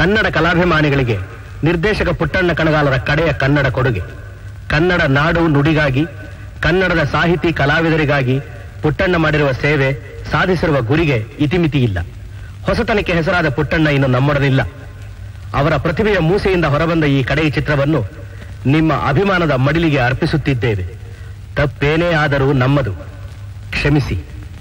ಕನ್ನಡ ಕಲಾಭಿಮಾನಿಗಳಿಗೆ ನಿರ್ದೇಶಕ ಪುಟ್ಟಣ್ಣ ಕಣಗಾಲರ ಕಡೆಯ ಕನ್ನಡ ಕೊಡುಗೆ ಕನ್ನಡ ನಾಡು ನುಡಿಗಾಗಿ ಕನ್ನಡದ ಸಾಹಿತಿ ಕಲಾವಿದರಿಗಾಗಿ ಪುಟ್ಟಣ್ಣ ಮಾಡಿರುವ ಸೇವೆ ಸಾಧಿಸಿರುವ ಗುರಿಗೆ ಇತಿಮಿತಿ ಇಲ್ಲ ಹೊಸತನಕ್ಕೆ ಹೆಸರಾದ ಪುಟ್ಟಣ್ಣ ಇನ್ನು ನಮ್ಮೊಡನಿಲ್ಲ ಅವರ ಪ್ರತಿಭೆಯ ಮೂಸೆಯಿಂದ ಹೊರಬಂದ ಈ ಕಡೆಯ ಚಿತ್ರವನ್ನು ನಿಮ್ಮ ಅಭಿಮಾನದ ಮಡಿಲಿಗೆ ಅರ್ಪಿಸುತ್ತಿದ್ದೇವೆ ತಪ್ಪೇನೇ ಆದರೂ ನಮ್ಮದು ಕ್ಷಮಿಸಿ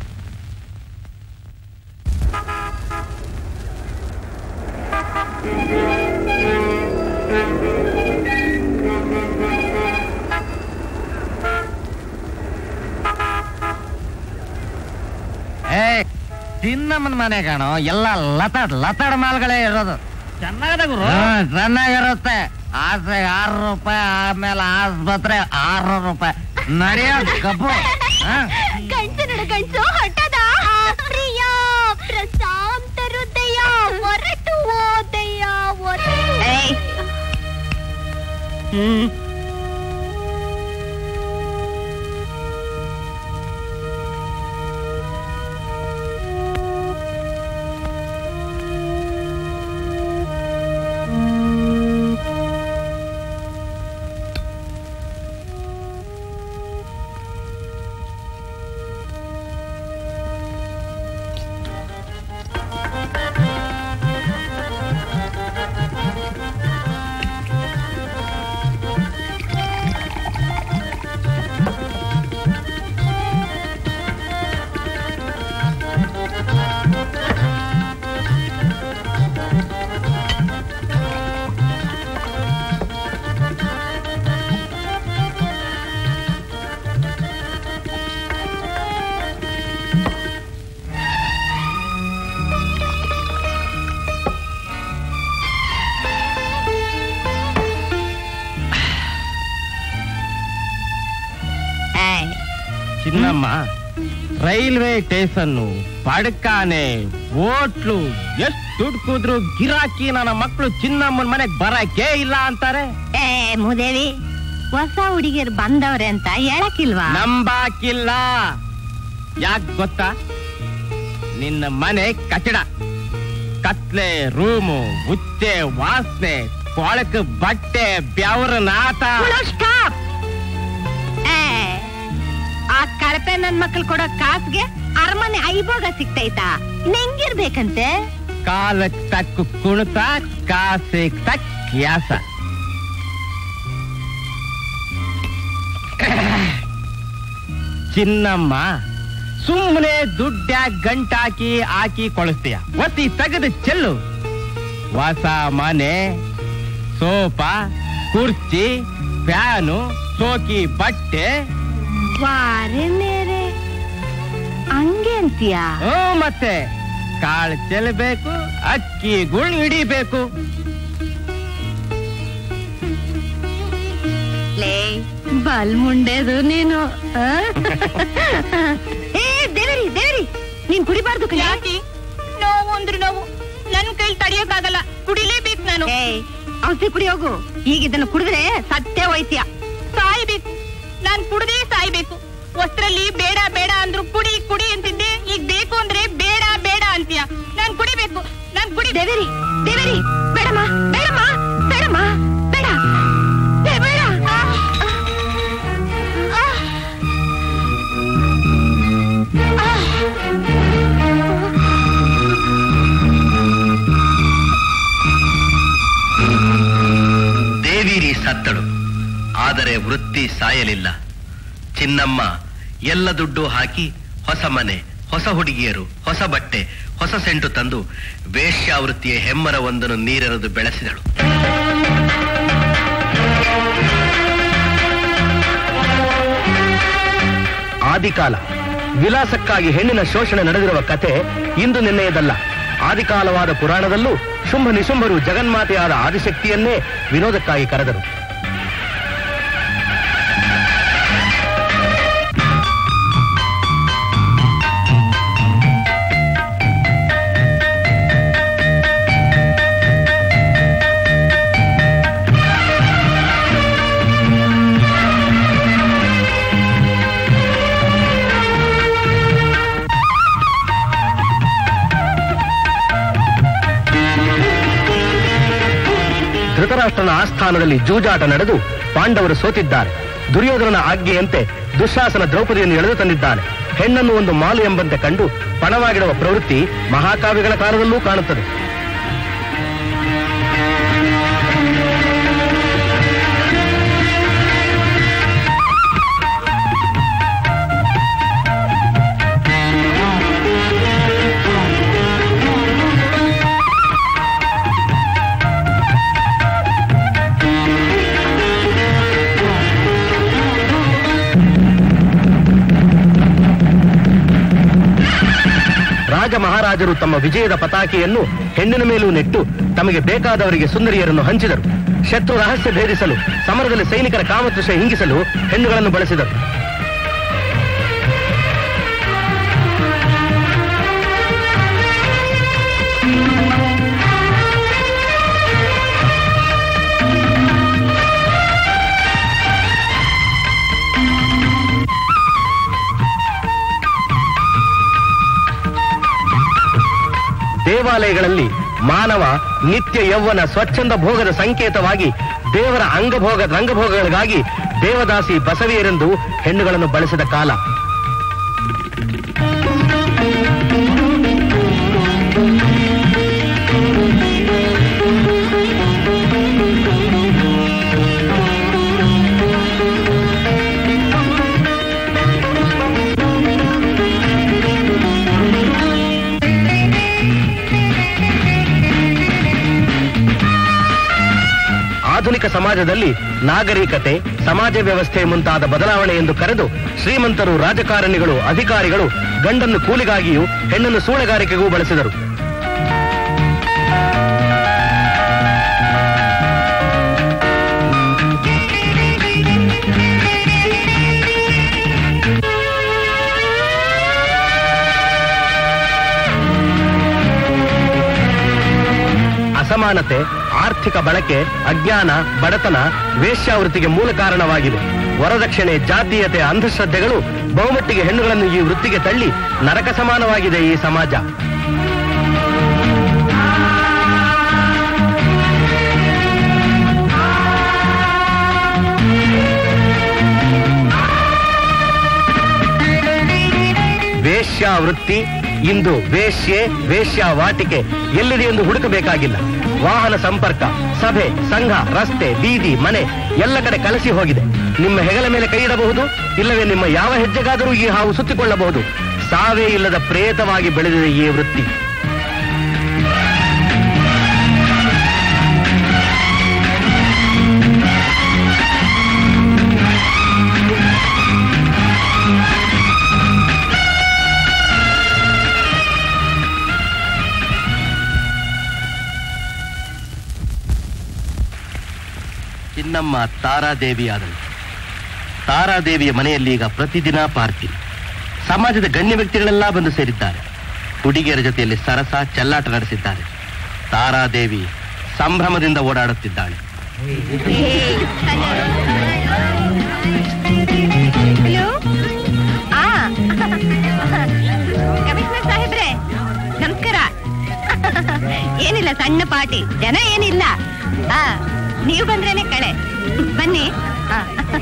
ಏ ತಿನ್ನಮ್ಮನ ಮನೆ ಕಾಣೋ ಎಲ್ಲ ಲತಾಡ್ ಲತಾಡ್ ಮಾಲ್ಗಳೇ ಇರೋದು ಚೆನ್ನಾಗದ ಗುರು ಹ್ಮ್, ಚೆನ್ನಾಗಿರುತ್ತೆ ಆಸೆ ಆರು ರೂಪಾಯಿ ಆಮೇಲೆ ಆಸ್ಪತ್ರೆ ಆರು ರೂಪಾಯಿ ನಡೆಯೋ ಕಬ್ಬು ಹ? ಗಂಟು ನಡು ಗಂಟು ಹೊಟ್ಟದ ಪ್ರಿಯ ಪ್ರಶಾಂತ ಹೃದಯ ಹೊರಟು ಓದಯ್ಯ ಹ್ಮ್ ಚಿನ್ನಮ್ಮ ರೈಲ್ವೆ ಸ್ಟೇಷನ್ನು ಪಡ್ಕಾನೆ ಹೋಟ್ಲು ಎಷ್ಟು ದುಡ್ಡು ಕೂದ್ರು ಗಿರಾಕಿ ನನ್ನ ಮಕ್ಕಳು ಚಿನ್ನಮ್ಮನ ಮನೆಗ್ ಬರಕ್ಕೆ ಇಲ್ಲ ಅಂತಾರೆ ಏ ಮುದೇವಿ ಹೊಸ ಹುಡುಗಿಯರು ಬಂದವ್ರೆ ಅಂತ ಹೇಳಕ್ಕಿಲ್ವಾ ನಂಬಾಕಿಲ್ಲ ಯಾಕ್ ಗೊತ್ತಾ ನಿನ್ನ ಮನೆ ಕಟ್ಟಡ ಕತ್ಲೆ ರೂಮು ಉಚ್ಚೆ ವಾಸನೆ ಕೊಳಕು ಬಟ್ಟೆ ಬೆವರ ನಾಟ ಸ್ಟಾಪ್ ಆ ಕಳಪೆ ನನ್ ಮಕ್ಳು ಕೊಡೋ ಕಾಸ್ಗೆ ಅರಮನೆ ಐಭೋಗ ಸಿಗ್ತೈತಾ ನೆಂಗಿರ್ಬೇಕಂತೆ ಕಾಲಕ್ ತಕ್ಕ ಕುಣಿತ ಕಾಸಿಗ್ ತಕ್ಕ ಕ್ಯಾಸ ಚಿನ್ನಮ್ಮ ಸುಮ್ಮನೆ ದುಡ್ಡ್ಯಾಗ ಗಂಟಾಕಿ ಹಾಕಿ ಕೊಳಿಸ್ತೀಯ ಒತ್ತಿ ತೆಗೆದು ಚೆಲ್ಲು ಹೊಸ ಮನೆ ಸೋಫಾ ಕುರ್ಚಿ ಫ್ಯಾನು ಸೋಕಿ ಬಟ್ಟೆ ವಾರೆ ಮೇರೆ ಹಂಗೆ ಅಂತೀಯಾ ಹ್ಞೂ ಮತ್ತೆ ಕಾಳು ಚೆಲ್ಲಬೇಕು ಅಕ್ಕಿ ಗುಳ್ ಹಿಡಿಬೇಕು ಲೇ ಬಲ್ ಮುಂಡೆದು ನೀನು ಆ? ಏ ದೇವರಿ ದೇವರಿ ನೀನ್ ಕುಡಿಬಾರ್ದು ಕಣೆ. ಯಾಕೆ ನೋವು ಅಂದ್ರೆ ನೋವು ನನ್ ಕೈಲಿ ತಡಿಯೋಕ್ಕಾಗಲ್ಲ ಕುಡಿಲೇಬೇಕು ನಾನು ಏ ಔಷಧಿ ಕುಡಿ ಹೋಗು ಈಗ ಇದನ್ನ ಕುಡಿದ್ರೆ ಸತ್ಯ ಹೋಯ್ತೀಯ ಸಾಯ್ಬೇಕು ನಾನ್ ಕುಡ್ದೇ ಸಾಯ್ಬೇಕು ವಸ್ತ್ರಲ್ಲಿ ಬೇಡ ಬೇಡ ಅಂದ್ರು ಕುಡಿ ಕುಡಿ ಅಂತಿದ್ದೆ ಈಗ ಬೇಕು ಅಂದ್ರೆ ಬೇಡ ಬೇಡ ಅಂತೀಯ ನಾನ್ ಕುಡಿಬೇಕು ನಾನ್ ಕುಡಿ ದೇವರಿ ದೇವರಿ ಬೇಡಮ್ಮ ಬೇಡಮ್ಮ ಬೇಡಮ್ಮ ಬೇಡ ಏ, ಬೇಡ ಆ, ಆ, ಆ, ಆ. ದೇವಿರಿ ಸತ್ತಳು ಆದರೆ ವೃತ್ತಿ ಸಾಯಲಿಲ್ಲ ಚಿನ್ನಮ್ಮ ಎಲ್ಲ ದುಡ್ಡು ಹಾಕಿ ಹೊಸ ಮನೆ ಹೊಸ ಹುಡುಗಿಯರು ಹೊಸ ಬಟ್ಟೆ ಹೊಸ ಸೆಂಟು ತಂದು ವೇಶ್ಯಾವೃತ್ತಿಯ ಹೆಮ್ಮರವೊಂದನ್ನು ನೀರೆರೆದು ಬೆಳೆಸಿದಳು ಆದಿಕಾಲ ವಿಲಾಸಕ್ಕಾಗಿ ಹೆಣ್ಣಿನ ಶೋಷಣೆ ನಡೆದಿರುವ ಕತೆ ಇಂದು ನಿನ್ನೆಯದಲ್ಲ ಆದಿಕಾಲವಾದ ಪುರಾಣದಲ್ಲೂ ಶುಂಭ ನಿಶುಂಭರು ಜಗನ್ಮಾತೆಯಾದ ಆದಿಶಕ್ತಿಯನ್ನೇ ವಿನೋದಕ್ಕಾಗಿ ಕರೆದರು ಧೃತರಾಷ್ಟ್ರನ ಆಸ್ಥಾನದಲ್ಲಿ ಜೂಜಾಟ ನಡೆದು ಪಾಂಡವರು ಸೋತಿದ್ದಾರೆ ದುರ್ಯೋಧನನ ಆಜ್ಞೆಯಂತೆ ದುಶ್ಯಾಸನ ದ್ರೌಪದಿಯನ್ನು ಎಳೆದು ತಂದಿದ್ದಾನೆ ಹೆಣ್ಣನ್ನು ಒಂದು ಮಾಲು ಎಂಬಂತೆ ಕಂಡು ಪಣವಾಗಿಡುವ ಪ್ರವೃತ್ತಿ ಮಹಾಕಾವ್ಯಗಳ ಕಾಲದಲ್ಲೂ ಕಾಣುತ್ತದೆ ರಾಜ ಮಹಾರಾಜರು ತಮ್ಮ ವಿಜಯದ ಪತಾಕೆಯನ್ನು ಹೆಣ್ಣಿನ ಮೇಲೂ ನೆಟ್ಟು ತಮಗೆ ಬೇಕಾದವರಿಗೆ ಸುಂದರಿಯರನ್ನು ಹಂಚಿದರು ಶತ್ರು ರಹಸ್ಯ ಭೇದಿಸಲು ಸಮರದಲ್ಲಿ ಸೈನಿಕರ ಕಾಮತೃಷ ಹಿಂಗಿಸಲು ಹೆಣ್ಣುಗಳನ್ನು ಬಳಸಿದರು ದೇವಾಲಯಗಳಲ್ಲಿ ಮಾನವ ನಿತ್ಯ ಯೌವನ ಸ್ವಚ್ಛಂದ ಭೋಗದ ಸಂಕೇತವಾಗಿ ದೇವರ ಅಂಗಭೋಗ ರಂಗಭೋಗಗಳಿಗಾಗಿ ದೇವದಾಸಿ ಬಸವಿಯರೆಂದು ಹೆಣ್ಣುಗಳನ್ನು ಬಳಸಿದ ಕಾಲ ಆಧುನಿಕ ಸಮಾಜದಲ್ಲಿ ನಾಗರಿಕತೆ ಸಮಾಜ ವ್ಯವಸ್ಥೆ ಮುಂತಾದ ಬದಲಾವಣೆ ಎಂದು ಕರೆದು ಶ್ರೀಮಂತರು ರಾಜಕಾರಣಿಗಳು ಅಧಿಕಾರಿಗಳು ಗಂಡನ್ನು ಕೂಲಿಗಾಗಿಯೂ ಹೆಣ್ಣನ್ನು ಸೂಳೆಗಾರಿಕೆಗೂ ಬಳಸಿದರು ಅಸಮಾನತೆ ಆರ್ಥಿಕ ಬಳಕೆ ಅಜ್ಞಾನ ಬಡತನ ವೇಶ್ಯಾವೃತ್ತಿಗೆ ಮೂಲ ಕಾರಣವಾಗಿದೆ ವರದಕ್ಷಿಣೆ ಜಾತೀಯತೆ ಅಂಧಶ್ರದ್ಧೆಗಳು ಬಹುಮಟ್ಟಿಗೆ ಹೆಣ್ಣುಗಳನ್ನು ಈ ವೃತ್ತಿಗೆ ತಳ್ಳಿ ನರಕ ಸಮಾನವಾಗಿದೆ ಈ ಸಮಾಜ ವೇಶ್ಯಾವೃತ್ತಿ ಇಂದು ವೇಶ್ಯೆ ವೇಶ್ಯಾವಾಟಿಕೆ ಎಲ್ಲಿದೆ ಎಂದು ಹುಡುಕಬೇಕಾಗಿಲ್ಲ ವಾಹನ ಸಂಪರ್ಕ ಸಭೆ ಸಂಘ ರಸ್ತೆ ಬೀದಿ ಮನೆ ಎಲ್ಲ ಕಡೆ ಕಲಸಿ ಹೋಗಿದೆ ನಿಮ್ಮ ಹೆಗಲ ಮೇಲೆ ಕೈ ಇಡಬಹುದು ಇಲ್ಲವೇ ನಿಮ್ಮ ಯಾವ ಹೆಜ್ಜೆಗಾದರೂ ಈ ಹಾವು ಸುತ್ತಿಕೊಳ್ಳಬಹುದು ಸಾವೇ ಇಲ್ಲದ ಪ್ರೇತವಾಗಿ ಬೆಳೆದಿದೆ ಈ ವೃತ್ತಿ ಚಿನ್ನಮ್ಮ ತಾರಾದೇವಿಯಾದಳು ತಾರಾದೇವಿಯ ಮನೆಯಲ್ಲಿ ಈಗ ಪ್ರತಿದಿನ ಪಾರ್ಟಿ ಸಮಾಜದ ಗಣ್ಯ ವ್ಯಕ್ತಿಗಳೆಲ್ಲ ಬಂದು ಸೇರಿದ್ದಾರೆ ಹುಡುಗಿಯರ ಜೊತೆಯಲ್ಲಿ ಸರಸ ಚೆಲ್ಲಾಟ ನಡೆಸಿದ್ದಾರೆ ತಾರಾದೇವಿ ಸಂಭ್ರಮದಿಂದ ಓಡಾಡುತ್ತಿದ್ದಾಳೆ ಹಲೋ ಆ ಕಮಿಷನರ್ ಸಾಹೇಬ್ರೆ ನಮಸ್ಕಾರ ಏನಿಲ್ಲ ಸಣ್ಣ ಪಾರ್ಟಿ ಜನ ಏನಿಲ್ಲ ಆ ನೀವು ಬಂದ್ರೇನೆ ಕಳೆ ಬನ್ನಿ ಆ.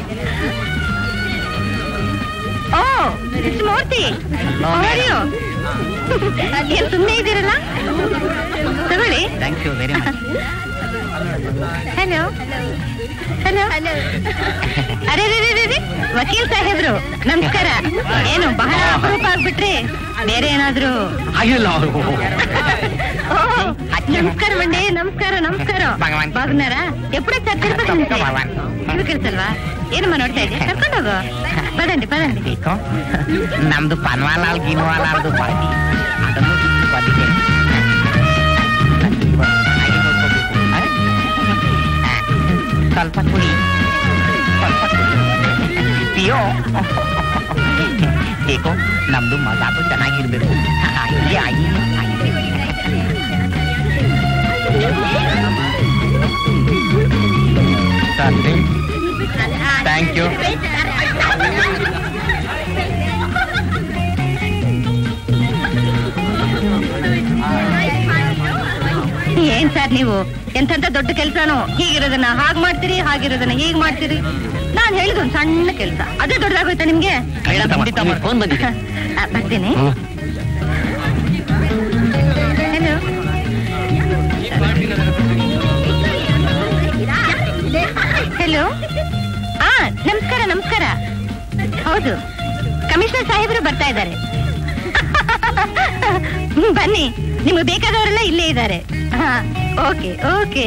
ಓ ಮಿಸ್ಟರ್ ಮೂರ್ತಿ ಅವರ್ಯು ಏನ್ ಸುಮ್ಮನೆ ಇದ್ದೀರಲ್ಲ ತಗೊಳ್ಳಿ thank you very much hello hello ಅರೆ ರೇ, ರೇ, ರೇ, ರೇ, ವಕೀಲ್ ಸಾಹೇಬ್ರು ನಮಸ್ಕಾರ ಏನು ಬಹಳ ಅಪರೂಪ ಆಗ್ಬಿಟ್ರಿ ಬೇರೆ ಏನಾದ್ರು ಆಗಿಲ್ಲ ఓ, నమస్కారం అండి నమస్కారం నమస్కారం భగవాన్. బాగున్నారా ఎప్పుడు వచ్చారు తిరుపతి నుంచి భగవాన్. తిరుకెళ్తావా ಏನಮ್ಮ ನೋಡ್ತಾ ಇದ್ದೀಯ ಕರ್ಕೊಂಡು ಹೋಗು ಪದಂడి ಪದಂడి ಬೇಕೋ ನಮ್ದು ಪನ್ವಾಲಾಲ್ ಗಿನ್ವಾಲಾಲ್ದು ಪಾರ್ಟಿ ಅದನ್ನು ಬಂದಿದೆ ಸ್ವಲ್ಪ ಕುಡಿ ಸ್ವಲ್ಪ ಕುಡಿ ಪಿಯೋ ಬೇಕೋ ನಮ್ದು ಮಜಾಕು ಚೆನ್ನಾಗಿರ್ಬೇಕು ಆಗಿ ಆಗಿ ಥ್ಯಾಂಕ್ ಯು ಏನ್ ಏನ್ ಸರ್ ನೀವು ಎಂತೆಂತ ದೊಡ್ಡ ಕೆಲ್ಸನೋ ಹೀಗಿರೋದನ್ನ ಹಾಗ್ ಮಾಡ್ತೀರಿ ಹಾಗಿರೋದನ್ನ ಹೀಗ್ ಮಾಡ್ತೀರಿ ನಾನ್ ಹೇಳಿದ್ ಒಂದ್ ಸಣ್ಣ ಕೆಲ್ಸ ಅದೇ ದೊಡ್ಡದಾಗೋಯ್ತಾ ನಿಮ್ಗೆ ಫೋನ್ ಬಂದಿದೆ ಆ, ಬರ್ತೀನಿ ಹಲೋ ಹಲೋ ಹಾ ನಮಸ್ಕಾರ ನಮಸ್ಕಾರ ಹೌದು ಕಮಿಷನರ್ ಸಾಹೇಬರು ಬರ್ತಾ ಇದ್ದಾರೆ ಹ್ಮ್, ಬನ್ನಿ ನಿಮಗೆ ಬೇಕಾದವರೆಲ್ಲ ಇಲ್ಲೇ ಇದ್ದಾರೆ ಹಾ ಓಕೆ ಓಕೆ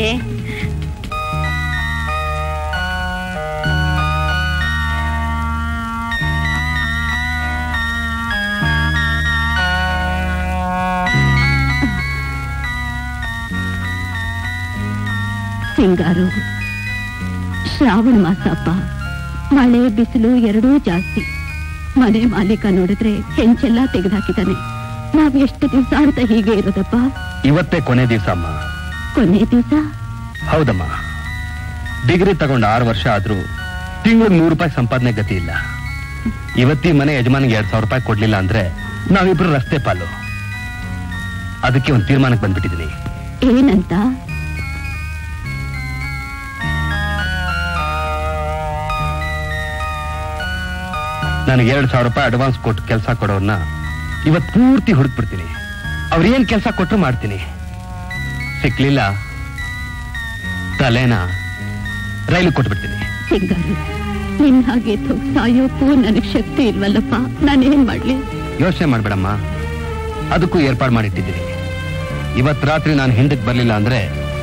ಹಿಂಗಾರು ಶ್ರಾವಣ ಮಾಸಪ್ಪ ಮಳೆ ಬಿಸಿಲು ಎರಡೂ ಜಾಸ್ತಿ ಮನೆ ಮಾಲೀಕ ನೋಡಿದ್ರೆ ಹೆಂಚೆಲ್ಲ ತೆಗೆದುಹಾಕಿದ್ದಾನೆ ನಾವ್ ಎಷ್ಟು ದಿವಸ ಅಂತ ಹೀಗೆ ಇರೋದಪ್ಪ ಇವತ್ತೇ ಕೊನೆ ದಿವಸ ಅಮ್ಮ ಕೊನೆ ದಿವಸ ಹೌದಮ್ಮ ಡಿಗ್ರಿ ತಗೊಂಡು ಆರು ವರ್ಷ ಆದ್ರೂ ತಿಂಗಳಿಗೆ ನೂರು ರೂಪಾಯಿ ಸಂಪಾದನೆ ಗತಿ ಇಲ್ಲ ಇವತ್ತಿ ಮನೆ ಯಜಮಾನಿಗೆ ಎರಡ್ ಸಾವಿರ ರೂಪಾಯಿ ಕೊಡ್ಲಿಲ್ಲ ಅಂದ್ರೆ ನಾವಿಬ್ರು ರಸ್ತೆ ಪಾಲು ಅದಕ್ಕೆ ಒಂದು ತೀರ್ಮಾನಕ್ಕೆ ಬಂದ್ಬಿಟ್ಟಿದ್ದೀನಿ ಏನಂತ ನನಗೆ ಎರಡು ಸಾವಿರ ರೂಪಾಯಿ ಅಡ್ವಾನ್ಸ್ ಕೊಟ್ಟು ಕೆಲಸ ಕೊಡೋನ್ನ ಇವತ್ ಪೂರ್ತಿ ಹುಡುಕ್ಬಿಡ್ತೀನಿ ಅವ್ರು ಏನ್ ಕೆಲಸ ಕೊಟ್ಟರು ಮಾಡ್ತೀನಿ ಸಿಕ್ಲಿಲ್ಲ ತಲೆನ ರೈಲು ಕೊಟ್ಬಿಡ್ತೀನಿ ಹಿಂಗಾರು ನಿನ್ ಹಾಗೆ ಥು- ಸಾಯೋಕ್ಕೂ ನನಗ್ ಶಕ್ತಿ ಇಲ್ವಲ್ಲಪ್ಪ ನಾನೇನ್ ಮಾಡ್ಲಿ ಯೋಚನೆ ಮಾಡ್ಬೇಡಮ್ಮ ಅದಕ್ಕೂ ಏರ್ಪಾಡು ಮಾಡಿಟ್ಟಿದ್ದೀನಿ ಇವತ್ ರಾತ್ರಿ ನಾನು ಹಿಂದಕ್ಕೆ ಬರ್ಲಿಲ್ಲ ಅಂದ್ರೆ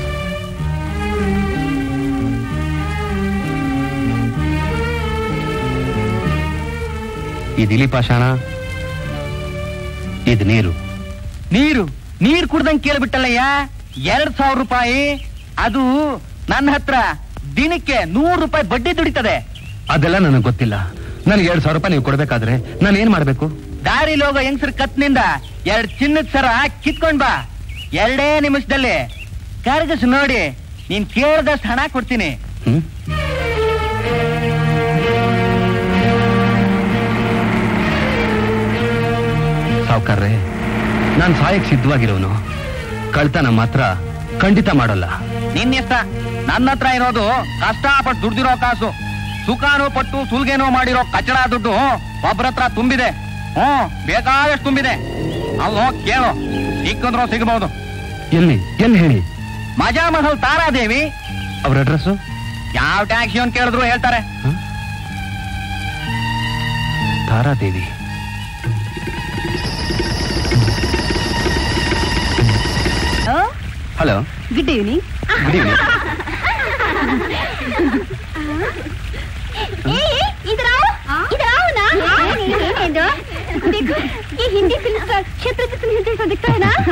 ಇದು ಇಲಿ ಪಾಷಾಣ ಇದು ನೀರು ನೀರು ನೀರ್ ಕುಡ್ದಂಗ್ ಕೇಳ್ಬಿಟ್ಟಲ್ಲಯ್ಯ ಎರಡ್ ಸಾವಿರ ರೂಪಾಯಿ ಅದು ನನ್ನ ಹತ್ರ ದಿನಕ್ಕೆ ನೂರು ರೂಪಾಯಿ ಬಡ್ಡಿ ದುಡಿತದೆ ಅದೆಲ್ಲ ನನಗೆ ಗೊತ್ತಿಲ್ಲ ನನಗೆ ಎರಡು ಸಾವಿರ ರೂಪಾಯಿ ನೀವು ಕೊಡ್ಬೇಕಾದ್ರೆ ನಾನು ಏನ್ ಮಾಡ್ಬೇಕು ದಾರಿಲಿ ಹೋಗೋ ಹೆಂಗಸರ್ ಕತ್ನಿಂದ ಎರಡ್ ಚಿನ್ನದ ಸರ ಕಿತ್ಕೊಂಡ್ ಬಾ ಎರಡೇ ನಿಮಿಷದಲ್ಲಿ ಕರ್ಗಸ್ ನೋಡಿ ನೀನ್ ಕೇಳ್ದಷ್ಟು ಹಣ ಕೊಡ್ತೀನಿ ಹ್ಮ್ ಸಾವುಕಾರ್ರೆ ನಾನು ಸಾಯಕ್ ಸಿದ್ಧವಾಗಿರೋನು ಕಳ್ತನ ಮಾತ್ರ ಖಂಡಿತ ಮಾಡೋಲ್ಲ ನಿನ್ ಇಷ್ಟ ನನ್ನ ಹತ್ರ ಇರೋದು ಕಷ್ಟಪಟ್ಟು ದುಡ್ದಿರೋ ಕಾಸು ಸುಖಾನು ಪಟ್ಟು ಸುಲ್ಗೇನೋ ಮಾಡಿರೋ ಕಚಡ ದುಡ್ಡು ಒಬ್ರ ಹತ್ರ ತುಂಬಿದೆ ಹ್ಮ್ ಬೇಕಾದಷ್ಟು ತುಂಬಿದೆ ಅಲ್ಲೋ ಕೇಳು ಸಿಕ್ಕಂದ್ರೂ ಸಿಗಬಹುದು ಎಲ್ಲಿ ಎಲ್ಲಿ ಹೇಳಿ ಮಜಾ ಮಹಲ್ ತಾರಾದೇವಿ ಅವ್ರ ಅಡ್ರೆಸ್ಸು ಯಾವ ಟ್ಯಾಕ್ಸಿ ಅಂತ ಕೇಳಿದ್ರು ಹೇಳ್ತಾರೆ Taradevi hello good evening good evening ये हिंदी फिल्म का क्षेत्र की तुम हिंदी दिखता है ना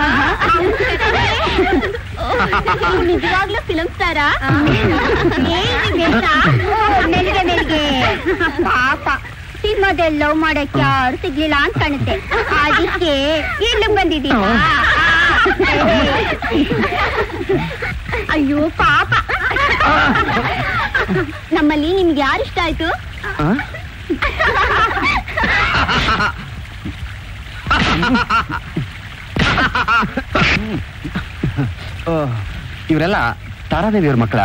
ನಿಜವಾಗ್ಲೂ ಫಿಲಂ ಸ್ಟಾರಾ ಮೆಲ್ಗೆ ಮೆಲ್ಗೆ ಪಾಪ ಸಿನಿಮಾದಲ್ಲಿ ಲವ್ ಮಾಡಕ್ಕೆ ಯಾರು ಸಿಗ್ಲಿಲ್ಲ ಅಂತ ಕಾಣುತ್ತೆ ಅದಕ್ಕೆ ಇಲ್ಲಿಗೆ ಬಂದಿದ್ದೀನ ಅಯ್ಯೋ ಪಾಪ ನಮ್ಮಲ್ಲಿ ನಿಮ್ಗೆ ಯಾರು ಇಷ್ಟ ಆಯ್ತು ಇವರೆಲ್ಲ ತಾರಾದೇವಿಯವ್ರ ಮಕ್ಕಳ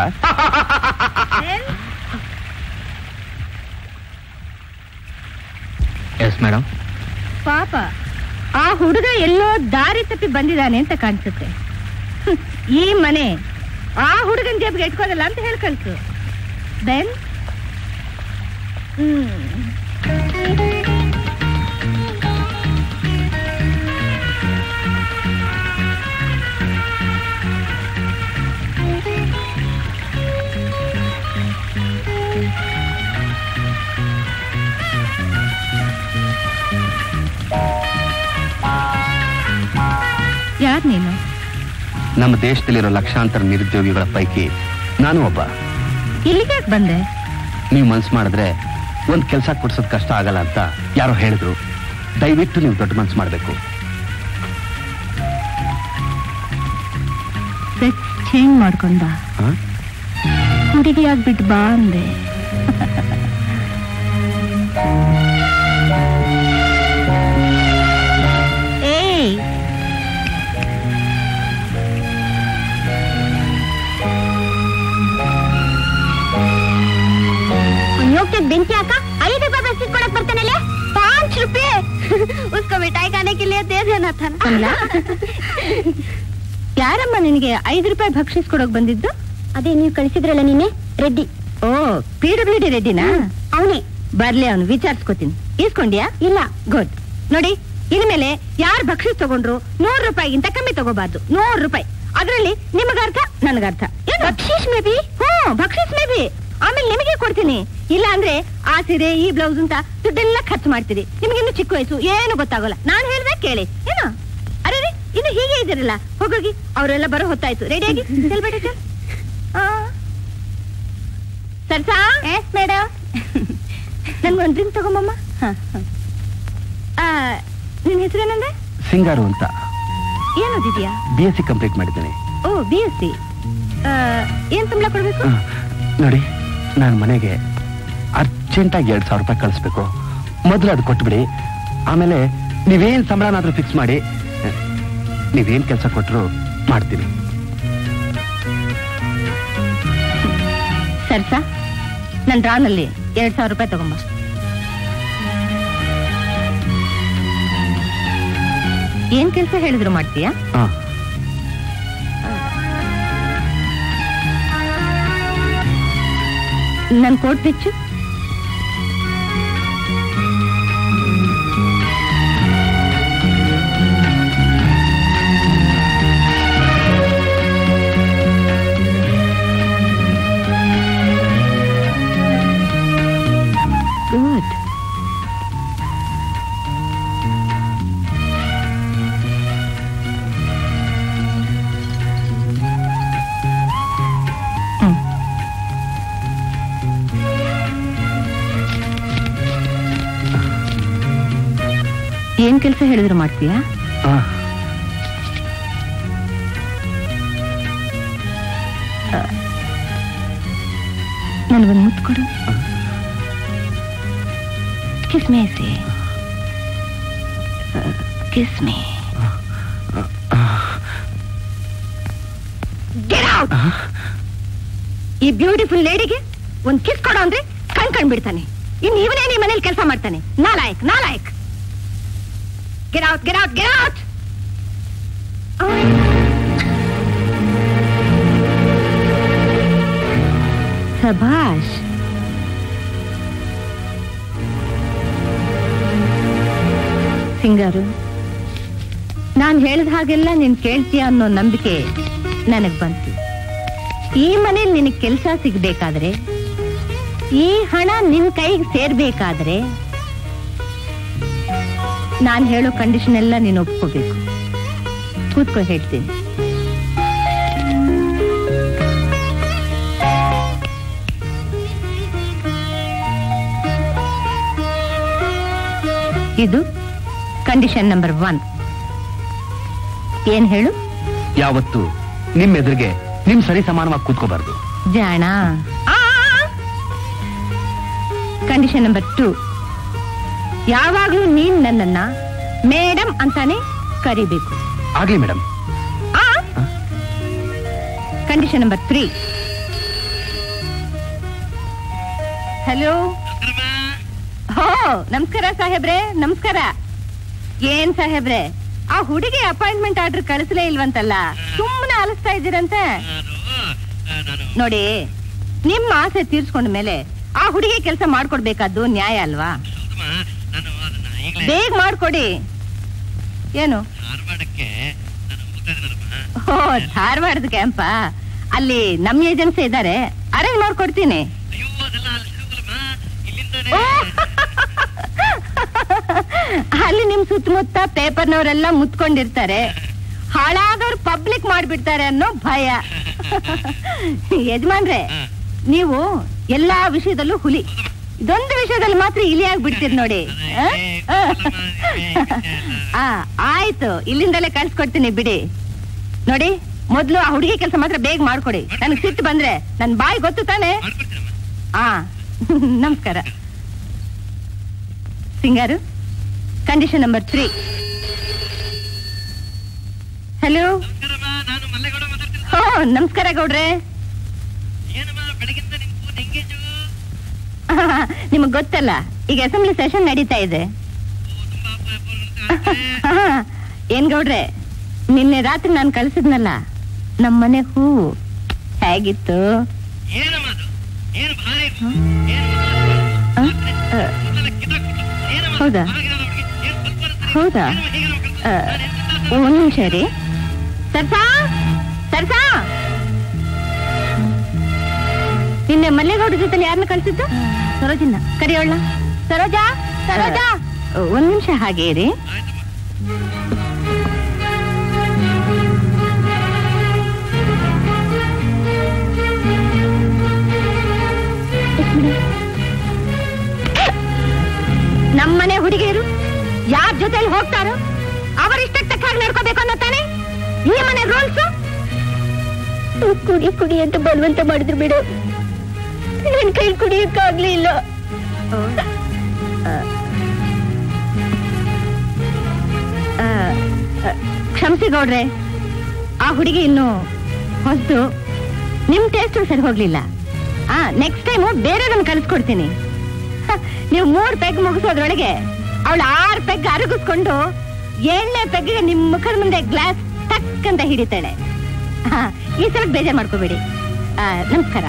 ಎಸ್ ಮೇಡಮ್ ಪಾಪ ಆ ಹುಡುಗ ಎಲ್ಲೋ ದಾರಿ ತಪ್ಪಿ ಬಂದಿದ್ದಾನೆ ಅಂತ ಕಾಣಿಸುತ್ತೆ ಹ್ಮ್, ಈ ಮನೆ ಆ ಹುಡುಗನ ಜೇಬಿಗೆ ಇಟ್ಕೋದಲ್ಲ ಅಂತ ಹೇಳಿ ಕಳ್ಸು ಬೆನ್ ಹ್ಮ್ ಯಾರ್ ನೀನು ನಮ್ಮ ದೇಶದಲ್ಲಿರೋ ಲಕ್ಷಾಂತರ ನಿರುದ್ಯೋಗಿಗಳ ಪೈಕಿ ನಾನು ಒಬ್ಬ ಇಲ್ಲಿಗೆ ಯಾಕೆ ಬಂದೆ ನೀವು ಮನ್ಸು ಮಾಡಿದ್ರೆ ಒಂದ್ ಕೆಲಸ ಕೊಡ್ಸೋದ್ ಕಷ್ಟ ಆಗಲ್ಲ ಅಂತ ಯಾರೋ ಹೇಳಿದ್ರು ದಯವಿಟ್ಟು ನೀವು ದೊಡ್ಡ ಮನ್ಸು ಮಾಡಬೇಕು ಚೇಂಜ್ ಮಾಡ್ಕೊಂಡ ಹುಡುಗಿಯಾಗಿ ಬಿಟ್ಟು ಬಾ ಅಂದೆ ಏಯ್ उसको मिठाई खाने के लिए दे देना था ना ಯಾರಮ್ಮ ನಿನಗೆ ಐದು ರೂಪಾಯಿ ಭಕ್ಷಿಸ್ ಕೊಡೋಕ್ ಬಂದಿದ್ದು ಅದೇ ನೀವು ಕಳಿಸಿದ್ರಲ್ಲ ನೀನೆ ರೆಡ್ಡಿ ಓ ಪಿ ಡಬ್ಲ್ಯೂ ಡಿ ರೆಡ್ಡಿನಾ ಅವನೇ ಬರ್ಲಿ ಅವನು ವಿಚಾರಿಸ್ಕೋತೀನಿ ಇಸ್ಕೊಂಡ್ಯಾ ಇಲ್ಲ ಗುಡ್ ನೋಡಿ ಇನ್ಮೇಲೆ ಯಾರು ಭಕ್ಷಿಸ್ ತಗೊಂಡ್ರು ನೂರು ರೂಪಾಯಿಗಿಂತ ಕಮ್ಮಿ ತಗೋಬಾರ್ದು ನೂರು ರೂಪಾಯಿ ಅದರಲ್ಲಿ ನಿಮಗರ್ಥ ನನಗರ್ಥ ಬಕ್ಷೀಶ್ ಮೇ ಬಿ ಹ್ಮ್ ಭಕ್ಷಿಸ್ ಮೇ ಬಿ ಆಮೇಲೆ ನಿಮಗೆ ಕೊಡ್ತೀನಿ ಇಲ್ಲ ಅಂದ್ರೆ ಆ ಸೀರೆ ಈ ಬ್ಲೌಸ್ ಅಂತ ದುಡ್ಡೆಲ್ಲ ಖರ್ಚು ಮಾಡ್ತೀರಿ ನಿಮ್ಗಿನ್ನು ಚಿಕ್ಕ ವಯಸ್ಸು ಏನು ಗೊತ್ತಾಗೋಲ್ಲ ನಾನು ಹೇಳ್ದಾಗ ಕೇಳಿ ಏನು ಅರೆ ರೀ, ಇನ್ನು ಹೀಗೆ ಇದ್ದೀರಲ್ಲ ಹೋಗೋಗಿ ಅವರೆಲ್ಲ ಬರೋ ಹೊತ್ತಾಯ್ತು ರೆಡಿಯಾಗಿ ಚೆಲ್ಬೇಡ ಸರ್ಸಾ ಎಸ್ ಮೇಡಮ್ ನನ್ಗೊಂದು ಡ್ರಿಂಕ್ ತಗೊಂಬಮ್ಮ ಆ, ನಿನ್ ಹೆಸರೇನಂದ್ರೆ ಸಿಂಗಾರು ಅಂತ ಏನ್ ಓದಿದ್ಯಾ ಬಿ ಎಸ್ ಸಿ ಕಂಪ್ಲೀಟ್ ಮಾಡಿದ್ದೇನೆ ಓ ಬಿ ಎಸ್ ಸಿ ಏನ್ ಸಂಬಳ ಕೊಡ್ಬೇಕು ನೋಡಿ ನಾನು ಮನೆಗೆ ಅರ್ಜೆಂಟಾಗಿ ಎರಡು ಸಾವಿರ ರೂಪಾಯಿ ಕಳಿಸ್ಬೇಕು ಮೊದಲು ಅದು ಕೊಟ್ಬಿಡಿ ಆಮೇಲೆ ನೀವೇನ್ ಸಂಬಳನಾದ್ರೂ ಫಿಕ್ಸ್ ಮಾಡಿ ನೀವೇನ್ ಕೆಲಸ ಕೊಟ್ಟರು ಮಾಡ್ತೀನಿ ಸರ್ಸಾ ನನ್ ಡ್ರಾನಲ್ಲಿ ಎರಡ್ ಸಾವಿರ ರೂಪಾಯಿ ತಗೊಂಬ ಏನ್ ಕೆಲಸ ಹೇಳಿದ್ರು ಮಾಡ್ತೀಯಾ ಹಾ ನನ್ ಕೋಟ್ ಬಿಚ್ಚು ಗುಡ್ ಏನ್ ಕೆಲಸ ಹೇಳಿದ್ರು ಮಾಡ್ತೀಯಾ ಹಾ ನನಗೊಂದು ಮುತ್ತು ಕೊಡು ಕಿಸ್ ಮೇ ಸಿ ಕಿಸ್ ಮೇ ಗೆಟ್ ಔಟ್ ಈ ಬ್ಯೂಟಿಫುಲ್ ಲೇಡಿಗೆ ಒಂದ್ ಕಿಸ್ ಕೊಡು ಅಂದ್ರೆ ಕಣ್ ಕಣ್ ಬಿಡ್ತಾನೆ ಇನ್ ಇವನೇ ನಿಮ್ಮ ಮನೇಲಿ ಕೆಲಸ ಮಾಡ್ತಾನೆ ನಾಲಾಯಕ್ ನಾಲಾಯಕ್ get out get out get out ಸಭಾಷ್ ಸಿಂಗಾರು ನಾನ್ ಹೇಳಿದ ಹಾಗೆಲ್ಲ ನೀನ್ ಕೇಳ್ತೀಯ ಅನ್ನೋ ನಂಬಿಕೆ ನನಗ್ ಬಂತು ಈ ಮನೇಲಿ ನಿನಗ್ ಕೆಲಸ ಸಿಗ್ಬೇಕಾದ್ರೆ ಈ ಹಣ ನಿನ್ ಕೈಗೆ ಸೇರ್ಬೇಕಾದ್ರೆ ನಾನ್ ಹೇಳೋ ಕಂಡೀಷನ್ ಎಲ್ಲ ನೀನು ಒಪ್ಕೋಬೇಕು ಕೂತ್ಕೋ ಹೇಳ್ತೀನಿ ಇದು ಕಂಡೀಷನ್ ನಂಬರ್ ಒನ್ ಏನ್ ಹೇಳು ಯಾವತ್ತು ನಿಮ್ ಎದುರಿಗೆ ನಿಮ್ ಸರಿ ಸಮಾನವಾಗಿ ಕೂತ್ಕೋಬಾರ್ದು ಜಾಣ ಕಂಡೀಷನ್ ನಂಬರ್ ಟೂ ಯಾವಾಗ್ಲೂ ನೀನ್ ನನ್ನನ್ನ ಮೇಡಮ್ ಅಂತಾನೆ ಕರಿಬೇಕು ಆಗ್ಲಿ madam condition number three hello ಹೋ ನಮಸ್ಕಾರ ಸಾಹೇಬ್ರೆ ನಮಸ್ಕಾರ ಏನ್ ಸಾಹೇಬ್ರೆ ಆ ಹುಡುಗಿ ಅಪಾಯಿಂಟ್ಮೆಂಟ್ ಆರ್ಡರ್ ಕಳಿಸಲೇ ಇಲ್ವಂತಲ್ಲ ಸುಮ್ಮನೆ ಆಲಿಸ್ತಾ ಇದ್ದೀರಂತೆ ನೋಡಿ ನಿಮ್ಮ ಆಸೆ ತೀರ್ಸ್ಕೊಂಡ ಮೇಲೆ ಆ ಹುಡುಗಿ ಕೆಲಸ ಮಾಡ್ಕೊಡ್ಬೇಕಾದ್ದು ನ್ಯಾಯ ಅಲ್ವಾ ಬೇಗ ಮಾಡ್ಕೊಡಿ ಏನು ಓ ಧಾರವಾಡದ ಕ್ಯಾಂಪ ಅಲ್ಲಿ ನಮ್ ಏಜೆನ್ಸಿ ಇದ್ದಾರೆ ಅರೇಂಜ್ ಮಾಡ್ಕೊಡ್ತೀನಿ ಓ! ಅಲ್ಲಿ ನಿಮ್ ಸುತ್ತಮುತ್ತ ಪೇಪರ್ನವರೆಲ್ಲ ಮುತ್ಕೊಂಡಿರ್ತಾರೆ ಹಾಳಾಗೋರು ಪಬ್ಲಿಕ್ ಮಾಡ್ಬಿಡ್ತಾರೆ ಅನ್ನೋ ಭಯ ಯಜಮಾನ್ರೆ ನೀವು ಎಲ್ಲಾ ವಿಷಯದಲ್ಲೂ ಹುಲಿ ಇದೊಂದು ವಿಷಯದಲ್ಲಿ ಮಾತ್ರ ಇಲಿಯಾಗಿ ಬಿಡ್ತೀರಿ ನೋಡಿ ಆ? ಆ ಆಯ್ತು ಇಲ್ಲಿಂದಲೇ ಕಳ್ಸ್ಕೊಡ್ತೀನಿ ಬಿಡಿ ನೋಡಿ ಮೊದ್ಲು ಆ ಹುಡುಗಿ ಕೆಲಸ ಮಾತ್ರ ಬೇಗ ಮಾಡ್ಕೊಡಿ ನನಗೆ ಸಿಟ್ಟು ಬಂದ್ರೆ ನನ್ ಬಾಯಿ ಗೊತ್ತು ತಾನೆ ಆ ನಮಸ್ಕಾರ Singaru condition number three hello ಓ ನಮಸ್ಕಾರ ಗೌಡ್ರೆ ನಿಮಗ್ ಗೊತ್ತಲ್ಲ ಈಗ ಅಸೆಂಬ್ಲಿ ಸೆಷನ್ ನಡೀತಾ ಇದೆ ಏನ್ ಗೌಡ್ರೆ ನಿನ್ನೆ ರಾತ್ರಿ ನಾನು ಕಳ್ಸಿದ್ನಲ್ಲ ನಮ್ಮನೆ ಹೂವು ಹೇಗಿತ್ತು ಆ? ಆ, ಹೌದಾ ಹೌದಾ ಆ, ಒಂದ್ ನಿಮಿಷ ರೀ ಸರ್ಸಾ ಸರ್ಸಾ ನಿನ್ನೆ ಮಲ್ಲೇಗೌಡ ಜೊತೆ ಯಾರನ್ನ ಕಳ್ಸಿದ್ದು ಸರೋಜಿನ ಕರಿಯೋಳ ಸರೋಜಾ ಸರೋಜಾ ಒಂದ್ ನಿಮಿಷ ಹಾಗೆ ಇರಿ ನಮ್ಮನೆ ಹುಡುಗಿಯರು ಯಾರ ಜೊತೆಲಿ ಹೋಗ್ತಾರೋ ಅವರಿಷ್ಟಕ್ಕೆ ತಕ್ಕ ಹಾಗೆ ನಡ್ಕೋಬೇಕು ಅನ್ನೋ ತಾನೆ ಈ ಮನೆ ರೂಲ್ಸ್ ಕುಡಿ ಕುಡಿ ಅಂತ ಬಲವಂತ ಮಾಡಿದ್ರು ಬಿಡು ನನ್ ಕೈ ಕುಡಿಯಕ್ಕಾಗ್ಲಿಲ್ಲ ಕ್ಷಮಿಸಿ ಗೌಡ್ರೆ ಆ ಹುಡುಗಿ ಇನ್ನು ಹೊಸ್ತು ನಿಮ್ ಟೇಸ್ಟ್ ಸರಿ ಹೋಗ್ಲಿಲ್ಲ ಆ ನೆಕ್ಸ್ಟ್ ಟೈಮು ಬೇರೆಯವ್ರನ್ನ ಕಲಿಸ್ಕೊಡ್ತೀನಿ ಹ, ನೀವು ಮೂರ್ ಪೆಗ್ ಮುಗಿಸೋದ್ರೊಳಗೆ ಅವಳು ಆರ್ ಪೆಗ್ ಅರಗಿಸ್ಕೊಂಡು ಏಳನೇ ಪೆಗ್ಗೆ ನಿಮ್ ಮುಖದ ಮುಂದೆ ಗ್ಲಾಸ್ ಟಕ್ ಅಂತ ಹಿಡಿತಾಳೆ ಹ, ಈ ಸಲ ಬೇಜಾರ್ ಮಾಡ್ಕೋಬೇಡಿ ಆ, ನಮಸ್ಕಾರ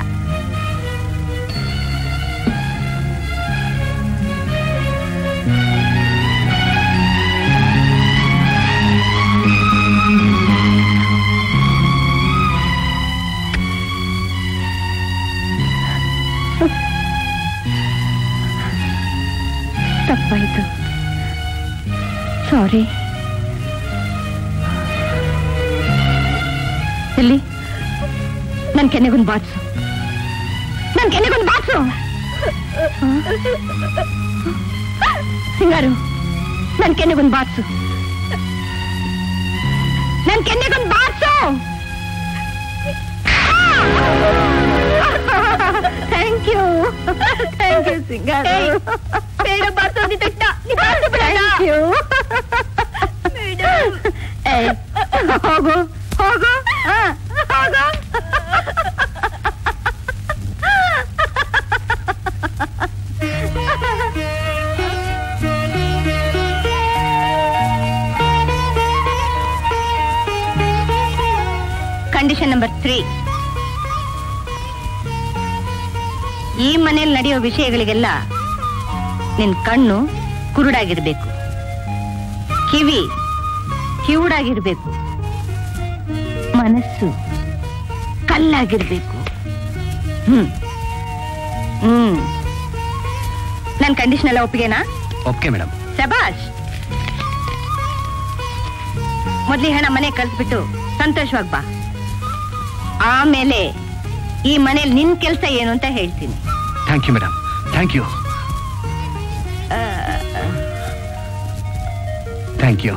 ತಪ್ಪಾಯ್ತು ಸಾರಿ ಎಲ್ಲಿ ನನ್ ಕೆನ್ನೆಗೊಂದು ಬಾಟ್ಸು ನನ್ ಕೆನ್ನೆಗೊಂದು ಬಾಟ್ಸು ಸಿಂಗಾರು ನನ್ ಕೆನ್ನೆಗೊಂದು ಬಾಟ್ಸು ನನ್ ಕೆನ್ನೆಗೊಂದು ಬಾಟ್ಸು thank you thank you Singaru ಬೇಡ ಬಾರ್ಸೋದಿ ತಟ್ಟ ಥ್ಯಾಂಕ್ ಯು ಹೋಗು ಹೋಗು ಆ, ಹೋಗು ಕಂಡೀಷನ್ ನಂಬರ್ ತ್ರೀ ಈ ಮನೆಯಲ್ಲಿ ನಡೆಯೋ ವಿಷಯಗಳಿಗೆಲ್ಲ ನಿನ್ ಕಣ್ಣು ಕುರುಡಾಗಿರ್ಬೇಕು ಕಿವಿ ಕಿವುಡಾಗಿರ್ಬೇಕು ಮನಸ್ಸು ಕಲ್ಲಾಗಿರ್ಬೇಕು ಹ್ಮ್ ಹ್ಮ್ ನನ್ ಕಂಡೀಷನ್ ಎಲ್ಲ ಒಪ್ಪಿಗೆನಾ ಓಕೆ ಮೇಡಮ್ ಸಬಾಷ್ ಮೊದ್ಲಿ ಹಣ ಮನೆ ಕಳ್ಸ್ಬಿಟ್ಟು ಸಂತೋಷವಾಗಿ ಬಾ ಆಮೇಲೆ ಈ ಮನೇಲಿ ನಿನ್ ಕೆಲ್ಸ ಏನು ಅಂತ ಹೇಳ್ತೀನಿ thank you madam thank you thank you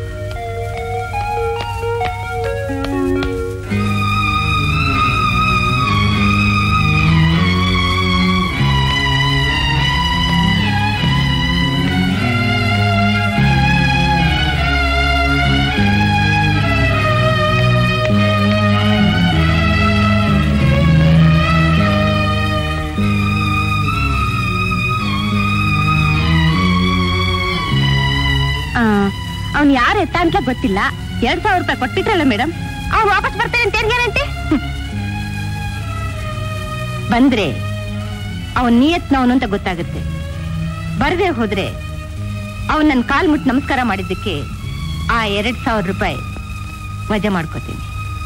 ಅವ್ನು ಯಾರು ಎತ್ತ ಅಂತ ಗೊತ್ತಿಲ್ಲ ಎರಡ್ ಸಾವಿರ ರೂಪಾಯಿ ಕೊಟ್ಬಿಟ್ರಲ್ಲ ಮೇಡಮ್ ಅವ್ನು ವಾಪಸ್ ಬರ್ತಾರೆ ಅಂತ ಏನ್ ಗ್ಯಾರಂಟಿ ಬಂದ್ರೆ ಅವನ್ ನಿಯತ್ನವನು ಅಂತ ಗೊತ್ತಾಗುತ್ತೆ ಬರದೆ ಹೋದ್ರೆ ಅವನ್ ನನ್ನ ಕಾಲ್ ಮುಟ್ಟು ನಮಸ್ಕಾರ ಮಾಡಿದ್ದಕ್ಕೆ ಆ ಎರಡ್ ಸಾವಿರ ರೂಪಾಯಿ ವಜಾ ಮಾಡ್ಕೋತೀನಿ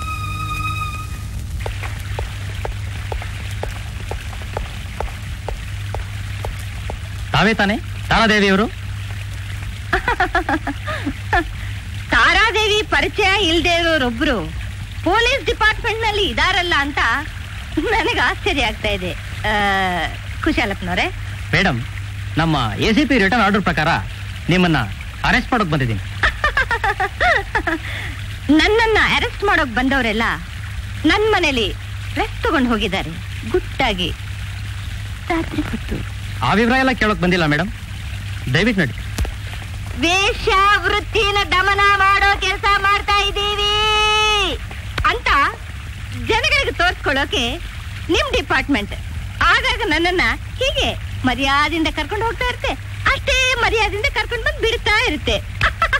ತಾವೇ ತಾನೇ ತಾರಾದೇವಿಯವರು ತಾರಾದೇವಿ ಪರಿಚಯ ಇಲ್ದೇ ಇರೋರೊಬ್ರು ಪೊಲೀಸ್ ಡಿಪಾರ್ಟ್ಮೆಂಟ್ ನಲ್ಲಿ ಇದಾರಲ್ಲ ಅಂತ ನನಗೆ ಆಶ್ಚರ್ಯ ಆಗ್ತಾ ಇದೆ ಆ, ಕುಶಾಲಪ್ಪನವ್ರೆ ಮೇಡಮ್ ನಮ್ಮ A C P return order ಪ್ರಕಾರ ನಿಮ್ಮನ್ನ ಅರೆಸ್ಟ್ ಮಾಡೋಕ್ ಬಂದಿದ್ದೀನಿ ನನ್ನನ್ನ ಅರೆಸ್ಟ್ ಮಾಡೋಕ್ ಬಂದವರೆಲ್ಲ ನನ್ ಮನೇಲಿ ರೆಸ್ಟ್ ತಗೊಂಡು ಹೋಗಿದ್ದಾರೆ ಗುಟ್ಟಾಗಿ ರಾತ್ರಿ ಹೊತ್ತು ಆ ವಿವರ ಎಲ್ಲ ಕೇಳೋಕ್ ಬಂದಿಲ್ಲ ಮೇಡಮ್ ದಯವಿಟ್ಟು ನೋಡಿ ವೇಶ್ಯಾವೃತ್ತಿನ ದಮನ ಮಾಡೋ ಕೆಲಸ ಮಾಡ್ತಾ ಇದ್ದೀವಿ ಅಂತ ಜನಗಳಿಗೆ ತೋರ್ಸ್ಕೊಳ್ಳೋಕೆ ನಿಮ್ ಡಿಪಾರ್ಟ್ಮೆಂಟ್ ಆಗಾಗ ನನ್ನನ್ನ ಹೀಗೆ ಮರ್ಯಾದೆಯಿಂದ ಕರ್ಕೊಂಡು ಹೋಗ್ತಾ ಇರುತ್ತೆ ಅಷ್ಟೇ ಮರ್ಯಾದೆಯಿಂದ ಕರ್ಕೊಂಡು ಬಂದು ಬಿಡ್ತಾ ಇರುತ್ತೆ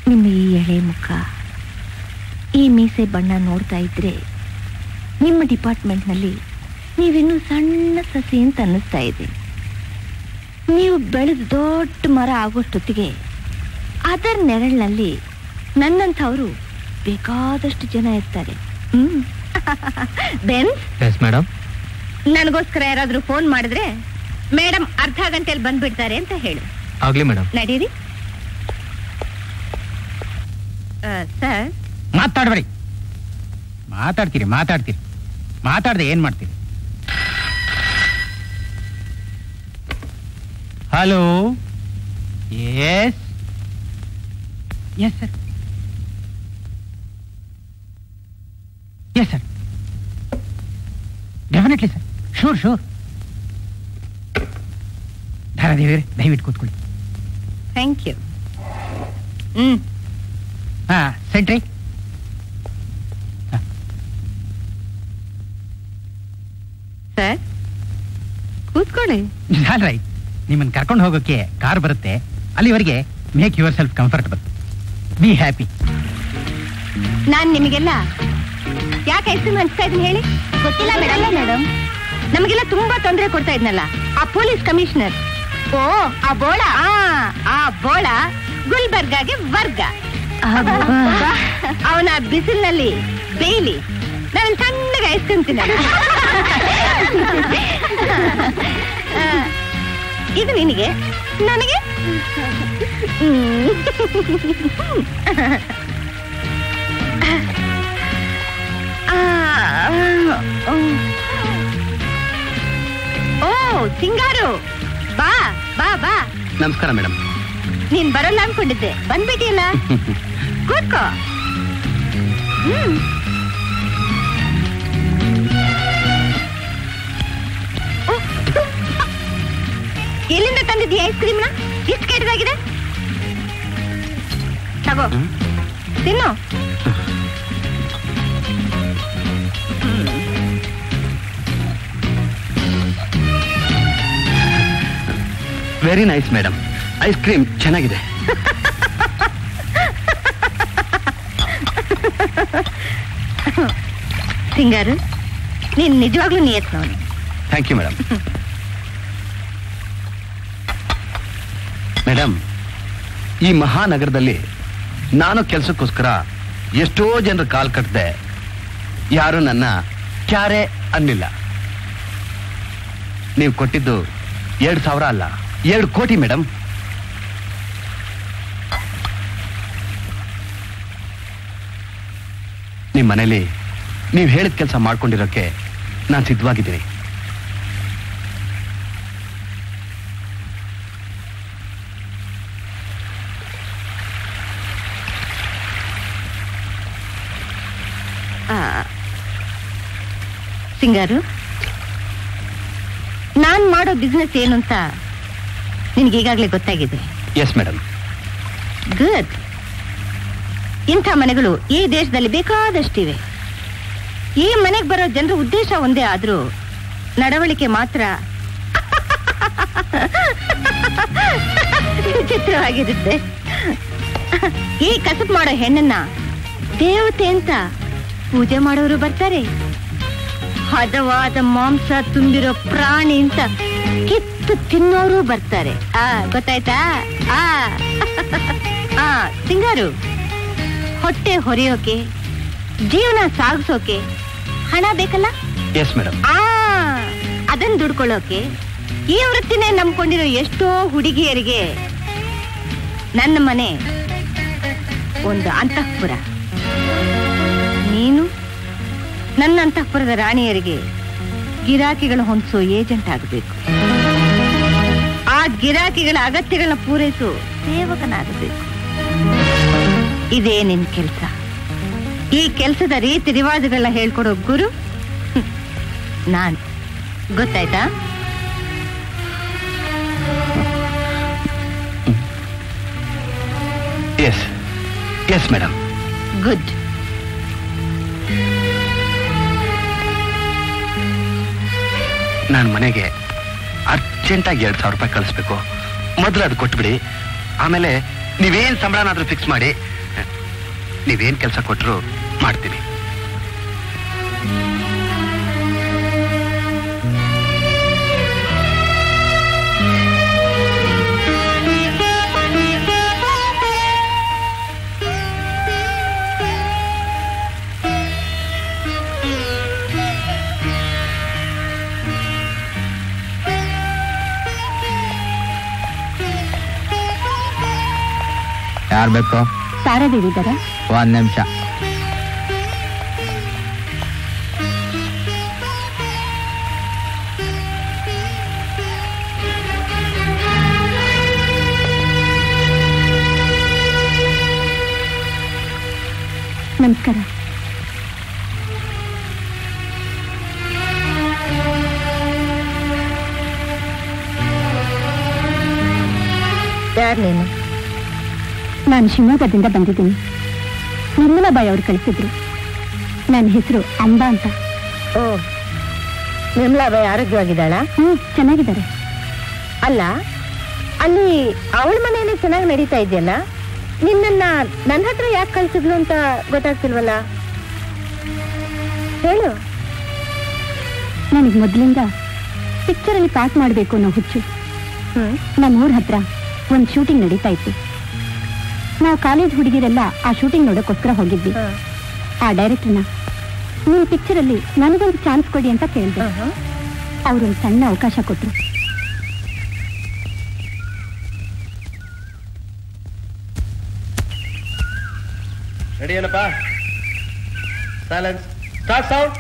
ನಿಮ್ಮ ಈ ಎಳೆ ಮುಖ ಈ ಮೀಸೆ ಬಣ್ಣ ನೋಡ್ತಾ ಇದ್ರೆ ನಿಮ್ಮ ಡಿಪಾರ್ಟ್ಮೆಂಟ್ನಲ್ಲಿ ನೀವಿನ್ನೂ ಸಣ್ಣ ಸಸಿ ಅಂತ ಅನ್ನಿಸ್ತಾ ಇದೆ ನೀವು ಬೆಳೆದು ದೊಡ್ಡ ಮರ ಆಗೋಷ್ಟೊತ್ತಿಗೆ ಅದರ ನೆರಳಿನಲ್ಲಿ ನನ್ನಂಥವರು ಬೇಕಾದಷ್ಟು ಜನ ಇರ್ತಾರೆ ಹ್ಮ್ ಬೆನ್ಸ್ ಎಸ್ ಮೇಡಮ್ ನನಗೋಸ್ಕರ ಯಾರಾದ್ರೂ ಫೋನ್ ಮಾಡಿದ್ರೆ ಮೇಡಮ್ ಅರ್ಧ ಗಂಟೆಯಲ್ಲಿ ಬಂದ್ಬಿಡ್ತಾರೆ ಅಂತ ಹೇಳು ಆಗ್ಲಿ ಮೇಡಮ್ ನಡೀರಿ ಸರ್ ಮಾತಾಡ್ಬೇಡಿ ಮಾತಾಡ್ತೀರಿ ಮಾತಾಡ್ತೀರಿ ಮಾತಾಡದೆ ಏನ್ ಮಾಡ್ತೀರಿ hello yes yes sir yes sir definitely sir sure sure Dharadevi ದಯವಿಟ್ಟು ಕೂತ್ಕೊಳ್ಳಿ ಥ್ಯಾಂಕ್ ಯು ಹ್ಮ್ ಹಾ ಸೆಂಟ್ರಿ ಸರ್ ಕೂತ್ಕೊಳ್ಳಿ ಆಲ್ ರೈಟ್ ನಿಮ್ಮನ್ನು ಕರ್ಕೊಂಡು ಹೋಗೋಕೆ ಕಾರ್ ಬರುತ್ತೆ ಅಲ್ಲಿವರೆಗೆ make yourself comfortable be happy ನಾನ್ ನಿಮಗೆಲ್ಲ ಯಾಕೆ ಐಸ್ ಕ್ರೀಮ್ ಹಂಚ್ತಾ ಇದೀನಿ ಹೇಳಿ ಗೊತ್ತಿಲ್ಲ ಮೇಡಮ್ ಮೇಡಮ್ ನಮಗೆಲ್ಲ ತುಂಬಾ ತೊಂದರೆ ಕೊಡ್ತಾ ಇದ್ನಲ್ಲ ಆ ಪೊಲೀಸ್ ಕಮಿಷನರ್ ಓ ಆ ಬೋಳ ಆ, ಆ ಬೋಳ ಗುಲ್ಬರ್ಗಾಗೆ ವರ್ಗ ಅವನ ಬಿಸಿಲಿನಲ್ಲಿ ಬೇಯ್ಲಿ ನಾನು ಸಣ್ಣಗೆ ಐಸ್ ಕ್ರೀಮ್ ತಿನ್ನಲ್ಲ ಆ, ಇದು ನಿನಗೆ ನನಗೆ ಹ್ಮ್. ಆ, ಆ, ಓ ಸಿಂಗಾರು ಬಾ ಬಾ ಬಾ ನಮಸ್ಕಾರ ಮೇಡಮ್ ನೀನ್ ಬರಲ್ಲ ಅನ್ಕೊಂಡಿದ್ದೆ ಬಂದ್ಬಿಟ್ಟಿಯಲ್ಲ ಕೂತ್ಕೋ ಹ್ಮ್ ಓ, ಎಲ್ಲಿಂದ ತಂದಿದ್ದೀಯ ಐಸ್ ಕ್ರೀಮ್ನ ಇಷ್ಟು ಕೆಟ್ಟದಾಗಿದೆ ತಗೋ ತಿನ್ನು very nice madam ice cream ಚೆನ್ನಾಗಿದೆ ಸಿಂಗಾರು ನೀನ್ ನಿಜವಾಗ್ಲೂ ನಿಯತ್ ನೋಡಿ ಥ್ಯಾಂಕ್ ಯು ಮೇಡಮ್ ಮೇಡಮ್ ಈ ಮಹಾನಗರದಲ್ಲಿ ನಾನು ಕೆಲಸಕ್ಕೋಸ್ಕರ ಎಷ್ಟೋ ಜನರು ಕಾಲ್ ಕಟ್ಟಿದೆ ಯಾರು ನನ್ನ ಕ್ಯಾರೆ ಅನ್ನಿಲ್ಲ ನೀವು ಕೊಟ್ಟಿದ್ದು ಎರಡು ಸಾವಿರ ಅಲ್ಲ ಎರಡು ಕೋಟಿ ಮೇಡಮ್ ನಿಮ್ಮ ಮನೇಲಿ ನೀವು ಹೇಳಿದ ಕೆಲಸ ಮಾಡ್ಕೊಂಡಿರೋಕ್ಕೆ ನಾನು ಸಿದ್ಧವಾಗಿದ್ದೀನಿ ಆ, ಸಿಂಗಾರು ನಾನ್ ಮಾಡೋ ಬಿಸ್ನೆಸ್ ಏನು ಅಂತ ನಿನ್ಗೆ ಈಗಾಗಲೇ ಗೊತ್ತಾಗಿದೆ ಎಸ್ ಮೇಡಮ್ ಗುಡ್ ಇಂಥ ಮನೆಗಳು ಈ ದೇಶದಲ್ಲಿ ಬೇಕಾದಷ್ಟಿವೆ ಈ ಮನೆಗೆ ಬರೋ ಜನರ ಉದ್ದೇಶ ಒಂದೇ ಆದ್ರೂ ನಡವಳಿಕೆ ಮಾತ್ರ ವಿಚಿತ್ರವಾಗಿರುತ್ತೆ ಈ ಕಸಬ್ ಮಾಡೋ ಹೆಣ್ಣನ್ನ ದೇವತೆ ಅಂತ ಪೂಜೆ ಮಾಡೋರು ಬರ್ತಾರೆ ಹದವಾದ ಮಾಂಸ ತುಂಬಿರೋ ಪ್ರಾಣಿ ಅಂತ ಕಿತ್ತು ತಿನ್ನೋರು ಬರ್ತಾರೆ ಆ ಗೊತ್ತಾಯ್ತಾ ಆ ಆ ಸಿಂಗಾರು ಹೊಟ್ಟೆ ಹೊರೆಯೋಕೆ ಜೀವನ ಸಾಗಿಸೋಕೆ ಹಣ ಬೇಕಲ್ಲ ಎಸ್ ಮೇಡಮ್ ಆ ಅದನ್ನ ದುಡ್ಕೊಳ್ಳೋಕೆ ಈ ವೃತ್ತಿನೇ ನಂಬ್ಕೊಂಡಿರೋ ಎಷ್ಟೋ ಹುಡುಗಿಯರಿಗೆ ನನ್ನ ಮನೆ ಒಂದು ಅಂತಃಪುರ ನೀನು ನನ್ನ ಅಂತಃಪುರದ ರಾಣಿಯರಿಗೆ ಗಿರಾಕಿಗಳ ಹೊಂದಿಸೋ ಏಜೆಂಟ್ ಆಗಬೇಕು ಆ ಗಿರಾಕಿಗಳ ಅಗತ್ಯಗಳನ್ನ ಪೂರೈಸೋ ಸೇವಕನಾಗಬೇಕು ಇದೇ ನಿನ್ ಕೆಲಸ ಈ ಕೆಲಸದ ರೀತಿ ರಿವಾಜುಗಳನ್ನ ಹೇಳ್ಕೊಡೋ ಗುರು ಹ್ಮ್, ನಾನ್ ಗೊತ್ತಾಯ್ತಾ ಎಸ್ ಎಸ್ ಮೇಡಮ್ ಗುಡ್ ನಾನು ಮನೆಗೆ ಅರ್ಜೆಂಟಾಗಿ ಎರಡು ಸಾವಿರ ರೂಪಾಯಿ ಕಳಿಸ್ಬೇಕು ಮೊದಲು ಅದು ಕೊಟ್ಬಿಡಿ ಆಮೇಲೆ ನೀವೇನ್ ಸಂಬಳನಾದ್ರೂ ಫಿಕ್ಸ್ ಮಾಡಿ ನೀವೇನ್ ಕೆಲಸ ಕೊಟ್ಟರು ಮಾಡ್ತೀನಿ ಯಾರು ಬೇಕು ಸಾರಾದೇವಿ ಇದ್ದಾರಾ ಒಂದ್ ನಿಮಿಷ ನಮಸ್ಕಾರ ಯಾರು ನೀನು ನಾನು ಶಿವಮೊಗ್ಗದಿಂದ ಬಂದಿದ್ದೀನಿ ನಿರ್ಮಲಾಬಾಯಿ ಅವರು ಕಳಿಸಿದ್ರು ನನ್ನ ಹೆಸರು ಅಂಬಾ ಅಂತ ಓ ನಿರ್ಮಲಾಬಾಯಿ ಆರೋಗ್ಯವಾಗಿದ್ದಾಳ ಹ್ಮ್ ಚೆನ್ನಾಗಿದ್ದಾರೆ ಅಲ್ಲ ಅಲ್ಲಿ ಅವಳ ಮನೆಯಲ್ಲಿ ಚೆನ್ನಾಗಿ ನಡೀತಾ ಇದೆಯಲ್ಲ ನಿನ್ನನ್ನ ನನ್ನ ಹತ್ರ ಯಾಕೆ ಕಳ್ಸಿದ್ಲು ಅಂತ ಗೊತ್ತಾಗ್ತಿಲ್ವಲ್ಲ ಹೇಳು ನನಗೆ ಮೊದಲಿಂದ ಪಿಕ್ಚರಲ್ಲಿ ಪಾಸ್ ಮಾಡಬೇಕು ಅನ್ನೋ ಹುಚ್ಚು ಹ್ಮ್ ನಮ್ಮ ಊರ ಹತ್ರ ಒಂದು ಶೂಟಿಂಗ್ ನಡೀತಾ ಇತ್ತು ನಾವು ಕಾಲೇಜ್ ಹುಡುಗಿರೆಲ್ಲ ಆ ಶೂಟಿಂಗ್ ನೋಡೋಕ್ಕೋಸ್ಕರ ಹೋಗಿದ್ವಿ ಹ. ಆ ಡೈರೆಕ್ಟರ್ನ ನಿಮ್ಮ ಪಿಕ್ಚರಲ್ಲಿ ನನಗೊಂದು ಚಾನ್ಸ್ ಕೊಡಿ ಅಂತ ಕೇಳಿದೆ ಆಹಾ. ಅವರೊಂದು ಸಣ್ಣ ಅವಕಾಶ ಕೊಟ್ಟರು ರೆಡಿ ಏನಪ್ಪ ಸೈಲೆನ್ಸ್ ಸ್ಟಾರ್ಟ್ ಸೌಂಡ್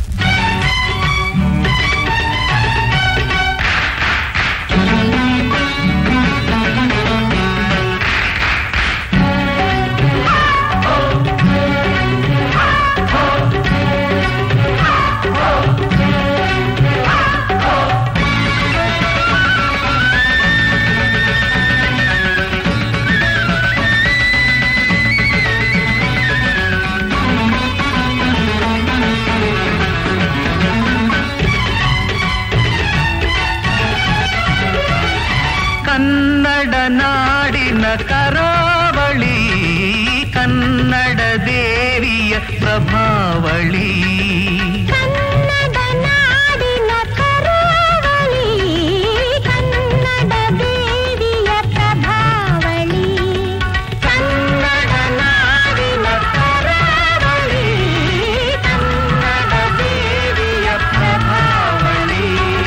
ಕನ್ನಡ ನಾಡಿನ ಕರಾವಳಿ ಕನ್ನಡ ದೇವಿಯ ಪ್ರಭಾವಳಿ ಕನ್ನಡ ನಾಡಿನ ಕರಾವಳಿ ಕನ್ನಡ ದೇವಿಯ ಪ್ರಭಾವಳಿ ಕನ್ನಡ ನಾಡಿನ ಕರಾವಳಿ ಕನ್ನಡ ದೇವಿಯ ಪ್ರಭಾವಳಿ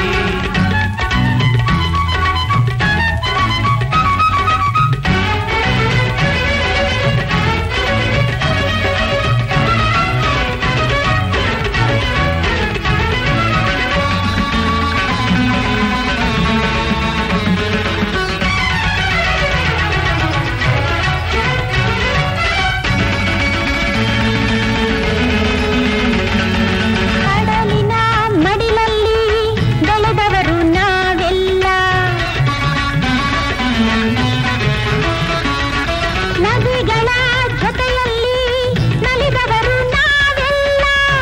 ಕಡಲಿನ ಮಡಿಲಲ್ಲಿ ಬೆಳೆದವರು ನಾವೆಲ್ಲ ನದಿಗಳ ಜೊತೆಯಲ್ಲಿ ನಲಿದವರು ನಾವೆಲ್ಲ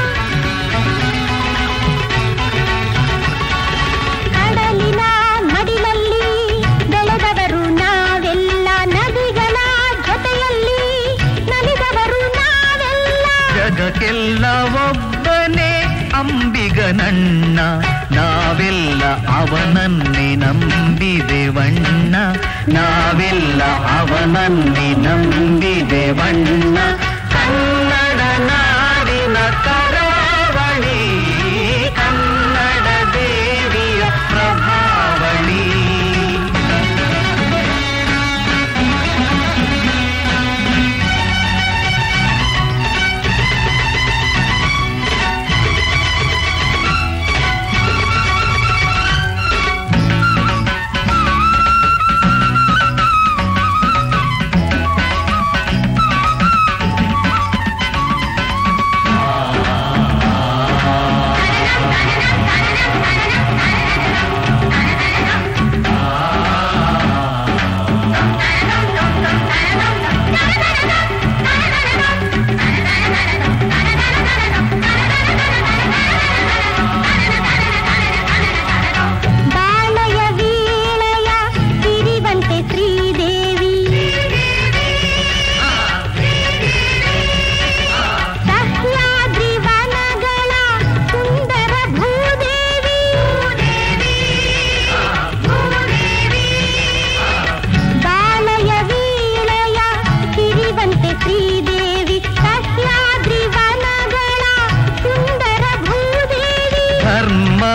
ಕಡಲಿನ ಮಡಿಲಲ್ಲಿ ಬೆಳೆದವರು ನಾವೆಲ್ಲ ನದಿಗಳ ಜೊತೆಯಲ್ಲಿ ನಲಿದವರು ನಾವೆಲ್ಲ ಜಗಕ್ಕೆಲ್ಲ ಒಬ್ಬನೇ ಅಂಬಿಗನಣ್ಣ ನಾವೆಲ್ಲ ಅವನನ್ನೇ ನಂಬಿದೆವಣ್ಣ ನಾವೆಲ್ಲ ಅವನನ್ನೇ ನಂಬಿದೆವಣ್ಣ ಕನ್ನಡ ನಾಡಿನ ಕರಾವಳಿ ಕನ್ನಡ ದೇವಿಯ ಪ್ರಭಾವಳಿ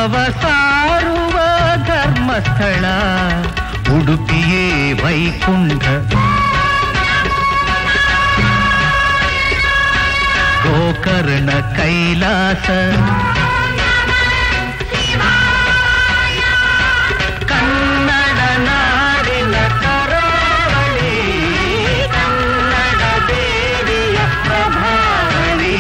ಭಾವ ಸಾರುವ ಧರ್ಮಸ್ಥಳ ಉಡುಪಿಯೇ ವೈಕುಂಠ ಗೋಕರ್ಣ ಕೈಲಾಸ ಕನ್ನಡ ನಾಡಿನ ಕರಾವಳಿ ಕನ್ನಡ ದೇವಿಯ ಪ್ರಭಾವಳಿ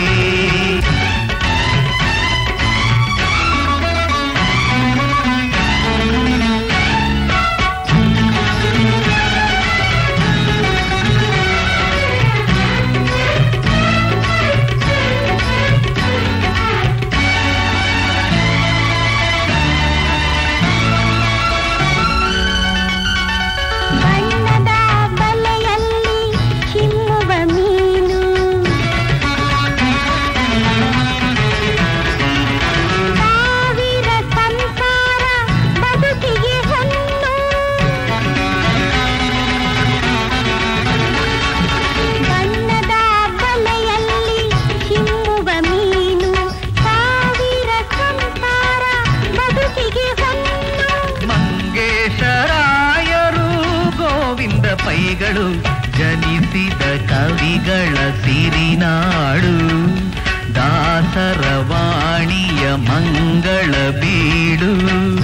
ಬಣ್ಣದ ಬಲೆಯಲ್ಲಿ ಚಿಮ್ಮುವ ಮೀನು ಸಾವಿರ ಸಂಸಾರ ಬದುಕಿಗೆ ಹೊನ್ನು ಬಣ್ಣದ ಬಲೆಯಲ್ಲಿ ಚಿಮ್ಮುವ ಮೀನು ಸಾವಿರ ಸಂಸಾರ ಬದುಕಿಗೆ ಹೊನ್ನು ಮಂಗೇಶರಾಯರು ಗೋವಿಂದ ಪೈಗಳು ಜನಿಸಿದ ಕವಿಗಳ ಸಿರಿನಾಡು ದಾಸರ ವಾಣಿಯ ಮಂಗಳ ಬೀಡು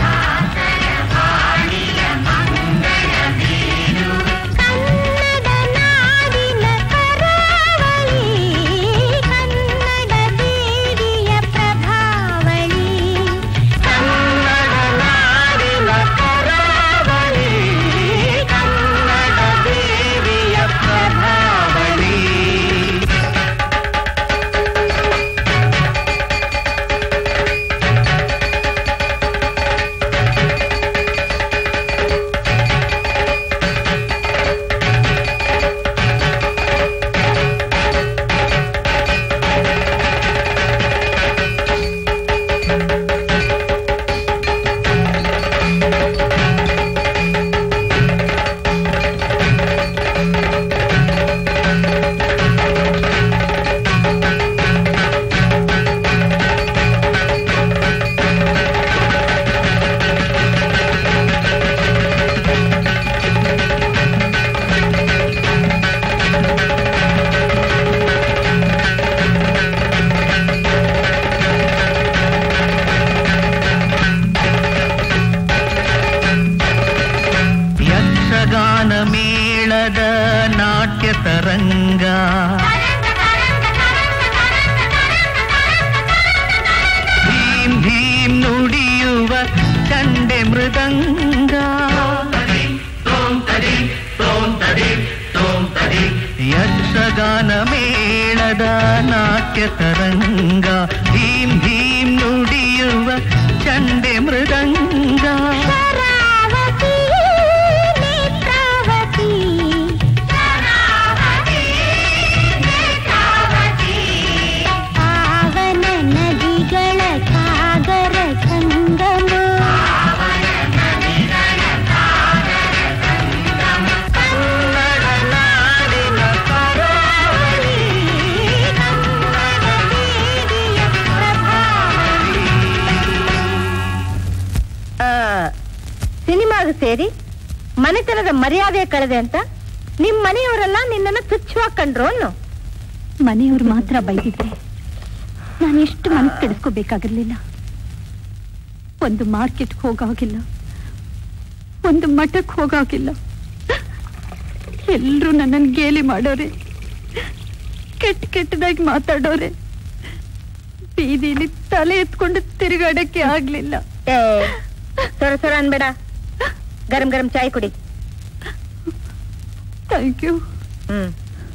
ಕನ್ನಡ ನಾಡಿನ ಕರಾವಳಿ ಕನ್ನಡ ದೇವಿಯ ಪ್ರಭಾವಳಿ ಕನ್ನಡ ನಾಡಿನ ಕರಾವಳಿ ಕನ್ನಡ ದೇವಿಯ ಪ್ರಭಾವಳಿ ಯಕ್ಷಗಾನ ಮೇಳದ ನಾಟ್ಯ ತರಂಗ ಭೀಮ್ ಭೀಮ್ ನುಡಿಯುವ ಚಂಡೆ ಮೃದಂಗ ಯಕ್ಷಗಾನ ಮೇಳದ ನಾಟ್ಯ ತರಂಗ ಭೀಮ್ ಭೀಮ್ ನುಡಿಯುವ ಚಂಡೆ ಮೃದಂಗ ಶರಾವತಿ ನೇತ್ರಾವತಿ ಪಾವನ ನದಿಗಳ ಸಾಗರ ಸಂಗಮ ಕನ್ನಡ ನಾಡಿನ ಕರಾವಳಿ ಕನ್ನಡ ದೇವಿಯ ಪ್ರಭಾವಳಿ ಆ, ಸಿನಿಮಾಗೆ ಸೇರಿ ಮನೆತನದ ಮರ್ಯಾದೆ ಕಳೆದೆ ಅಂತ ನಿಮ್ ಮನೆಯವರೆಲ್ಲ ನಿನ್ನನ್ನು ತುಚ್ಛವಾಗಿ ಕಂಡ್ರು ಅನ್ನು ಮನೆಯವ್ರು ಮಾತ್ರ ಬೈದಿದ್ರೆ ನಾನು ಎಷ್ಟು ಮನಸ್ಸು ಕೆಡಿಸ್ಕೋಬೇಕಾಗಿರ್ಲಿಲ್ಲ ಒಂದು ಮಾರ್ಕೆಟ್ಗೆ ಹೋಗಾಗಿಲ್ಲ ಒಂದು ಮಠಕ್ಕೆ ಹೋಗಾಗಿಲ್ಲ ಎಲ್ರೂ ನನ್ನನ್ನು ಗೇಲಿ ಮಾಡೋರೆ ಕೆಟ್ಟ ಕೆಟ್ಟದಾಗಿ ಮಾತಾಡೋರೆ ಬೀದಿಲಿ ತಲೆ ಎತ್ಕೊಂಡು ತಿರುಗಾಡಕ್ಕೆ ಆಗ್ಲಿಲ್ಲ ಏ ಸೊರ ಸೊರ ಅನ್ಬೇಡ ಗರಂ ಗರಂ ಚಾಯ್ ಕುಡಿ ಥ್ಯಾಂಕ್ ಯು ಹ್ಮ್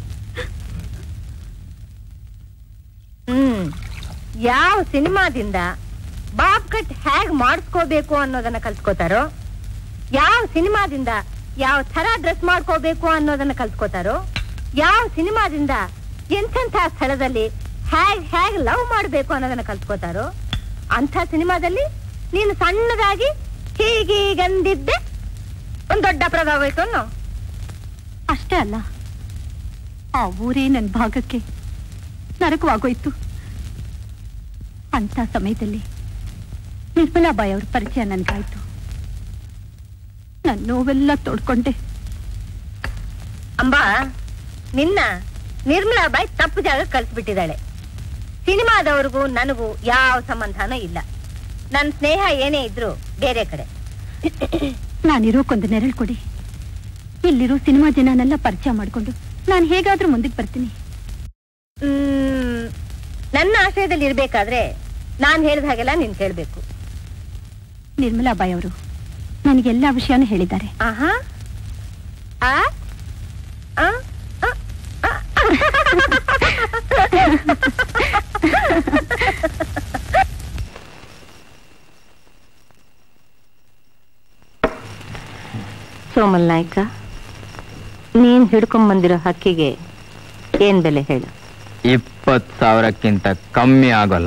ಹ್ಮ್ ಯಾವ ಸಿನಿಮಾದಿಂದ ಬಾಬ್ ಕಟ್ ಹೇಗ್ ಮಾಡಿಸ್ಕೋಬೇಕು ಅನ್ನೋದನ್ನ ಕಲ್ತ್ಕೋತಾರೋ ಯಾವ ಸಿನಿಮಾದಿಂದ ಯಾವ ತರ ಡ್ರೆಸ್ ಮಾಡ್ಕೋಬೇಕು ಅನ್ನೋದನ್ನ ಕಲ್ತ್ಕೋತಾರೋ ಯಾವ ಸಿನಿಮಾದಿಂದ ಎಂಥೆಂಥ ಸ್ಥಳದಲ್ಲಿ ಹೇಗ್ ಹೇಗ್ ಲವ್ ಮಾಡ್ಬೇಕು ಅನ್ನೋದನ್ನ ಕಲ್ತ್ಕೋತಾರೋ ಅಂಥ ಸಿನಿಮಾದಲ್ಲಿ ನೀನು ಸಣ್ಣದಾಗಿ ಹೀಗೀಗಂದಿದ್ದೆ ಒಂದ್ ದೊಡ್ಡ ಪ್ರಭಾವ ಆಯ್ತು ಅನ್ನೋ ಅಷ್ಟೇ ಅಲ್ಲ ಆ ಊರೇ ನನ್ನ ಭಾಗಕ್ಕೆ ನರಕವಾಗೋಯ್ತು ಅಂತ ಸಮಯದಲ್ಲಿ ನಿರ್ಮಲಾಬಾಯಿ ಅವ್ರ ಪರಿಚಯ ನನ್ಗಾಯ್ತು ನನ್ನ ನೋವೆಲ್ಲ ತೋಡ್ಕೊಂಡೆ ಅಂಬಾ ನಿನ್ನ ನಿರ್ಮಲಾಬಾಯಿ ತಪ್ಪು ಜಾಗ ಕಳ್ಸಿಬಿಟ್ಟಿದ್ದಾಳೆ ಸಿನಿಮಾದವ್ರಿಗೂ ನನಗೂ ಯಾವ ಸಂಬಂಧನೂ ಇಲ್ಲ ನನ್ನ ಸ್ನೇಹ ಏನೇ ಇದ್ರು ಬೇರೆ ಕಡೆ ನಾನಿರೋಕೊಂದು ನೆರಳು ಕೊಡಿ ಇಲ್ಲಿರೋ ಸಿನಿಮಾ ಜನನೆಲ್ಲ ಪರಿಚಯ ಮಾಡ್ಕೊಂಡು ನಾನು ಹೇಗಾದ್ರೂ ಮುಂದಕ್ಕೆ ಬರ್ತೀನಿ ಮ್, ನನ್ನ ಆಶ್ರಯದಲ್ಲಿ ಇರ್ಬೇಕಾದ್ರೆ ನಾನ್ ಹೇಳಿದ ಹಾಗೆಲ್ಲ ನೀನ್ ಕೇಳ್ಬೇಕು ನಿರ್ಮಲಾಬಾಯಿ ಅವರು ನನಗೆಲ್ಲ ವಿಷಯನೂ ಹೇಳಿದ್ದಾರೆ ಆಹಾ ಆ ಆ? ಆ? ಆ? ಸೋಮಲ್ ನಾಯ್ಕ ನೀನ್ ಹಿಡ್ಕೊಂಬಂದಿರೋ ಹಕ್ಕಿಗೆ ಏನ್ ಬೆಲೆ ಹೇಳು ಇಪ್ಪತ್ ಸಾವಿರಕ್ಕಿಂತ ಕಮ್ಮಿ ಆಗೋಲ್ಲ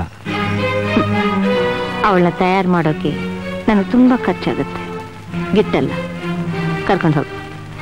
ಅವಳನ್ನ ತಯಾರು ಮಾಡೋಕೆ ನನಗೆ ತುಂಬಾ ಖರ್ಚಾಗುತ್ತೆ ಗಿಟ್ಟಲ್ಲ ಕರ್ಕೊಂಡು ಹೋಗು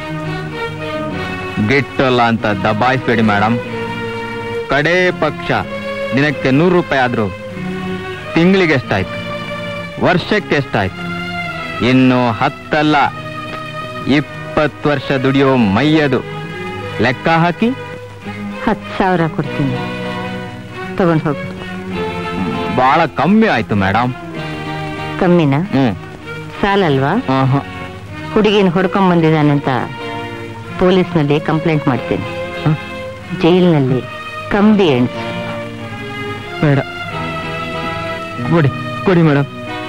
ಗಿಟ್ಟಲ್ಲ ಅಂತ ದಬಾಯಿಸ್ಬೇಡಿ ಮೇಡಮ್ ಕಡೇ ಪಕ್ಷ ದಿನಕ್ಕೆ ನೂರು ರೂಪಾಯಿ ಆದ್ರೂ ತಿಂಗಳಿಗೆ ಎಷ್ಟಾಯ್ತು ವರ್ಷಕ್ಕೆ ಎಷ್ಟಾಯ್ತು ಇನ್ನು ಹತ್ತಲ್ಲ ಇಪ್ಪತ್ತು ವರ್ಷ ದುಡಿಯೋ ಮೈಯದು ಲೆಕ್ಕ ಹಾಕಿ ಹತ್ತು ಸಾವಿರ ಕೊಡ್ತೀನಿ ತಗೊಂಡು ಹೋಗು ಬಹಳ ಕಮ್ಮಿ ಆಯ್ತು ಮೇಡಮ್ ಕಮ್ಮಿನ ಹ್ಮ್ ಸಾಲಲ್ವಾ ಆಹಾ. ಹುಡುಗಿನ ಹೊಡ್ಕೊಂಡ್ ಬಂದಿದ್ದಾನಂತ ಪೊಲೀಸ್ನಲ್ಲಿ ಕಂಪ್ಲೇಂಟ್ ಮಾಡ್ತೀನಿ ಹ? ಜೈಲಿನಲ್ಲಿ ಕಂಬಿ ಎಣ್ಸು ಬೇಡ ಕೊಡಿ ಕೊಡಿ ಮೇಡಮ್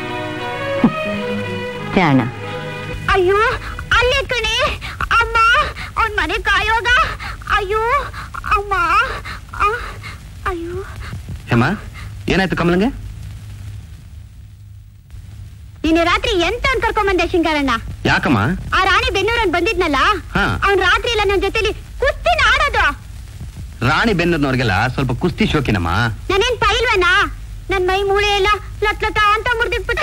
ಜಾಣ ಅಯ್ಯೋ ಅಲ್ಲೇ ಕಣೆ ಅಮ್ಮ ಅವನ್ ಮನೆ ಕಾಯೋಗ ಅಯ್ಯೋ ಅಮ್ಮ ಆ, ಅಯ್ಯೋ ಹೇಮ ಏನಾಯ್ತು ಕಮಲಂಗೆ ನಿನ್ನೆ ರಾತ್ರಿ ಎಂತ ಅಂತ ಕರ್ಕೊಂಬಂದೆ ಶಿಂಗಾರಣ್ಣ ಯಾಕಮ್ಮ ಆ ರಾಣಿ ಬೆನ್ನೂರನ್ ಬಂದಿದ್ನಲ್ಲ ಹಾ. ಅವ್ನ್ ರಾತ್ರಿ ಎಲ್ಲ ನನ್ ಜೊತೆಲಿ ಕುಸ್ತಿನ ಆಡೋದು ರಾಣಿ ಬೆನ್ನೂರ್ನವ್ರಿಗೆಲ್ಲ ಸ್ವಲ್ಪ ಕುಸ್ತಿ ಶೋಕಿನಮ್ಮ ನಾನೇನ್ ಪೈಲ್ವನಾ ನನ್ ಮೈ ಮೂಳೆ ಎಲ್ಲ ಲತ್ ಲತ ಅಂತ ಮುರ್ದಿಟ್ಬಿಟ್ಟ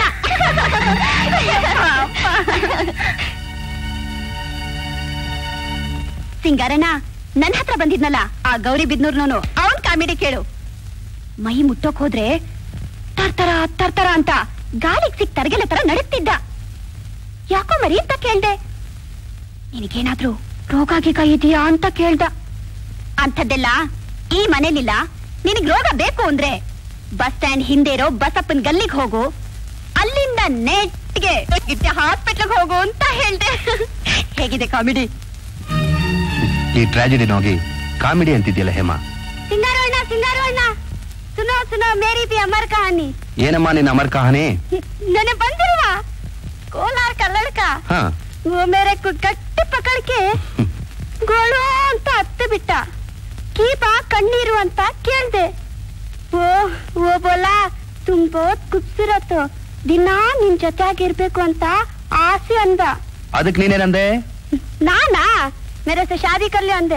ಸಿಂಗಾರಣ್ಣ ನನ್ ಹತ್ರ ಬಂದಿದ್ನಲ್ಲ ಆ ಗೌರಿ ಬಿದ್ನೂರ್ನೋನು ಅವನ್ ಕಾಮಿಡಿ ಕೇಳು ಮೈ ಮುಟ್ಟೋಕ್ ಹೋದ್ರೆ ತರ್ತರ ತರ್ತರ ಅಂತ ಗಾಳಿಗ್ ಸಿಕ್ ತರಗೆಲ್ಲ ತರ ನಡುತ್ತಿದ್ದ ಯಾಕೋ ಮರಿ ಅಂತ ಕೇಳ್ದೆ ನಿನಗೇನಾದ್ರೂ ರೋಗ ಗೀಗ ಇದೆಯಾ ಅಂತ ಕೇಳ್ದ ಅಂಥದ್ದೆಲ್ಲ ಈ ಮನೇಲಿಲ್ಲ ನಿನಗ್ ರೋಗ ಬೇಕು ಅಂದ್ರೆ ಬಸ್ ಸ್ಟ್ಯಾಂಡ್ ಹಿಂದೆ ಇರೋ ಬಸಪ್ಪನ್ ಗಲ್ಲಿಗೆ ಹೋಗು ಅಲ್ಲಿಂದ ನೆಟ್ಗೆ ಹಾಸ್ಪಿಟ್ಲ್ಗೆ ಹೋಗು ಅಂತ ಹೇಳ್ದೆ ಹೇಗಿದೆ ಕಾಮಿಡಿ ಈ ಟ್ರಾಜಿಡಿನ ಹೋಗಿ ಕಾಮಿಡಿ ಅಂತಿದ್ಯಲ್ಲ ಹೇಮ ಸಿಂಗಾರೋಣ ಸಿಂಗಾರೋಣ ಸುನೋ ಸುನೋ ಮೇರಿ ಬಿ ಅಮರ್ ಕಹಾನಿ ಏನಮ್ಮ ನಿನ್ನ ಅಮರ್ ಕಹಾನಿ ನನಗೆ ಬಂದಿಲ್ವಾ ಕೋಲಾರ ಕಲ್ಲಡ್ಕ ಹಾ वो मेरे को ಗಟ್ಟಿ ಪಕड़ के ಗೋಳು ಅಂತ ಹತ್ತು ಬಿಟ್ಟ ಕೀಪ ಕಣ್ಣೀರು ಅಂತ ಕೇಳ್ದೆ ಓ ಓ ಬೋಲ ತುಮ್ ಬಹುತ್ ಖೂಬ್ಸೂರತ್ ದಿನ ನಿನ್ ಜೊತೆಯಾಗಿರ್ಬೇಕು ಅಂತ ಆಸೆ ಅಂದ ಅದಕ್ಕೆ ನೀನೇನಂದೆ ನಾನಾ ಮೇರೆ ಸೆ ಶಾದಿ ಕರ್ಲಿ ಅಂದೆ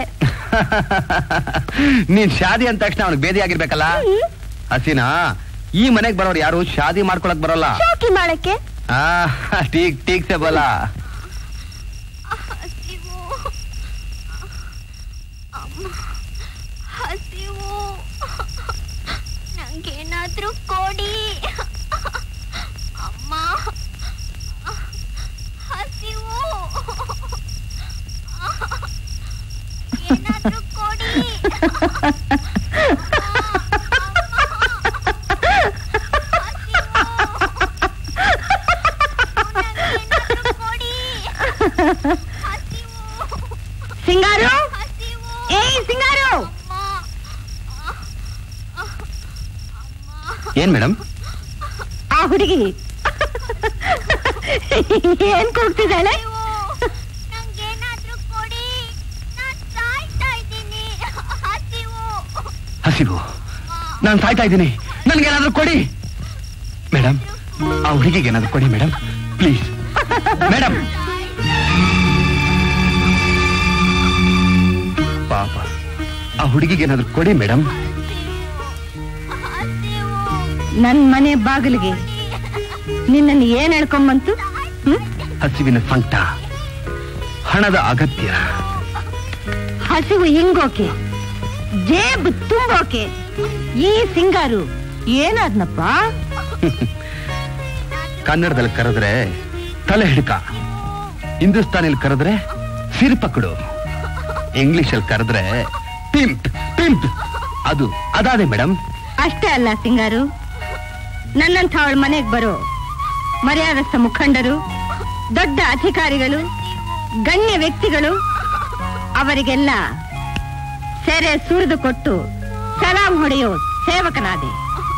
ನೀನ್ ಶಾದಿ ಅಂದ ತಕ್ಷಣ ಅವ್ನಿಗೆ ಬೇದಿ ಆಗಿರ್ಬೇಕಲ್ಲ ಹ್ಮ್. ಹಸಿನಾ ಈ ಮನೆಗ್ ಬರೋರು ಯಾರು ಶಾದಿ ಮಾಡ್ಕೊಳಕ್ ಬರೋಲ್ಲ ಶೋಕಿ ಮಾಡಕ್ಕೆ ಆ ಟೀಕ್ ಟೀಕ್ ಸೆ ಬೋಲಾ ಹಸಿವು ನಂಗೇನಾದ್ರೂ ಕೊಡಿ ಅಮ್ಮ ಹಸಿವು ಏನಾದ್ರೂ ಕೊಡಿ ಸಿಂಗಾರು ಹಸಿವು ಏ ಸಿಂಗಾರು ಏನ್ ಮೇಡಮ್ ಆ ಹುಡುಗಿ ಏನ್ ಕೂಗ್ತಿದ್ದಾಳೆ ನಂಗೇನಾದ್ರೂ ಕೊಡಿ ನಾನ್ ಸಾಯ್ತಾ ಇದ್ದೀನಿ ಹಸಿವು ಹಸಿವು ನಾನ್ ಸಾಯ್ತಾ ಇದ್ದೀನಿ ನನ್ಗೇನಾದ್ರೂ ಕೊಡಿ ಮೇಡಮ್ ಆ ಹುಡುಗಿಗೆ ಏನಾದ್ರೂ ಕೊಡಿ ಮೇಡಮ್ ಪ್ಲೀಸ್ ಮೇಡಮ್ ಪಾಪ ಆ ಹುಡುಗಿಗೆ ಏನಾದ್ರೂ ಕೊಡಿ ಮೇಡಮ್ ನನ್ ಮನೆ ಬಾಗಿಲಿಗೆ ನಿನ್ನನ್ನು ಏನ್ ಹೇಳ್ಕೊಂಬಂತು ಹ್ಮ್ ಹಸಿವಿನ ಸಂಕಟ ಹಣದ ಅಗತ್ಯ ಹಸಿವು ಹಿಂಗೋಕೆ ಜೇಬು ತುಂಬೋಕೆ ಈ ಸಿಂಗಾರು ಏನಾದ್ನಪ್ಪ ಕನ್ನಡದಲ್ಲಿ ಕರೆದ್ರೆ ತಲೆ ಹಿಡ್ಕ ಹಿಂದೂಸ್ತಾನಿಲ್ ಕರೆದ್ರೆ ಸಿರಿಪಕ್ಕಡು ಇಂಗ್ಲಿಷಲ್ಲಿ ಕರೆದ್ರೆ ಪಿಂಪ್ ಪಿಂಪ್ ಅದು ಅದಾದೆ ಮೇಡಮ್ ಅಷ್ಟೇ ಅಲ್ಲ ಸಿಂಗಾರು ನನ್ನಂಥ ಅವಳ ಮನೆಗೆ ಬರೋ ಮರ್ಯಾದಸ್ಥ ಮುಖಂಡರು ದೊಡ್ಡ ಅಧಿಕಾರಿಗಳು ಗಣ್ಯ ವ್ಯಕ್ತಿಗಳು ಅವರಿಗೆಲ್ಲ ಸೆರೆ ಸುರಿದು ಕೊಟ್ಟು ಸಲಾಂ ಹೊಡೆಯೋ ಸೇವಕನಾದೆ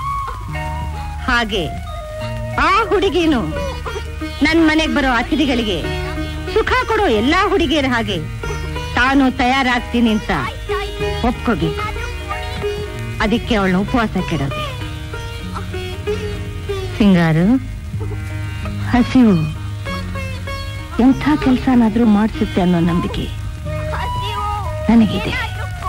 ಹಾಗೆ ಆ ಹುಡುಗಿನು ನನ್ ಮನೆಗೆ ಬರೋ ಅತಿಥಿಗಳಿಗೆ ಸುಖ ಕೊಡೋ ಎಲ್ಲಾ ಹುಡುಗಿಯರ ಹಾಗೆ ತಾನು ತಯಾರಾಗ್ತೀನಿ ಅಂತ ಒಪ್ಕೋಬೇಕು ಅದಕ್ಕೆ ಅವಳನ್ನ ಉಪವಾಸ ಕೆಡೋದೆ ಸಿಂಗಾರು ಹಸಿವು ಎಂಥ ಕೆಲಸನಾದ್ರೂ ಮಾಡಿಸುತ್ತೆ ಅನ್ನೋ ನಂಬಿಕೆ ನನಗಿದೆ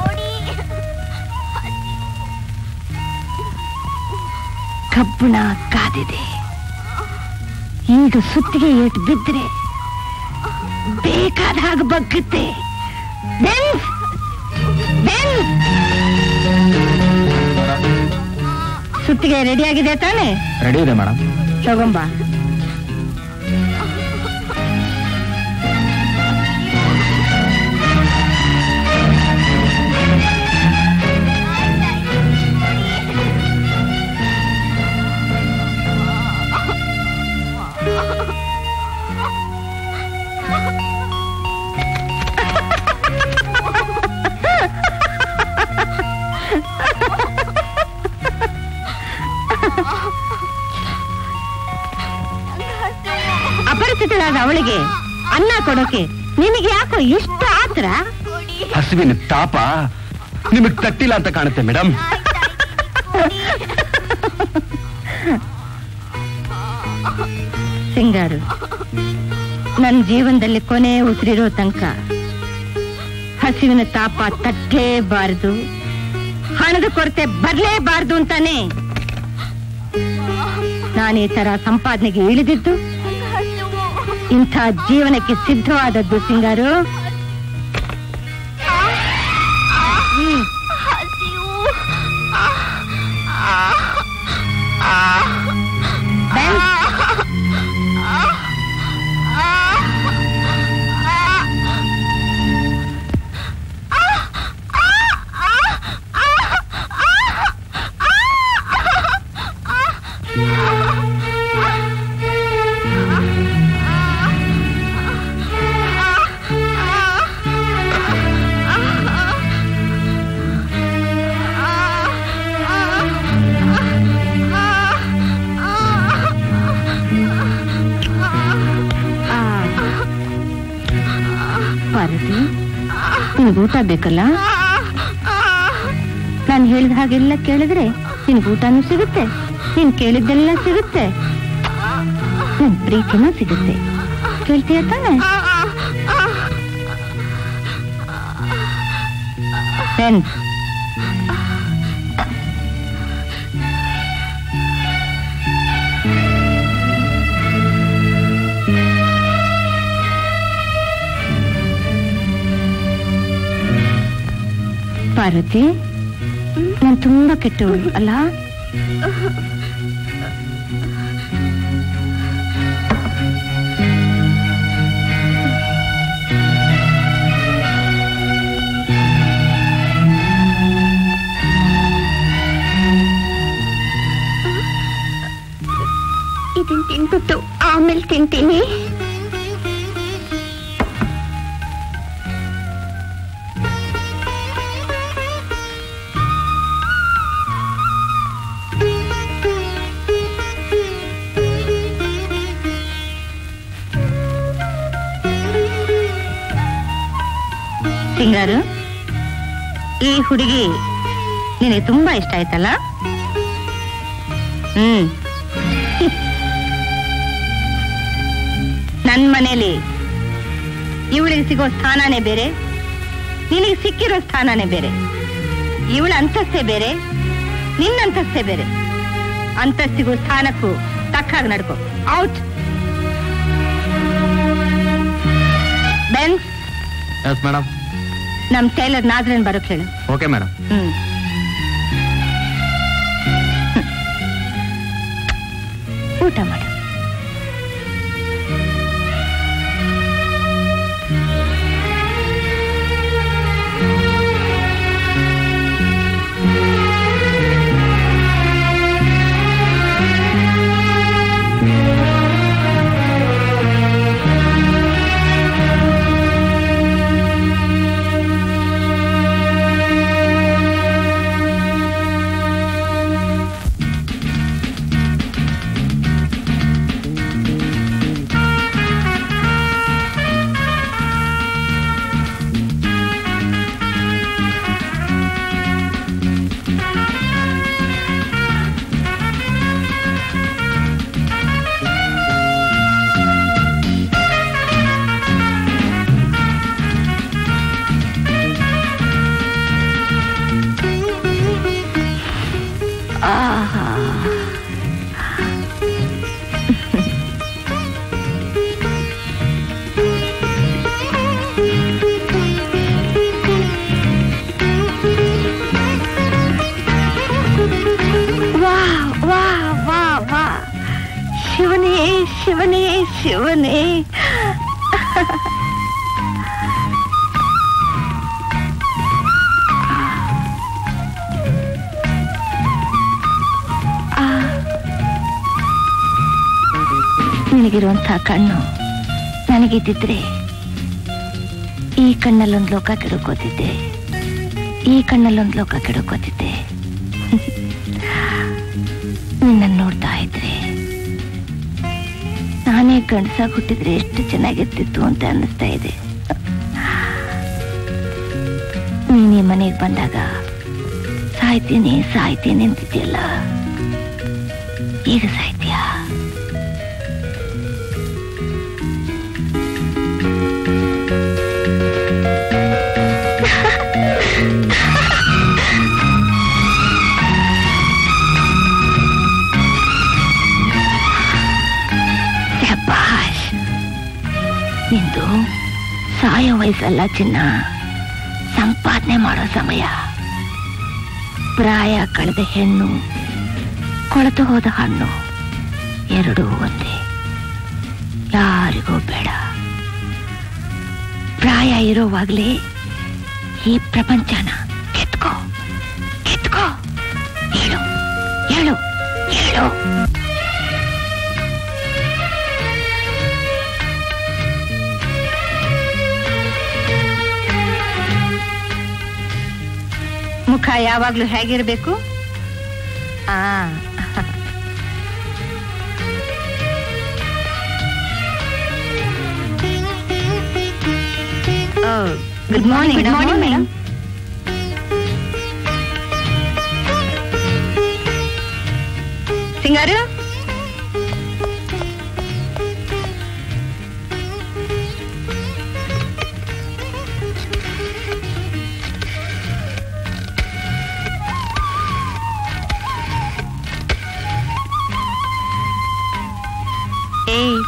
ಕಬ್ಬಣ ಕಾದಿದೆ ಈಗ ಸುತ್ತಿಗೆ ಏಟು ಬಿದ್ದರೆ ಬೇಕಾದ ಹಾಗೆ ಬಗ್ಗುತ್ತೆ ಬೆನ್ಸ್! ಬೆನ್ಸ್! ಸುತ್ತಿಗೆ ರೆಡಿ ಆಗಿದೆ ತಾನೆ ರೆಡಿ ಇದೆ ಮೇಡಮ್ ತಗೊಂಬಾ ಅಪರಿಚಿತಳಾದ ಅವಳಿಗೆ ಅನ್ನ ಕೊಡೋಕೆ ನಿನಗೆ ಯಾಕೋ ಇಷ್ಟ ಆತ್ರ ಹಸುವಿನ ತಾಪ ನಿಮಗ್ ತಟ್ಟಿಲ್ಲ ಅಂತ ಕಾಣುತ್ತೆ ಮೇಡಮ್ ಸಿಂಗಾರು ನನ್ನ ಜೀವನದಲ್ಲಿ ಕೊನೆ ಉಸಿರಿರೋ ತನಕ ಹಸಿವಿನ ತಾಪ ತಟ್ಟಲೇಬಾರದು ಹಣದ ಕೊರತೆ ಬರ್ಲೇಬಾರದು ಅಂತಾನೆ ನಾನು ಈ ತರ ಸಂಪಾದನೆಗೆ ಇಳಿದಿದ್ದು ಇಂಥ ಜೀವನಕ್ಕೆ ಸಿದ್ಧವಾದದ್ದು ಸಿಂಗಾರು ಹ್ಮ್ ಬೆನ್, ಆ. ಪಾರ್ವತಿ ನಿನ್ಗೆ ಊಟ ಬೇಕಲ್ಲ ನಾನು ಹೇಳಿದ ಹಾಗೆಲ್ಲ ಕೇಳಿದ್ರೆ ನಿನ್ಗೆ ಊಟನೂ ಸಿಗುತ್ತೆ ನೀನ್ ಕೇಳಿದ್ದೆಲ್ಲ ಸಿಗುತ್ತೆ ನನ್ ಪ್ರೀತಿನೂ ಸಿಗುತ್ತೆ ಕೇಳ್ತೀಯ ತಾನೆ ಪೆನ್ ಪಾರ್ವತಿ ನಾನು ತುಂಬಾ ಕೆಟ್ಟವಳು ಅಲ್ಲ ಇದನ್ ತಿನ್ಬಿಟ್ಟು ಆಮೇಲೆ ತಿಂತೀನಿ ಸಿಂಗಾರು ಈ ಹುಡುಗಿ ನಿನಗೆ ತುಂಬಾ ಇಷ್ಟ ಆಯ್ತಲ್ಲ ಹ್ಮ್ ನನ್ ಮನೇಲಿ ಇವಳಿಗೆ ಸಿಗೋ ಸ್ಥಾನನೇ ಬೇರೆ ನಿನಗೆ ಸಿಕ್ಕಿರೋ ಸ್ಥಾನನೇ ಬೇರೆ ಇವಳ ಅಂತಸ್ತೇ ಬೇರೆ ನಿನ್ನ ಅಂತಸ್ತೇ ಬೇರೆ ಅಂತಸ್ತಿಗೂ ಸ್ಥಾನಕ್ಕೂ ತಕ್ಕಾಗ ನಡ್ಕೋ ಔಟ್ ಬೆನ್ಸ್ ಎಸ್ ಮೇಡಮ್ ನಮ್ ಟೈಲರ್ ನಾದ್ರನ್ ಬರೋಕ್ ಹೇಳು ಓಕೆ ಮೇಡಮ್ ಹ್ಮ್ ಊಟ ಮಾಡು ಶಿವನೇ ಶಿವನೇ ಆ. ನಿನಗಿರುವಂತಹ ಕಣ್ಣು ನನಗಿದ್ದಿದ್ರೆ ಈ ಕಣ್ಣಲ್ಲೊಂದು ಲೋಕ ಕೆಡುಕೋತಿದ್ದೆ ಈ ಕಣ್ಣಲ್ಲೊಂದು ಲೋಕ ಕೆಡುಕೋತಿದ್ದೆ ನಿನ್ನನ್ನು ನೋಡ್ತಾ ಇದ್ರೆ ನಾನೇ ಗಂಡಸಾಗಿ ಹುಟ್ಟಿದ್ರೆ ಎಷ್ಟು ಚೆನ್ನಾಗಿರ್ತಿತ್ತು ಅಂತ ಅನ್ನಿಸ್ತಾ ಇದೆ ನೀನ್ ಈ ಮನೆಗೆ ಬಂದಾಗ ಸಾಯ್ತೀನಿ ಸಾಯ್ತೀನಿ ಅಂತಿದ್ಯಲ್ಲ ಈಗ ಸಾಯ್ತೀಯಾ ಶಭಾಷ್ ನಿಂದು ಸಾಯೋ ವಯಸ್ಸಲ್ಲ ಚಿನ್ನ ಸಂಪಾದನೆ ಮಾಡೋ ಸಮಯ ಪ್ರಾಯ ಕಳೆದ ಹೆಣ್ಣು ಕೊಳೆತು ಹೋದ ಹಣ್ಣು ಎರಡೂ ಒಂದೇ ಯಾರಿಗೂ ಬೇಡ ಪ್ರಾಯ ಇರೋವಾಗ್ಲೇ ಈ ಪ್ರಪಂಚನ ಕಿತ್ಕೋ ಕಿತ್ಕೋ ಹೇಳು ಹೇಳು ಹೇಳು ಮುಖ ಯಾವಾಗ್ಲೂ ಹೇಗಿರ್ಬೇಕು ಆ good morning good morning madam Singaru ಏಯ್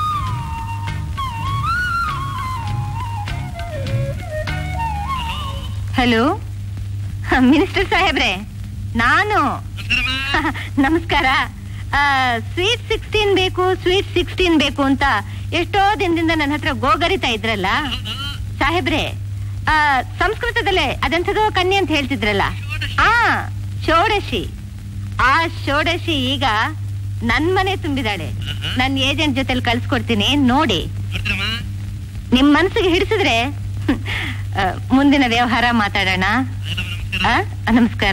ಹಲೋ ಮಿನಿಸ್ಟರ್ ಸಾಹೇಬ್ರೆ ನಾನು ನಮಸ್ಕಾರ ಸ್ವೀಟ್ ಸಿಕ್ಸ್ಟೀನ್ ಬೇಕು ಸ್ವೀಟ್ ಸಿಕ್ಸ್ಟೀನ್ ಬೇಕು ಅಂತ ಎಷ್ಟೋ ದಿನದಿಂದ ನನ್ನ ಹತ್ರ ಗೋಗರಿತಾ ಇದ್ರಲ್ಲ ಸಾಹೇಬ್ರೆ ಆ, ಸಂಸ್ಕೃತದಲ್ಲೇ ಅದೆಂಥದೋ ಕನ್ಯೆ ಅಂತ ಹೇಳ್ತಿದ್ರಲ್ಲ ಆ ಷೋಡಶಿ ಆ ಷೋಡಶಿ ಈಗ ನನ್ ಮನೆ ತುಂಬಿದಾಳೆ ನನ್ನ ಏಜೆಂಟ್ ಜೊತೆಲಿ ಕಳ್ಸ್ಕೊಡ್ತೀನಿ ನೋಡಿ ನಿಮ್ ಮನ್ಸಿಗೆ ಹಿಡಿಸಿದ್ರೆ ಆ, ಮುಂದಿನ ವ್ಯವಹಾರ ಮಾತಾಡೋಣ ಆ? ನಮಸ್ಕಾರ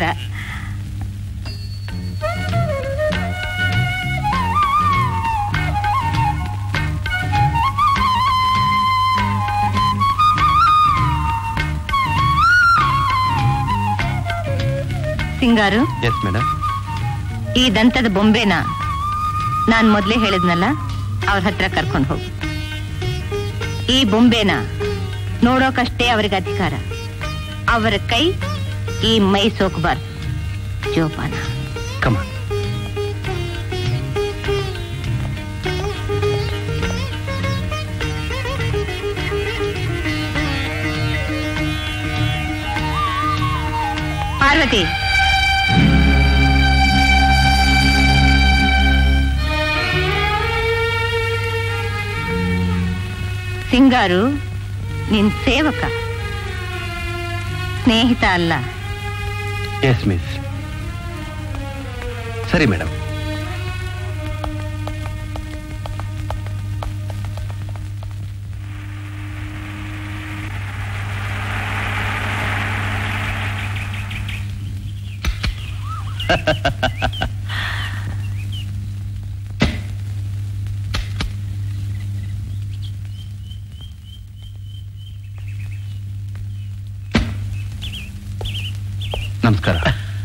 ಸಿಂಗಾರು ಎಸ್ ಮೇಡಮ್ ಈ ದಂತದ ಬೊಂಬೆನ ನಾನ್ ಮೊದ್ಲೇ ಹೇಳಿದ್ನಲ್ಲ ಅವ್ರ ಹತ್ರ ಕರ್ಕೊಂಡು ಹೋಗು ಈ ಬೊಂಬೆನ ನೋಡೋಕಷ್ಟೇ ಅವ್ರಿಗೆ ಅಧಿಕಾರ ಅವರ ಕೈ ಈ ಮೈ ಸೋಕಬಾರ್ದು ಜೋಪಾನ ಕಮ ಪಾರ್ವತಿ ಸಿಂಗಾರು ನಿನ್ ಸೇವಕ ಸ್ನೇಹಿತ ಅಲ್ಲ ಎಸ್ ಮಿಸ್ ಸರಿ ಮೇಡಮ್ ನಮಸ್ಕಾರ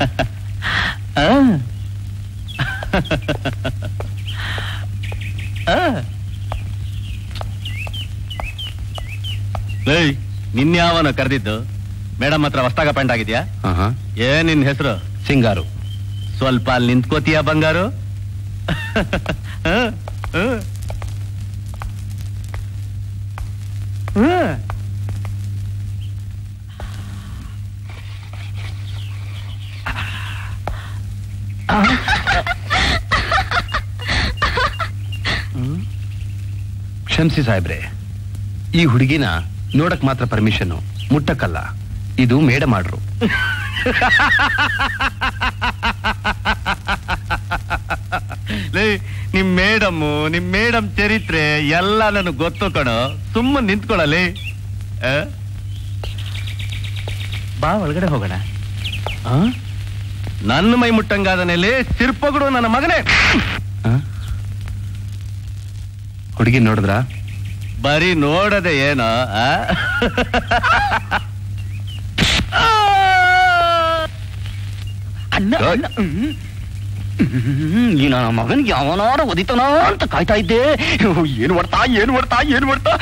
ನಿನ್ಯಾವನ ಕರೆದಿದ್ದು ಮೇಡಮ್ ಹತ್ರ ಹೊಸ್ತಾಗ ಅಪಾಯಿಂಟ್ ಆಗಿದ್ಯಾ ಆಹಾ. ಏನ್ ನಿನ್ ಹೆಸರು ಸಿಂಗಾರು ಸ್ವಲ್ಪ ಅಲ್ಲಿ ನಿಂತ್ಕೋತೀಯ ಬಂಗಾರು ಹ? ಹ? ಹ? ಕ್ಷಮಿಸಿ ಸಾಹೇಬ್ರೆ ಈ ಹುಡುಗಿನ ನೋಡಕ್ ಮಾತ್ರ ಪರ್ಮಿಷನ್ ಮುಟ್ಟಕ್ಕಲ್ಲ ಇದು ಮೇಡ ಮಾಡ್ರು ಲೇ ನಿಮ್ ಮೇಡಮ್ ನಿಮ್ ಮೇಡಮ್ ಚರಿತ್ರೆ ಎಲ್ಲ ನನಗೆ ಗೊತ್ತು ಕಣೋ ಸುಮ್ಮನೆ ನಿಂತ್ಕೊಳ್ಳಲಿ ಆ? ಬಾ ಒಳಗಡೆ ಹೋಗೋಣ ಆ? ನನ್ನ ಮೈ ಮುಟ್ಟಂಗಾದನೇಲಿ ಸಿರ್ಪಗುಡು ನನ್ನ ಮಗನೇ ಹುಡುಗಿ ನೋಡಿದ್ರ ಬರೀ ನೋಡದೆ ಏನೋ ಆ? ಅಣ್ಣ ಅಣ್ಣ, ಹ್ಮ್. ಹ್ಮ್, ಈ ನನ್ನ ಮಗನಿಗೆ ಯಾವನಾರ ಒದಿತನ ಅಂತ ಕಾಯ್ತಾ ಇದ್ದೆ ಏನು ಮಾಡ್ತಾ ಏನು ಮಾಡ್ತಾ ಏನು ಮಾಡ್ತಾ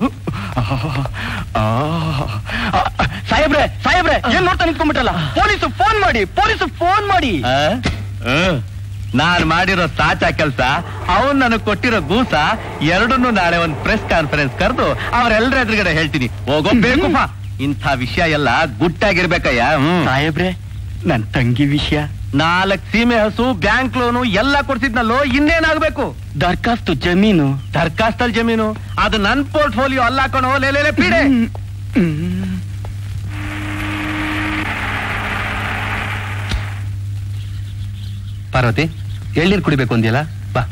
ಆ, ಆ, ಸಾಹೇಬ್ರೆ ಸಾಹೇಬ್ರೆ ಏನ್ ನೋಡ್ತಾ ನಿಂತ್ಕೊಂಡ್ಬಿಟ್ರಲ್ಲ ಪೊಲೀಸು ಫೋನ್ ಮಾಡಿ ಪೊಲೀಸು ಫೋನ್ ಮಾಡಿ ಆ? ಹ್ಮ್. ನಾನ್ ಮಾಡಿರೋ ಸಾಚಾ ಕೆಲ್ಸ ಅವನ್ ನನಗ್ ಕೊಟ್ಟಿರೋ ಗೂಸ ಎರಡನ್ನೂ ನಾಳೆ ಒಂದ್ ಪ್ರೆಸ್ ಕಾನ್ಫರೆನ್ಸ್ ಕರೆದು ಅವರೆಲ್ಲರ ಎದುರುಗಡೆ ಹೇಳ್ತೀನಿ ಹೋಗೋ ಬೇಕುಪ್ಪ ಇಂಥ ವಿಷಯ ಎಲ್ಲ ಗುಟ್ಟಾಗಿರ್ಬೇಕಯ್ಯ ಹ್ಮ್ ಸಾಹೇಬ್ರೆ ನನ್ ತಂಗಿ ವಿಷಯ ನಾಲ್ಕ್ ಸೀಮೆ ಹಸು ಬ್ಯಾಂಕ್ ಲೋನು ಎಲ್ಲ ಕೊಡ್ಸಿದ್ನಲ್ಲೋ ಇನ್ನೇನಾಗ್ಬೇಕು ದರ್ಖಾಸ್ತು ಜಮೀನು ದರ್ಖಾಸ್ತಲ್ ಜಮೀನು ಅದು ನನ್ ಪೋರ್ಟ್ಫೋಲಿಯೋ ಅಲ್ಲ ಕಣೋ ಲೇ ಲೇ, ಲೇ, ಪೀಡೆ ಪಾರ್ವತಿ ಎಳ್ನೀರ್ ಕುಡಿಬೇಕು ಅಂದ್ಯಲ್ಲ ಬಾ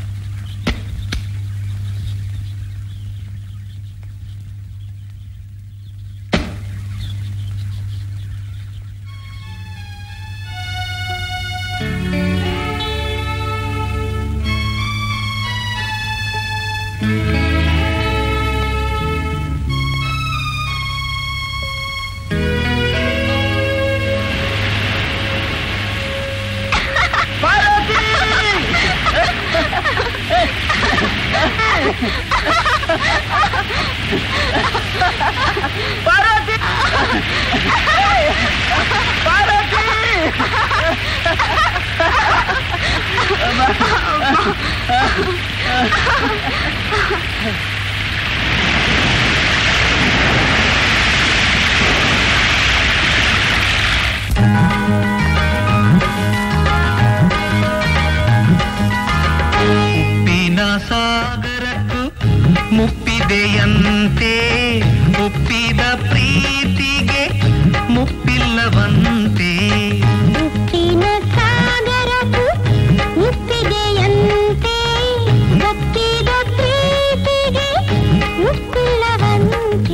ಉಪ್ಪಿನ ಸಾಗರಕ್ಕೂ ಮುಪ್ಪಿದೆಯಂತೆ ಒಪ್ಪಿದ ಪ್ರೀತಿಗೆ ಮುಪ್ಪಿಲ್ಲವಂತೆ ಉಪ್ಪಿನ ಸಾಗರವು ಮುಪ್ಪಿಗೆಯಂತೆ ಒಪ್ಪಿದ ಪ್ರೀತಿಗೆ ಮುಪ್ಪಿಲ್ಲವಂತೆ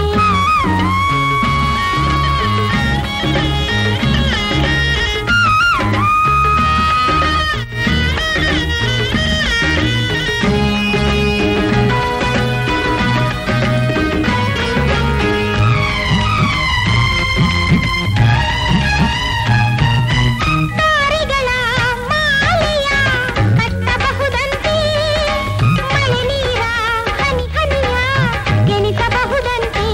ತಾರಿಗಳ ಮಾಲೆಯ ಕಟ್ಟಬಹುದಂತೆ ಮಳೆ ನೀರ ಹನಿ ಹನಿಯ ಎನಿಸಬಹುದಂತೆ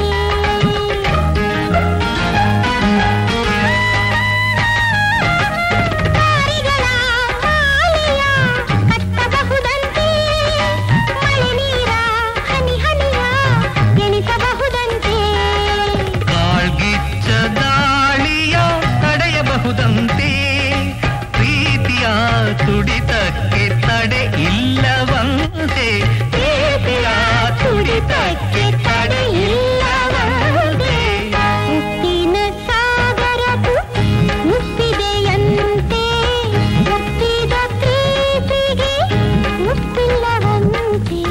ತಾರಿಗಳ ಮಾಲೆಯ ಕಟ್ಟಬಹುದಂತೆ ಮಳೆ ನೀರ ಹನಿ ಹನಿಯ ಎನಿಸಬಹುದಂತೆ ಕಾಳ್ಗಿಚ್ಚ ಗಾಳಿಯ ತಡೆಯಬಹುದಂತೆ ಪ್ರೀತಿಯ ತುಡಿತಕ್ಕೆ ತಡೆ ಇಲ್ಲವಂತೆ ಪ್ರೀತಿಯ ತುಡಿತಕ್ಕೆ ತಡೆ ಇಲ್ಲವಂತೆ ಉಪ್ಪಿನ ಸಾಗರವು ಮುಪ್ಪಿದೆಯಂತೆ ಒಪ್ಪಿದ ಪ್ರೀತಿಗೆ ಮುಪ್ಪಿಲ್ಲವಂತೆ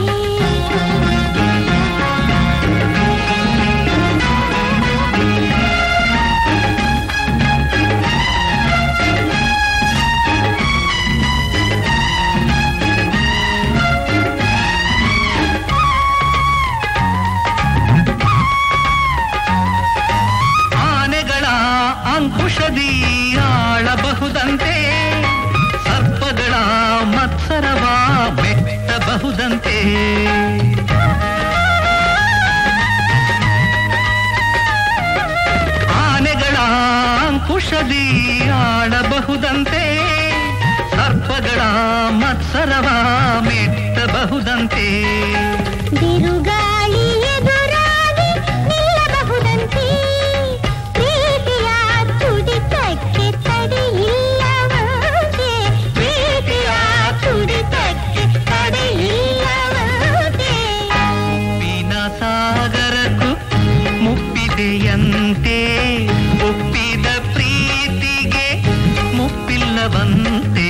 ಆನೆಗಳ ಅಂಕುಶದಿ ಆಳಬಹುದಂತೆ ಸರ್ಪಗಳ ಮತ್ಸರವ ಮೆಟ್ಟಬಹುದಂತೆ ಆನೆಗಳ ಅಂಕುಶದಿ ಆಳಬಹುದಂತೆ ಸರ್ಪಗಳ ಮತ್ಸರವ ಮೆಟ್ಟಬಹುದಂತೆ ಬಿರುಗಾಳಿ ಎದುರಾಗಿ ನಿಲ್ಲಬಹುದಂತೆ ಪ್ರೀತಿಯ ತುಡಿತಕ್ಕೆ ತಡೆಯಿಲ್ಲವಂತೆ ಪ್ರೀತಿಯ ತುಡಿತಕ್ಕೆ ತಡೆಯಿಲ್ಲವಂತೆ ಮುತ್ತಿಗೆಯಂತೆ ಒಪ್ಪಿದ ಪ್ರೀತಿಗೆ ಮುಪ್ಪಿಲ್ಲವಂತೆ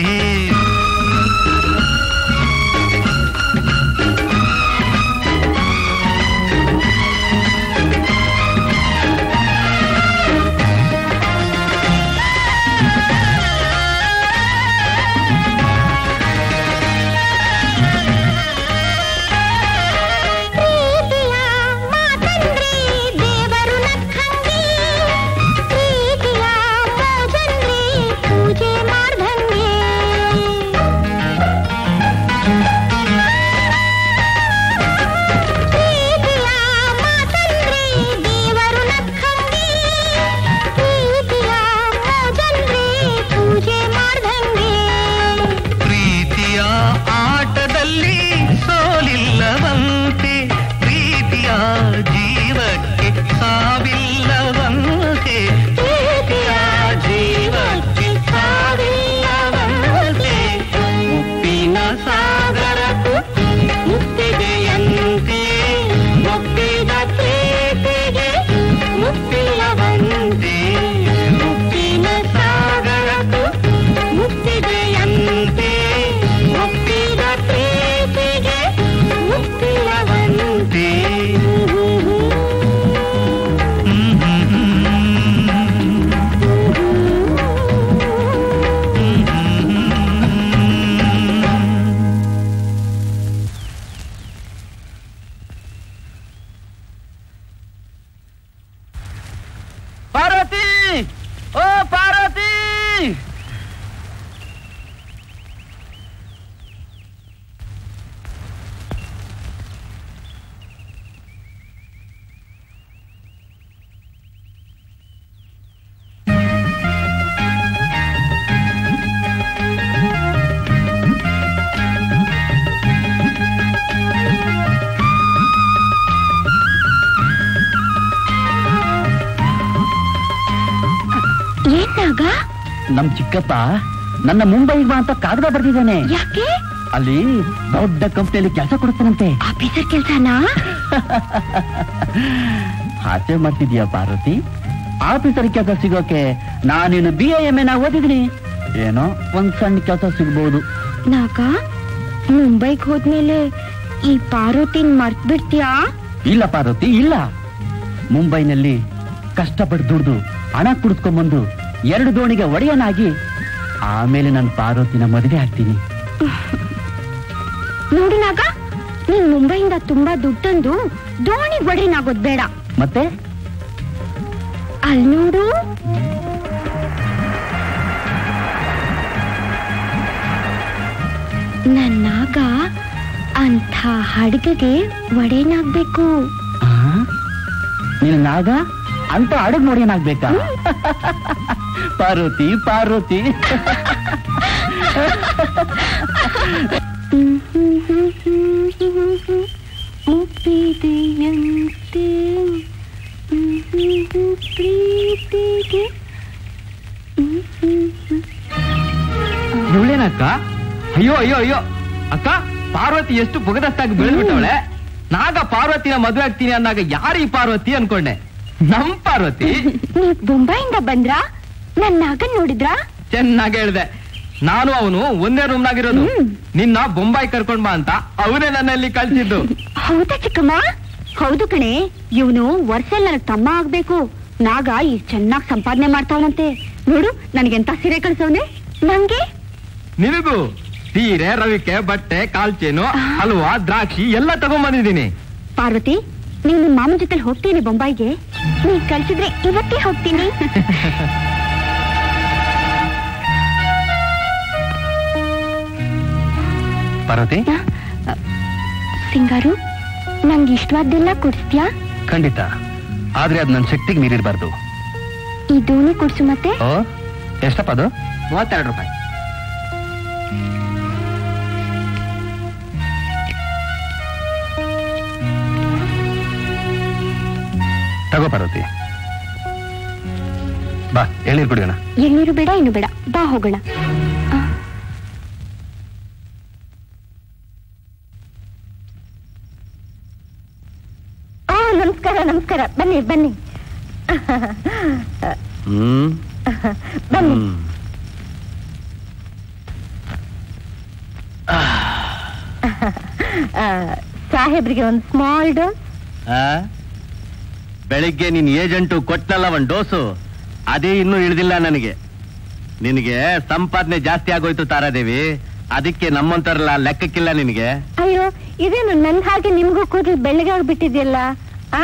ಪ್ರೀತಿಯ ಮಾತಂದ್ರೆ ದೇವರು ನಕ್ಕಂಗೆ ಪ್ರೀತಿಯ ಮೋಜಂದ್ರೆ ಪೂಜೆ ಮಾಡ್ದಂಗೆ ಪ್ರೀತಿಯ ಮಾತಂದ್ರೆ ದೇವರು ನಕ್ಕಂಗೆ ಪ್ರೀತಿಯ ಮೋಜಂದ್ರೆ ಪೂಜೆ ಮಾಡ್ದಂಗೆ ಪ್ರೀತಿಯ ಆಟದಲ್ಲಿ ಸೋಲಿಲ್ಲವಂತೆ ಪ್ರೀತಿಯ ಜೀವಕ್ಕೆ ಸಾವಿಲ್ಲವಂತೆ ಪ್ರೀತಿಯ ಜೀವಕ್ಕೆ ಸಾವಿಲ್ಲವಂತೆ ಉಪ್ಪಿನ ಸಾಗರಕ್ಕೂ ಮುತ್ತಿಗೆಯಂತೆ ಒಪ್ಪಿದ ಪ್ರೀತಿಗೆ ಮುಪ್ಪಿಲ್ಲವಂತೆ ಉಪ್ಪಿನ ಸಾಗರಕ್ಕೂ ಮುತ್ತಿಗೆಯಂತೆ ಒಪ್ಪಿದ ಪ್ರೀತಿಗೆ ಮುಪ್ಪಿಲ್ಲವಂತೆ ಪಾರ್ವತಿ ಓ ಪಾರ್ವತಿ ಏನಾಗ ನಮ್ ಚಿಕ್ಕಪ್ಪ ನನ್ನ ಮುಂಬೈಗೆ ಬಾ ಅಂತ ಕಾಗದ ಬರ್ದಿದ್ದಾನೆ ಯಾಕೆ ಅಲ್ಲಿ ದೊಡ್ಡ ಕಂಪ್ನಿಯಲ್ಲಿ ಕೆಲಸ ಕೊಡ್ತಾನಂತೆ ಆಫೀಸರ್ ಕೆಲ್ಸನಾ ಆಸೆ ಮಾಡ್ತಿದ್ಯಾ ಪಾರ್ವತಿ ಆಫೀಸರ್ ಕೆಲಸ ಸಿಗೋಕೆ ನಾನೇನು ಬಿ ಎಂ ಎನ ಓದಿದ್ದೀನಿ ಏನೋ ಒಂದ್ ಸಣ್ಣ ಕೆಲಸ ಸಿಗ್ಬೋದು ನಾಗ ಮುಂಬೈಗ್ ಹೋದ್ಮೇಲೆ ಈ ಪಾರ್ವತಿನ್ ಮರ್ತ್ ಬಿಡ್ತೀಯಾ ಇಲ್ಲ ಪಾರ್ವತಿ ಇಲ್ಲ ಮುಂಬೈನಲ್ಲಿ ಕಷ್ಟಪಟ್ಟು ದುಡ್ದು ಹಣ ಕುಡಿಸ್ಕೊಂಡ್ಬಂದು ಎರಡು ದೋಣಿಗೆ ಒಡೆಯನಾಗಿ ಆಮೇಲೆ ನನ್ನ ಪಾರ್ವತಿನ ಮದುವೆ ಆಗ್ತೀನಿ ನೋಡು ನಾಗ ನೀನ್ ಮುಂಬೈಯಿಂದ ತುಂಬಾ ದುಡ್ಡು ತಂದು ದೋಣಿ ಒಡೆನಾಗೋದ್ ಬೇಡ ಮತ್ತೆ ಅಲ್ ನೋಡು ನನ್ನಾಗ ಅಂಥ ಹಡಗಿಗೆ ಒಡೆನಾಗ್ಬೇಕು ಆ? ನೀನು ನಾಗ ಅಂತ ಅಡಗ್ ನೋಡೇನಾಗ್ಬೇಕಾ ಪಾರ್ವತಿ ಪಾರ್ವತಿ ಮುಪ್ಪಿದೆಯಂತೆ ಪ್ರೀತಿಗೆ ಇವಳೇನಕ್ಕ ಅಯ್ಯೋ ಅಯ್ಯೋ ಅಯ್ಯೋ ಅಕ್ಕ ಪಾರ್ವತಿ ಎಷ್ಟು ಬೊಗದಷ್ಟಾಗಿ ಬೆಳೆದ್ಬಿಟ್ಟವಳೆ ನಾಗ ಪಾರ್ವತಿನ ಮದುವೆ ಆಗ್ತೀನಿ ಅಂದಾಗ ಯಾರು ಈ ಪಾರ್ವತಿ ಅನ್ಕೊಂಡೆ ನಮ್ ಪಾರ್ವತಿ ನೀವ್ ಬೊಂಬಾಯಿಂದ ಬಂದ್ರಾ ನನ್ ನಾಗನ್ ನೋಡಿದ್ರಾ ಚೆನ್ನಾಗಿ ಹೇಳ್ದೆ ನಾನು ಅವನು ಒಂದೇ ರೂಮ್ ನಾಗಿರೋದು ಹ್ಮ್. ನಿನ್ನ ಬೊಂಬಾಯಿ ಕರ್ಕೊಂಡ್ ಬಾ ಅಂತ ಅವನೇ ನನ್ನಲ್ಲಿ ಕಳ್ಸಿದ್ದು ಹೌದಾ ಚಿಕ್ಕಮ್ಮ ಹೌದು ಕಣೆ ಇವನು ವರ್ಷಲ್ ನನಗ್ ತಮ್ಮ ಆಗ್ಬೇಕು ನಾಗ ಈ ಚೆನ್ನಾಗ್ ಸಂಪಾದನೆ ಮಾಡ್ತಾವನಂತೆ ನೋಡು ನನಗೆಂತ ಸೀರೆ ಕಳ್ಸವ್ನೆ ನಂಗೆ ನಿನಗೂ ಸೀರೆ ರವಿಕೆ ಬಟ್ಟೆ ಕಾಲ್ಚೇನು ಹಲ್ವಾ ದ್ರಾಕ್ಷಿ ಎಲ್ಲ ತಗೊಂಡ್ಬಂದಿದ್ದೀನಿ ಪಾರ್ವತಿ ನೀನ್ ನಿಮ್ ಮಾಮನ್ ಜೊತೆ ಹೋಗ್ತೀನಿ ಬೊಂಬಾಯಿಗೆ ನೀನ್ ಕಳ್ಸಿದ್ರೆ ಇವತ್ತೇ ಹೋಗ್ತೀನಿ ಪಾರ್ವತಿ ಆ, ಸಿಂಗಾರು ನಂಗೆ ಇಷ್ಟವಾದ್ದೆಲ್ಲ ಕೊಡಿಸ್ತ್ಯಾ ಖಂಡಿತ ಆದ್ರೆ ಅದು ನನ್ನ ಶಕ್ತಿಗೆ ಮೀರಿರಬಾರ್ದು ಈ ದೋಣಿ ಕೊಡ್ಸು ಮತ್ತೆ ಓ ಎಷ್ಟಪ್ಪ ಅದು ಮೂವತ್ತೆರಡು ರೂಪಾಯಿ ತಗೋ ಪಾರ್ವತಿ ಬಾ ಎಳ್ನೀರು ಕುಡಿಯೋಣ ಎಳ್ನೀರು ಬೇಡ ಇನ್ನು ಬೇಡ ಬಾ ಹೋಗೋಣ ಆ, ಆ, ನಮಸ್ಕಾರ ನಮಸ್ಕಾರ ಬನ್ನಿ ಬನ್ನಿ ಹ್ಮ್ ಬನ್ನಿ ಹ್ಮ್. ಆ, ಸಾಹೇಬ್ರಿಗೆ ಒಂದು ಸ್ಮಾಲ್ ಡೋಸ್ ಆ? ಬೆಳಿಗ್ಗೆ ನಿನ್ ಏಜೆಂಟು ಕೊಟ್ನಲ್ಲ ಒಂದ್ ಡೋಸು ಅದೇ ಇನ್ನೂ ಇಳಿದಿಲ್ಲ ನನಗೆ ನಿನಗೆ ಸಂಪಾದನೆ ಜಾಸ್ತಿ ಆಗೋಯ್ತು ತಾರಾದೇವಿ ಅದಕ್ಕೆ ನಮ್ಮಂತರಲ್ಲ ಲೆಕ್ಕಕ್ಕಿಲ್ಲ ನಿನಗೆ ಅಯ್ಯೋ ಇದೇನು ನನ್ ಹಾಗೆ ನಿಮ್ಗೂ ಕೂದಲು ಬೆಳ್ಳಗಾಗ್ಬಿಟ್ಟಿದ್ಯಲ್ಲ ಆ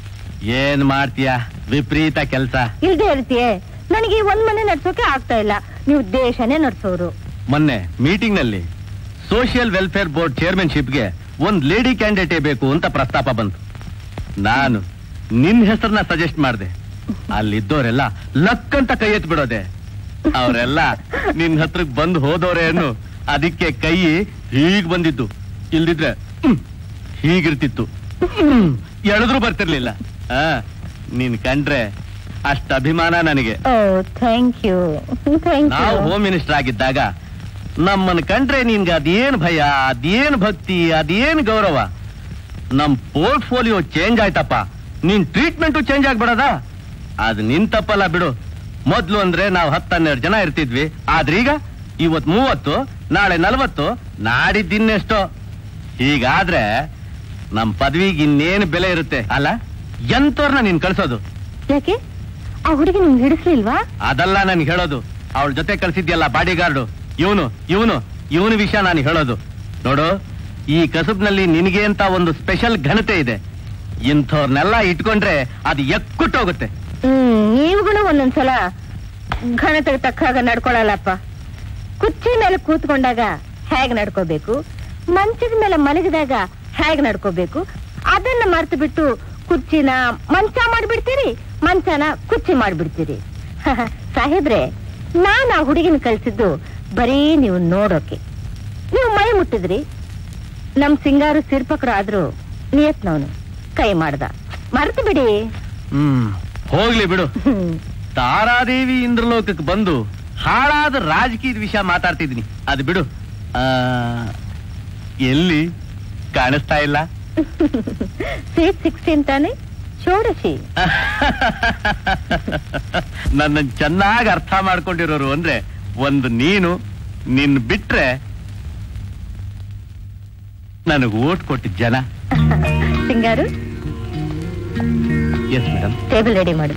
ಏನ್ ಮಾಡ್ತೀಯ ವಿಪರೀತ ಕೆಲ್ಸ ಇಲ್ದೇ ಇರ್ತೀಯೇ ನನಗೆ ಈ ಒಂದ್ ಮನೆ ನಡ್ಸೋಕೆ ಆಗ್ತಾ ಇಲ್ಲ ನೀವು ದೇಶನೇ ನಡ್ಸೋರು ಮೊನ್ನೆ ಮೀಟಿಂಗ್ ನಲ್ಲಿ ಸೋಷಿಯಲ್ ವೆಲ್ಫೇರ್ ಬೋರ್ಡ್ ಚೇರ್ಮನ್ಶಿಪ್ಗೆ ಒಂದ್ ಲೇಡಿ ಕ್ಯಾಂಡಿಡೇಟೇ ಬೇಕು ಅಂತ ಪ್ರಸ್ತಾಪ ಬಂತು ನಾನು ನಿನ್ ಹೆಸರನ್ನ ಸಜೆಸ್ಟ್ ಮಾಡಿದೆ ಅಲ್ಲಿದ್ದವರೆಲ್ಲ ಲಕ್ ಅಂತ ಕೈ ಎತ್ ಬಿಡೋದೆ ಅವರೆಲ್ಲ ನಿನ್ ಹತ್ರಕ್ ಬಂದು ಹೋದವ್ರೆ ಅನ್ನು ಅದಕ್ಕೆ ಕೈ ಹೀಗ್ ಬಂದಿದ್ದು ಇಲ್ದಿದ್ರೆ ಹ್ಮ್, ಹೀಗಿರ್ತಿತ್ತು ಹ್ಮ್, ಎಳೆದ್ರು ಬರ್ತಿರ್ಲಿಲ್ಲ ಆ ನೀನ್ ಕಂಡ್ರೆ ಅಷ್ಟ ಅಭಿಮಾನ ನನಗೆ ಓ ಥ್ಯಾಂಕ್ ಯು ಥ್ಯಾಂಕ್ ನಾವು ಯು ಹೋಮ್ ಮಿನಿಸ್ಟರ್ ಆಗಿದ್ದಾಗ ನಮ್ಮನ್ನ ಕಂಡ್ರೆ ನಿನ್ಗೆ ಅದೇನ್ ಭಯ ಅದೇನ್ ಭಕ್ತಿ ಅದೇನ್ ಗೌರವ ನಮ್ ಪೋರ್ಟ್ಫೋಲಿಯೋ ಚೇಂಜ್ ಆಯ್ತಪ್ಪ ನಿನ್ ಟ್ರೀಟ್ಮೆಂಟು ಚೇಂಜ್ ಆಗ್ಬಿಡದ ಅದ್ ನಿನ್ ತಪ್ಪಲ್ಲ ಬಿಡು ಮೊದ್ಲು ಅಂದ್ರೆ ನಾವು ಹತ್ತನ್ನೆರಡು ಜನ ಇರ್ತಿದ್ವಿ ಆದ್ರೀಗ ಇವತ್ ಮೂವತ್ತು ನಾಳೆ ನಲ್ವತ್ತು ನಾಡಿದ್ದಿನ್ನೆಷ್ಟೋ ಹೀಗಾದ್ರೆ ನಮ್ ಪದವಿಗೆ ಇನ್ನೇನು ಬೆಲೆ ಇರುತ್ತೆ ಅಲ್ಲ ಎಂತವ್ರನ್ನ ನೀನ್ ಕಳ್ಸೋದು ಯಾಕೆ ಆ ಹುಡುಗಿ ನಿಮ್ಗೆ ಹಿಡಿಸ್ಲಿಲ್ವಾ ಅದಲ್ಲ ನಾನು ಹೇಳೋದು ಅವಳ ಜೊತೆ ಕಳ್ಸಿದ್ಯಲ್ಲ ಬಾಡಿಗಾರ್ಡು ಇವನು ಇವನು ಇವನು ವಿಷಯ ನಾನು ಹೇಳೋದು ನೋಡು ಈ ಕಸಬ್ನಲ್ಲಿ ನಿನಗೆ ಅಂತ ಒಂದು ಸ್ಪೆಷಲ್ ಘನತೆ ಇದೆ ಇಂಥವ್ರನ್ನೆಲ್ಲ ಇಟ್ಕೊಂಡ್ರೆ ಅದು ಎಕ್ಕುಟ್ಟೋಗುತ್ತೆ ಹ್ಮ್ ನೀವುಗಳು ಒಂದೊಂದ್ಸಲ ಘನತೆಗೆ ತಕ್ಕ ಹಾಗೆ ನಡ್ಕೊಳಲ್ಲಪ್ಪ ಕುರ್ಚಿ ಮೇಲೆ ಕೂತ್ಕೊಂಡಾಗ ಹೇಗ್ ನಡ್ಕೋಬೇಕು ಮಂಚದ ಮೇಲೆ ಮಲಗಿದಾಗ ಹೇಗ್ ನಡ್ಕೋಬೇಕು ಅದನ್ನ ಮರ್ತು ಬಿಟ್ಟು ಕುರ್ಚಿನ ಮಂಚ ಮಾಡ್ಬಿಡ್ತೀರಿ ಮಂಚನ ಕುರ್ಚಿ ಮಾಡ್ಬಿಡ್ತೀರಿ ಸಾಹೇಬ್ರೆ ನಾನ್ ಆ ಹುಡುಗಿನ ಕಳ್ಸಿದ್ದು ಬರೀ ನೀವು ನೋಡೋಕೆ ನೀವು ಮೈ ಮುಟ್ಟಿದ್ರಿ ನಮ್ ಸಿಂಗಾರು ಸಿರ್ಪಕರು ಆದ್ರೂ ನಿಯತ್ನವನು ಕೈ ಮಾಡ್ದ ಮರ್ತು ಬಿಡಿ ಹ್ಮ್ ಹೋಗ್ಲಿ ಬಿಡು ಹ್ಮ್ ತಾರಾದೇವಿ ಇಂದ್ರಲೋಕಕ್ಕೆ ಬಂದು ಹಾಳಾದ ರಾಜಕೀಯದ ವಿಷಯ ಮಾತಾಡ್ತಿದ್ದೀನಿ ಅದು ಬಿಡು ಆ, ಎಲ್ಲಿ ಕಾಣಿಸ್ತಾ ಇಲ್ಲ ಸೀಟ್ ಸಿಕ್ಸ್ಟೀನ್ ತಾನೆ ಷೋಡಶಿ ನನ್ನ ಚೆನ್ನಾಗಿ ಅರ್ಥ ಮಾಡ್ಕೊಂಡಿರೋರು ಅಂದ್ರೆ ಒಂದು ನೀನು ನಿನ್ ಬಿಟ್ರೆ ನನಗೆ ಓಟ್ ಕೊಟ್ಟಿದ್ದ ಜನ Singaru yes madam table ready ಮಾಡು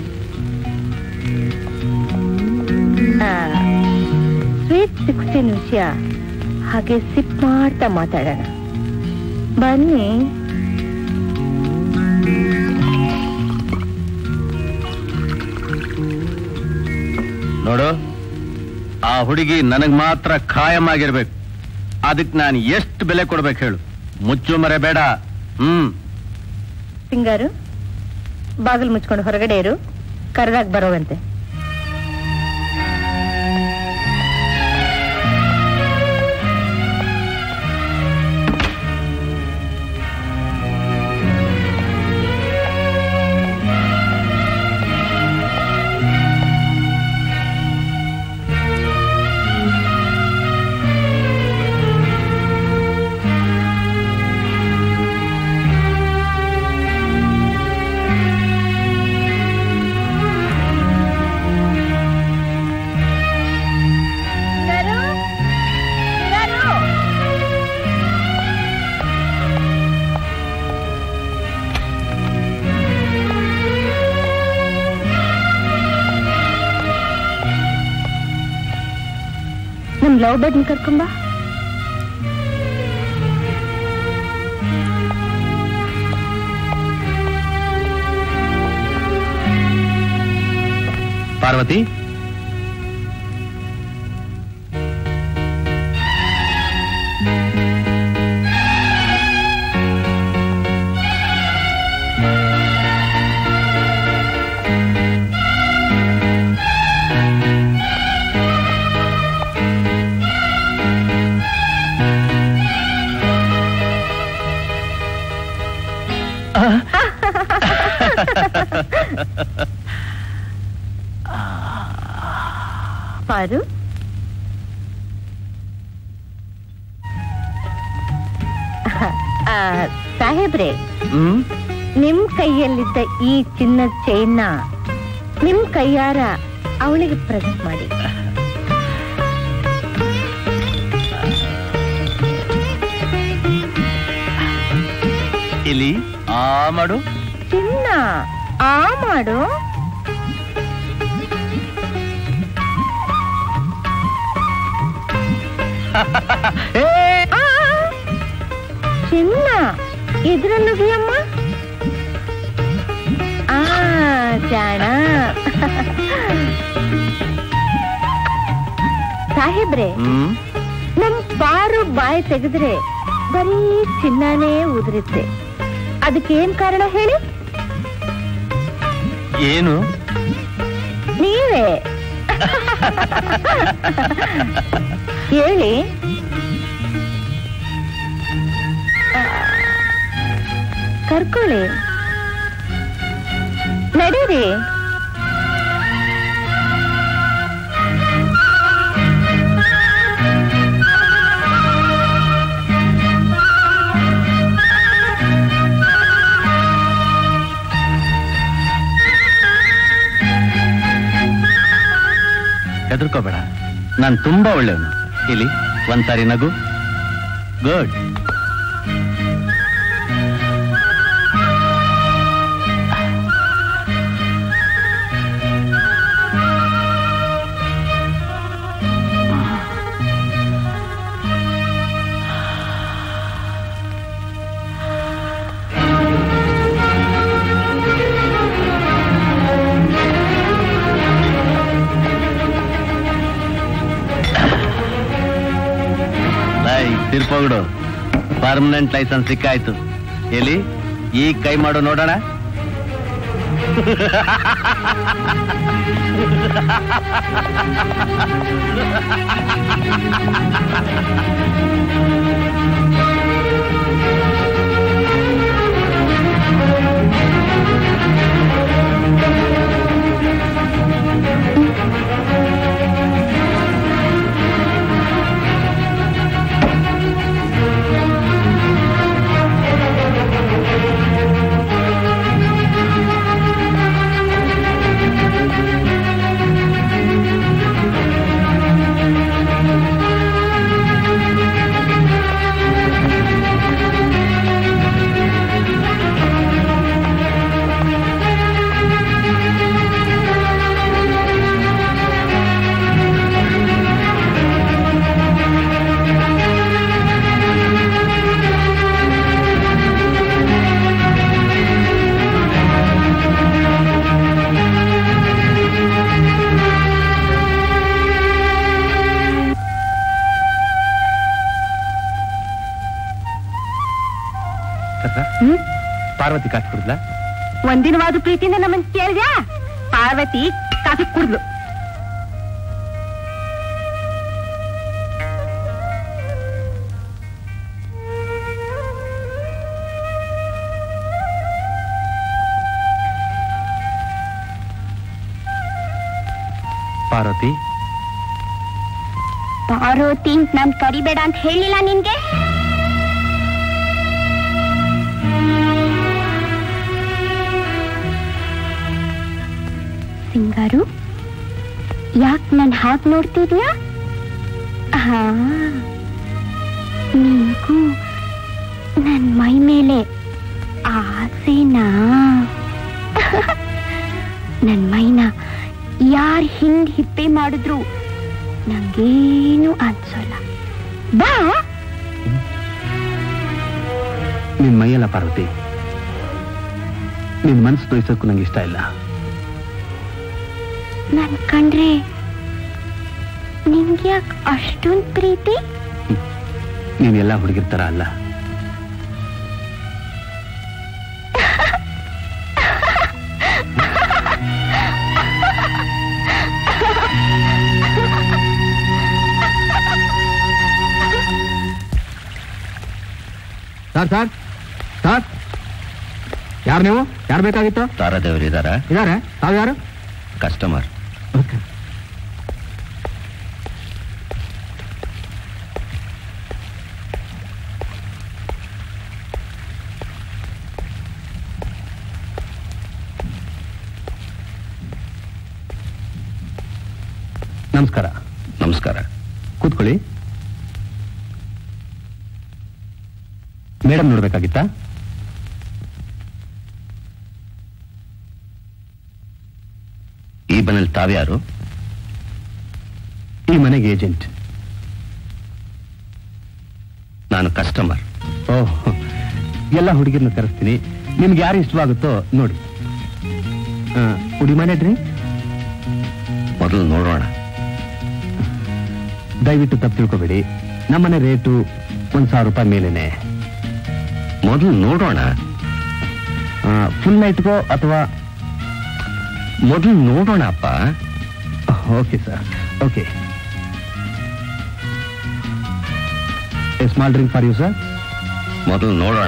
ಸ್ವೀಟ್ ಸಿಕ್ಸ್ಟೀನ್ ವಿಷಯ ಹಾಗೆ ಸಿಪ್ ಮಾಡ್ತಾ ಮಾತಾಡೋಣ ಬನ್ನಿ ನೋಡು ಆ ಹುಡುಗಿ ನನಗ್ ಮಾತ್ರ ಖಾಯಂ ಆಗಿರ್ಬೇಕು ಅದಕ್ಕೆ ನಾನು ಎಷ್ಟು ಬೆಲೆ ಕೊಡ್ಬೇಕು ಹೇಳು ಮುಚ್ಚು ಮರೆ ಬೇಡ ಹ್ಮ್ ಸಿಂಗಾರು ಬಾಗಿಲು ಮುಚ್ಕೊಂಡು ಹೊರಗಡೆ ಇರು ಕರೆದಾಗ ಬರೋವಂತೆ ನಮ್ ಲವ್ ಬರ್ಡ್ ಕರ್ಕೊಂಬ ಪಾರ್ವತಿ ಪಾರು ಆ, ಸಾಹೇಬ್ರೆ ಹ್ಮ್ ನಿಮ್ ಕೈಯಲ್ಲಿದ್ದ ಈ ಚಿನ್ನದ ಚೈನ್ನ ನಿಮ್ ಕೈಯಾರ ಅವಳಿಗೆ ಪ್ರೆಸೆಂಟ್ ಮಾಡಿ ಇಲ್ಲಿ ಆ ಮಾಡು ಚಿನ್ನ ಆ ಮಾಡು ಆ, ಚಿನ್ನ ಇದ್ರಲ್ಲುಗಿಯಮ್ಮ ಆ ಜಾಣ ಸಾಹೇಬ್ರೆ ಹ್ಮ್ ನಮ್ ಪಾರು ಬಾಯಿ ತೆಗೆದ್ರೆ ಬರೀ ಚಿನ್ನನೇ ಉದುರುತ್ತೆ ಅದಕ್ಕೇನ್ ಕಾರಣ ಹೇಳಿ ಏನು ನೀವೇ ಹೇಳಿ ಆ, ಕರ್ಕೊಳ್ಳಿ ನಡೀರಿ ಹೆದರ್ಕೋಬೇಡ ನಾನ್ ತುಂಬಾ ಒಳ್ಳೆಯವನು ಇಲ್ಲಿ ಒಂದ್ಸಾರಿ ನಗು ಗುಡ್ ಲೈ ತಿರ್ಪೋಗ್ಡು ಪರ್ಮನೆಂಟ್ ಲೈಸೆನ್ಸ್ ಸಿಕ್ಕಾಯ್ತು ಎಲ್ಲಿ ಈಗ ಕೈ ಮಾಡು ನೋಡೋಣ ಪಾರ್ವತಿ ಕಾಸು ಕುಡ್ಲಾ ಒಂದಿನವಾದ ಪ್ರೀತಿಯಿಂದ ನಮ್ಮನ್ ಕೇಳಿದ್ಯಾ ಪಾರ್ವತಿ ಕಾಫಿ ಕುಡ್ದು ಪಾರ್ವತಿ ಪಾರ್ವತಿ ನಮ್ ಕರಿಬೇಡ ಅಂತ ಹೇಳಿಲ್ಲ ನಿನ್ಗೆ ಸಿಂಗಾರು ಯಾಕ್ ನನ್ ಹಾಗ್ ನೋಡ್ತಿದ್ಯಾ ಹಾ ನಿನ್ಗೂ ನನ್ ಮೈ ಮೇಲೆ ಆಸೆನಾ ನನ್ ಮೈನ ಯಾರ್ ಹಿಂಗ್ ಹಿಪ್ಪೆ ಮಾಡಿದ್ರು ನಂಗೇನು ಅನ್ಸೋಲ್ಲ ಬಾ ನಿನ್ ಮೈಯಲ್ಲ ಪಾರ್ವತಿ ನಿನ್ ಮನ್ಸು ತೋಯ್ಸೋಕ್ಕೂ ನಂಗೆ ಇಷ್ಟ ಇಲ್ಲ ನನ್ ಕಂಡ್ರೆ ನಿನ್ಗ್ಯಾಕ್ ಅಷ್ಟೊಂದ್ ಪ್ರೀತಿ ನೀನ್ ಎಲ್ಲ ಹುಡುಗಿರ್ ತರ ಅಲ್ಲ ಸರ್ ಸರ್ ಸರ್ ಯಾರು ನೀವು ಯಾರು ಬೇಕಾಗಿತ್ತು ತಾರಾದೇವರು ಇದಾರ ಇದಾರೆ ತಾವು ಯಾರು ಕಸ್ಟಮರ್ ನಮಸ್ಕಾರ ನಮಸ್ಕಾರ ಕೂತ್ಕೊಳ್ಳಿ ಮೇಡಮ್ ನೋಡ್ಬೇಕಾಗಿತ್ತಾ ಈ ಮನೇಲಿ ತಾವ್ಯಾರು ಈ ಮನೆಗೆ ಏಜೆಂಟ್ ನಾನು ಕಸ್ಟಮರ್ ಓಹ್ ಎಲ್ಲ ಹುಡುಗಿರ್ನ ಕರೆಸ್ತೀನಿ ನಿಮ್ಗೆ ಯಾರು ಇಷ್ಟವಾಗುತ್ತೋ ನೋಡಿ ಕುಡಿ ಮನೆ ಡ್ರಿಂಕ್ ಮೊದಲು ನೋಡೋಣ ದಯವಿಟ್ಟು ತಪ್ಪು ತಿಳ್ಕೊಬೇಡಿ ನಮ್ಮನೆ ರೇಟು ಒಂದ್ ಸಾವಿರ ರೂಪಾಯಿ ಮೇಲೇನೆ ಮೊದಲು ನೋಡೋಣ ಫುಲ್ ನೈಟ್ಗೋ ಅಥವಾ ಮೊದಲು ನೋಡೋಣ ಅಪ್ಪ okay sir okay small drink for you sir ಮೊದಲು ನೋಡೋಣ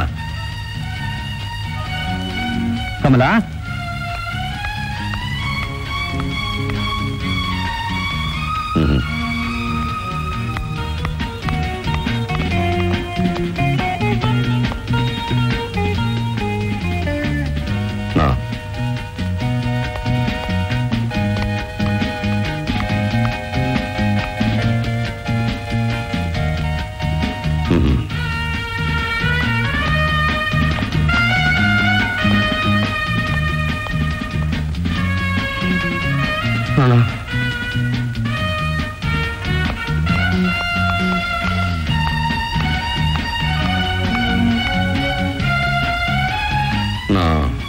ಕಮಲಾ ಹ್ಮ್ ನಾ ಹ್ಮ್ ಹಾ ನಾ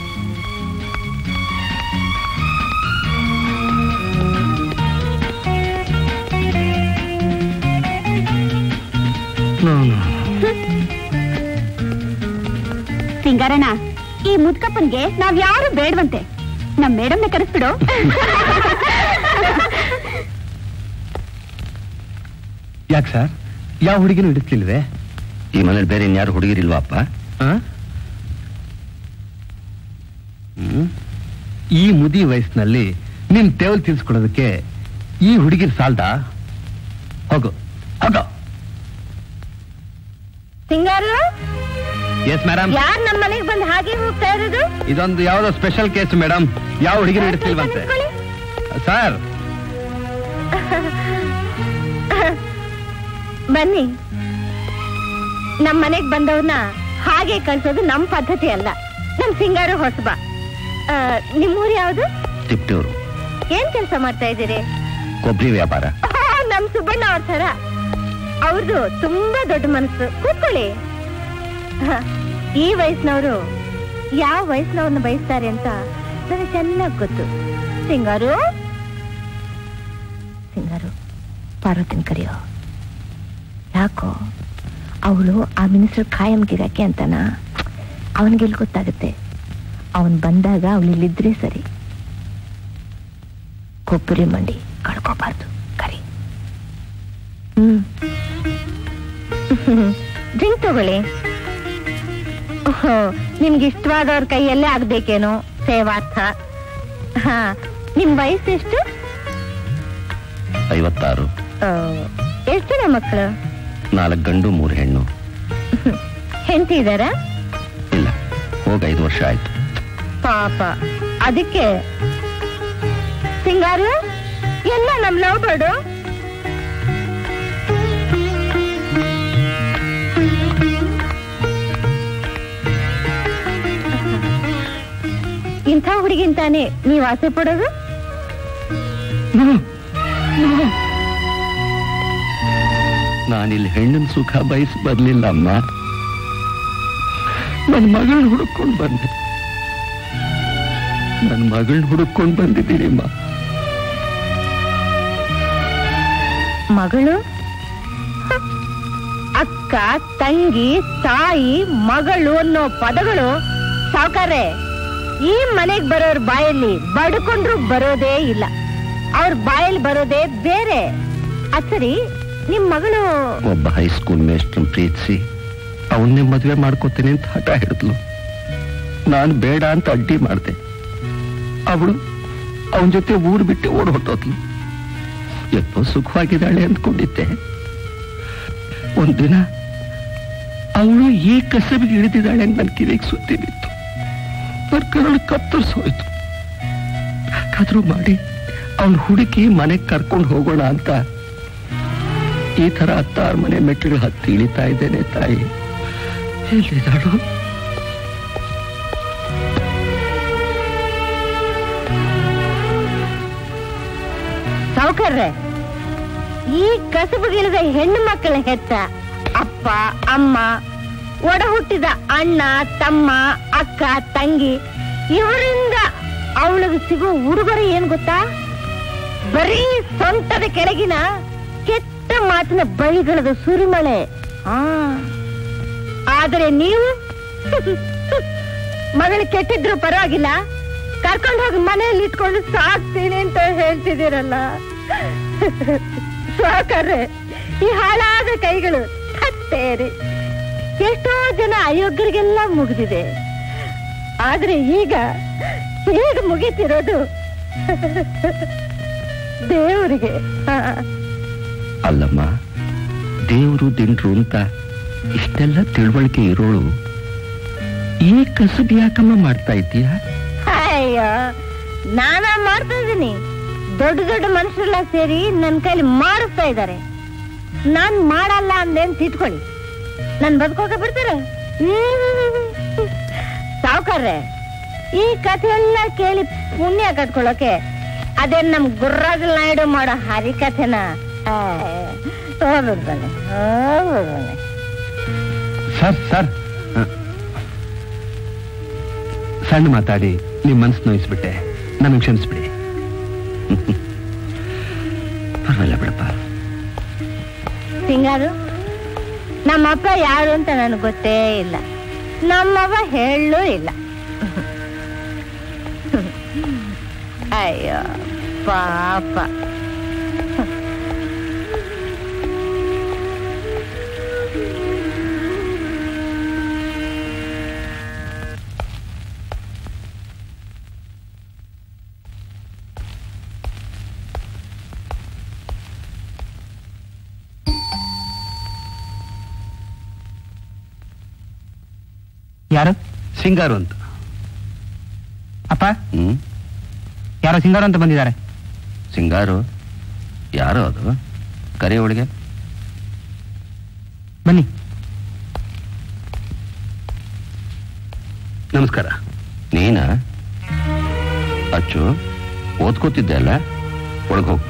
ಸಿಂಗಾರಣ್ಣ ಈ ಮುದ್ಕಪ್ಪನ್ಗೆ ನಾವ್ ಯಾರು ಬೇಡವಂತೆ ನಮ್ ಮೇಡಮ್ನ ಕರೆಸ್ಬಿಡು ಯಾಕೆ ಸರ್ ಯಾವ ಹುಡುಗಿನೂ ಹಿಡಿಸ್ಲಿಲ್ವೇ ಈ ಮನೇಲಿ ಬೇರೆ ಇನ್ಯಾರು ಹುಡುಗಿರಿಲ್ವಾ ಅಪ್ಪ ಆ? ಹ್ಮ್. ಈ ಮುದಿ ವಯಸ್ಸಿನಲ್ಲಿ ನಿನ್ ತೇವಲ್ ತೀರ್ಸ್ಕೊಡೋದಕ್ಕೆ ಈ ಹುಡುಗಿರ್ ಸಾಲ್ದ ಹೋಗು ಹೋಗು ಸಿಂಗಾರು ಎಸ್ ಮೇಡಮ್ ಯಾರ್ ನಮ್ ಮನೆಗ್ ಬಂದ್ ಹಾಗೆ ಹೋಗ್ತಾ ಇರೋದು ಇದೊಂದು ಯಾವ್ದೋ ಸ್ಪೆಷಲ್ ಕೇಸ್ ಮೇಡಮ್ ಯಾವ ಹುಡುಗಿನ ಹಿಡಿಸ್ತಿಲ್ವಂತೆ ನಿಂತ್ಕೊಳ್ಳಿ. ಸರ್ ಬನ್ನಿ ನಮ್ ಮನೆಗ್ ಬಂದವ್ರನ್ನ ಹಾಗೆ ಕಳ್ಸೋದು ನಮ್ ಪದ್ಧತಿ ಅಲ್ಲ ನಮ್ ಸಿಂಗಾರು ಹೊಸಬ ಆ, ನಿಮ್ಮೂರ್ ಯಾವ್ದು ತಿಪ್ಟೂರು ಏನ್ ಕೆಲಸ ಮಾಡ್ತಾ ಇದ್ದೀರಿ ಕೊಬ್ಬರಿ ವ್ಯಾಪಾರ ಆ, ನಮ್ ಸುಬ್ಬಣ್ಣ ಅವ್ರ ತರ ಅವ್ರದ್ದು ತುಂಬಾ ದೊಡ್ಡ ಮನಸ್ಸು ಕೂತ್ಕೊಳ್ಳಿ ಹ, ಈ ವಯಸ್ಸಿನವರು ಯಾವ ವಯಸ್ಸಿನವ್ರನ್ನ ಬಯಸ್ತಾರೆ ಅಂತ ನನಗೆ ಚೆನ್ನಾಗ್ ಗೊತ್ತು ಸಿಂಗಾರು ಸಿಂಗಾರು ಪಾರ್ವತಿನ ಕರೆಯೋ ಯಾಕೋ ಅವಳು ಆ ಮಿನಿಸ್ಟರ್ ಖಾಯಂ ಗಿರಾಕಿ ಅಂತನ ಅವನಿಗೆಲ್ ಗೊತ್ತಾಗುತ್ತೆ ಅವನ್ ಬಂದಾಗ ಅವಳು ಇಲ್ಲಿದ್ರೆ ಸರಿ ಕೊಬ್ಬರಿ ಮಂಡಿ ಕಳ್ಕೋಬಾರ್ದು ಕರಿ ಹ್ಮ್ ಡ್ರಿಂಕ್ ತಗೊಳ್ಳಿ ಓಹೋ, ನಿಮ್ಗೆ ಇಷ್ಟವಾದವ್ರ ಕೈಯಲ್ಲೇ ಆಗ್ಬೇಕೇನೋ ಸೇವಾರ್ಥ ಹಾ ನಿಮ್ ವಯಸ್ಸೆಷ್ಟು ಐವತ್ತಾರು ಆ, ಎಷ್ಟು ಜನ ಮಕ್ಕಳು ನಾಲ್ಕು ಗಂಡು ಮೂರು ಹೆಣ್ಣು ಹೆಂಡತಿ ಇದಾರಾ ಇಲ್ಲ ಹೋಗ ಐದು ವರ್ಷ ಆಯ್ತು ಪಾಪ ಅದಕ್ಕೆ ಸಿಂಗಾರು ಎಲ್ಲ ನಮ್ ಲವ್ ಬರ್ಡು ಇಂಥ ಹುಡುಗಿಂತಾನೆ ನೀವ್ ಆಸೆ ಪಡೋದು ನಾನಿಲ್ಲಿ ಹೆಣ್ಣಿನ ಸುಖ ಬಯಸಿ ಬರ್ಲಿಲ್ಲ ಅಮ್ಮ ನನ್ನ ಮಗಳನ್ನ ಹುಡುಕೊಂಡು ಬಂದೆ ನನ್ನ ಮಗಳನ್ನ ಹುಡುಕೊಂಡು ಬಂದಿದ್ದೀನಿ ಅಮ್ಮ ಮಗಳು ಹ. ಅಕ್ಕ ತಂಗಿ ತಾಯಿ ಮಗಳು ಅನ್ನೋ ಪದಗಳು ಸಾವುಕಾರೆ ಈ ಮನೆಗ್ ಬರೋರ್ ಬಾಯಲ್ಲಿ ಬಡ್ಕೊಂಡ್ರು ಬರೋದೇ ಇಲ್ಲ ಅವ್ರ ಬಾಯಲ್ಲಿ ಬರೋದೇ ಬೇರೆ ಅದ್ ಸರಿ ನಿಮ್ ಮಗಳು ಒಬ್ಬ ಹೈಸ್ಕೂಲ್ ಮೇಸ್ಟ್ರನ್ ಪ್ರೀತಿಸಿ ಅವನ್ನೇ ಮದುವೆ ಮಾಡ್ಕೋತೀನಿ ಅಂತ ಹಠ ಹಿಡಿದ್ಲು ನಾನು ಬೇಡ ಅಂತ ಅಡ್ಡಿ ಮಾಡಿದೆ ಅವಳು ಅವನ ಜೊತೆ ಊರು ಬಿಟ್ಟು ಓಡ್ ಹೊಟ್ಟೋದ್ಲು ಎಷ್ಟೋ ಸುಖವಾಗಿದ್ದಾಳೆ ಅಂದ್ಕೊಂಡಿದ್ದೆ ಒಂದಿನ ಅವಳು ಈ ಕಸಬಿಗೆ ಇಳಿದಿದ್ದಾಳೆ ಅಂತ ನನ್ನ ಕಿವಿಗೆ ಸುದ್ದಿ ಬಿತ್ತು ನನ್ನ ಕರಳು ಕತ್ತರಿಸೋಯ್ತು ಯಾಕಾದ್ರೂ ಮಾಡಿ ಅವನ್ ಹುಡುಕಿ ಮನೆಗ್ ಕರ್ಕೊಂಡು ಹೋಗೋಣ ಅಂತ ಈ ತರ ಹತ್ತಾರು ಮನೆ ಮೆಟ್ಟಿಲು ಹತ್ತಿ ಇಳಿತಾ ಇದ್ದೇನೆ ತಾಯಿ ಎಲ್ಲಿದ್ದಾಳು ಸಾವುಕಾರ್ರೆ ಈ ಕಸಬುಗಿಳಿದ ಹೆಣ್ಣು ಮಕ್ಕಳ ಹೆತ್ತ ಅಪ್ಪ ಅಮ್ಮ ಒಡ ಹುಟ್ಟಿದ ಅಣ್ಣ ತಮ್ಮ ಅಕ್ಕ ತಂಗಿ ಇವರಿಂದ ಅವಳಿಗೆ ಸಿಗೋ ಉಡುಗೊರೆ ಏನ್ ಗೊತ್ತಾ ಬರೀ ಸೊಂಟದ ಕೆಳಗಿನ ಕೆಟ್ಟ ಮಾತಿನ ಬೈಗಳದ ಸುರಿಮಳೆ ಆ ಆದರೆ ನೀವು ಮಗಳು ಕೆಟ್ಟಿದ್ರು ಪರವಾಗಿಲ್ಲ ಕರ್ಕೊಂಡು ಹೋಗಿ ಮನೆಯಲ್ಲಿ ಇಟ್ಕೊಂಡು ಸಾಕ್ತೀನಿ ಅಂತ ಹೇಳ್ತಿದ್ದೀರಲ್ಲ ಸಾಕಾರೆ ಈ ಹಾಳಾದ ಕೈಗಳು ತತ್ತೇರಿ ಎಷ್ಟೋ ಜನ ಅಯೋಗ್ಯರಿಗೆಲ್ಲ ಮುಗಿದಿದೆ ಆದ್ರೆ ಈಗ ಈಗ ಮುಗಿತಿರೋದು ದೇವರಿಗೆ ಅಲ್ಲಮ್ಮ ದೇವರು ದಿಂಡ್ರು ಅಂತ ಇಷ್ಟೆಲ್ಲ ತಿಳುವಳಿಕೆ ಇರೋಳು ಈ ಕಸಬ್ ಯಾಕಮ್ಮ ಮಾಡ್ತಾ ಇದ್ದೀಯಾ ಅಯ್ಯೋ ನಾನ ಮಾಡ್ತಾ ಇದ್ದೀನಿ ದೊಡ್ಡ ದೊಡ್ಡ ಮನುಷ್ಯರೆಲ್ಲ ಸೇರಿ ನನ್ನ ಕೈಲಿ ಮಾಡಿಸ್ತಾ ಇದ್ದಾರೆ ನಾನ್ ಮಾಡಲ್ಲ ಅಂದೇನ್ ತಿಟ್ಕೊಳ್ಳಿ ನನ್ ಬದುಕೋಕ ಬಿಡ್ತಾರೆ ಸಾವುಕಾರ್ರೆ ಈ ಕಥೆ ಎಲ್ಲ ಕೇಳಿ ಪುಣ್ಯ ಕಟ್ಕೊಳ್ಳೋಕೆ ಅದೇನ್ ನಮ್ ಗುರ್ರಾಜ್ ನಾಯ್ಡು ಮಾಡೋ ಹರಿಕಥೆನ ಹೋಗ್ಬಿಡ್ಬಲ್ಲೆ ಹೋಗ್ಬಿಡ್ಬಲ್ಲೆ ಸರ್ ಸರ್ ಸಣ್ಣ ಮಾತಾಡಿ ನಿಮ್ ಮನ್ಸು ನೋಯಿಸ್ಬಿಟ್ಟೆ ನನಗೆ ಕ್ಷಮಿಸ್ಬಿಡಿ ಪರವಾಗಿಲ್ಲ ಬಿಡಪ್ಪ ಸಿಂಗಾರು ನಮ್ಮಪ್ಪ ಯಾರು ಅಂತ ನನಗೆ ಗೊತ್ತೇ ಇಲ್ಲ ನಮ್ಮವ್ವ ಹೇಳೂ ಇಲ್ಲ ಅಯ್ಯೋ ಪಾಪ ಯಾರು ಸಿಂಗಾರು ಅಂತ ಅಪ್ಪ ಹ್ಮ್ ಯಾರೋ ಸಿಂಗಾರು ಅಂತ ಬಂದಿದ್ದಾರೆ ಸಿಂಗಾರು ಯಾರು ಅದು ಕರಿ ಅವಳಿಗೆ ಬನ್ನಿ ನಮಸ್ಕಾರ ನೀನಾ ಅಚ್ಚು ಓದ್ಕೋತಿದ್ದೆ ಅಲ್ಲ ಒಳಗೆ ಹೋಗು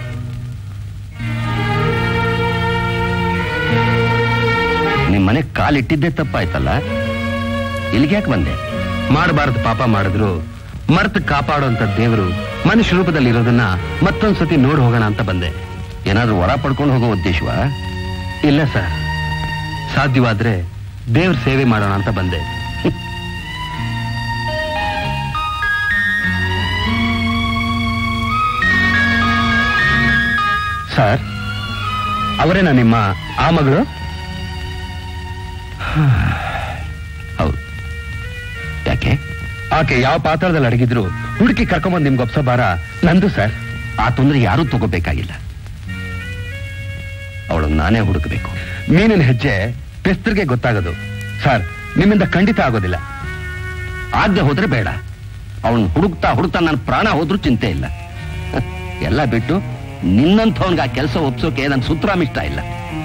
ನಿಮ್ ಮನೆ ಕಾಲಿಟ್ಟಿದ್ದೆ ತಪ್ಪಾಯ್ತಲ್ಲ ಇಲ್ಲಿಗೆ ಯಾಕೆ ಬಂದೆ ಮಾಡಬಾರದು ಪಾಪ ಮಾಡಿದ್ರು ಮರ್ತು ಕಾಪಾಡುವಂತ ದೇವರು ಮನುಷ್ಯ ರೂಪದಲ್ಲಿ ಇರೋದನ್ನ ಮತ್ತೊಂದ್ಸತಿ ನೋಡಿ ಹೋಗೋಣ ಅಂತ ಬಂದೆ ಏನಾದ್ರೂ ವರ ಪಡ್ಕೊಂಡು ಹೋಗೋ ಉದ್ದೇಶವಾ ಇಲ್ಲ ಸರ್ ಸಾಧ್ಯವಾದ್ರೆ ದೇವ್ರ ಸೇವೆ ಮಾಡೋಣ ಅಂತ ಬಂದೆ ಸರ್ ಅವರೇನಾ ನಿಮ್ಮ ಆ ಮಗಳು ಹೌದು ಯಾಕೆ ಆಕೆ ಯಾವ ಪಾತ್ರದಲ್ಲಿ ಅಡಗಿದ್ರು ಹುಡುಕಿ ಕರ್ಕೊಂಬಂದ್ ನಿಮ್ಗೆ ಒಪ್ಸೋ ಭಾರ ನಂದು ಸರ್ ಆ ತೊಂದರೆ ಯಾರೂ ತಗೋಬೇಕಾಗಿಲ್ಲ ಅವಳು ನಾನೇ ಹುಡುಕಬೇಕು ಮೀನಿನ ಹೆಜ್ಜೆ ಪೆಸ್ತರಿಗೆ ಗೊತ್ತಾಗೋದು ಸರ್ ನಿಮ್ಮಿಂದ ಖಂಡಿತ ಆಗೋದಿಲ್ಲ ಆಗದೆ ಹೋದ್ರೆ ಬೇಡ ಅವನ್ ಹುಡುಕ್ತಾ ಹುಡುಕ್ತಾ ನನ್ನ ಪ್ರಾಣ ಹೋದ್ರೂ ಚಿಂತೆ ಇಲ್ಲ ಎಲ್ಲ ಬಿಟ್ಟು ನಿನ್ನಂಥವನ್ಗೆ ಆ ಕೆಲಸ ಒಪ್ಸೋಕೆ ನನ್ ಸುತ್ತರಾಮ್ ಇಷ್ಟ ಇಲ್ಲ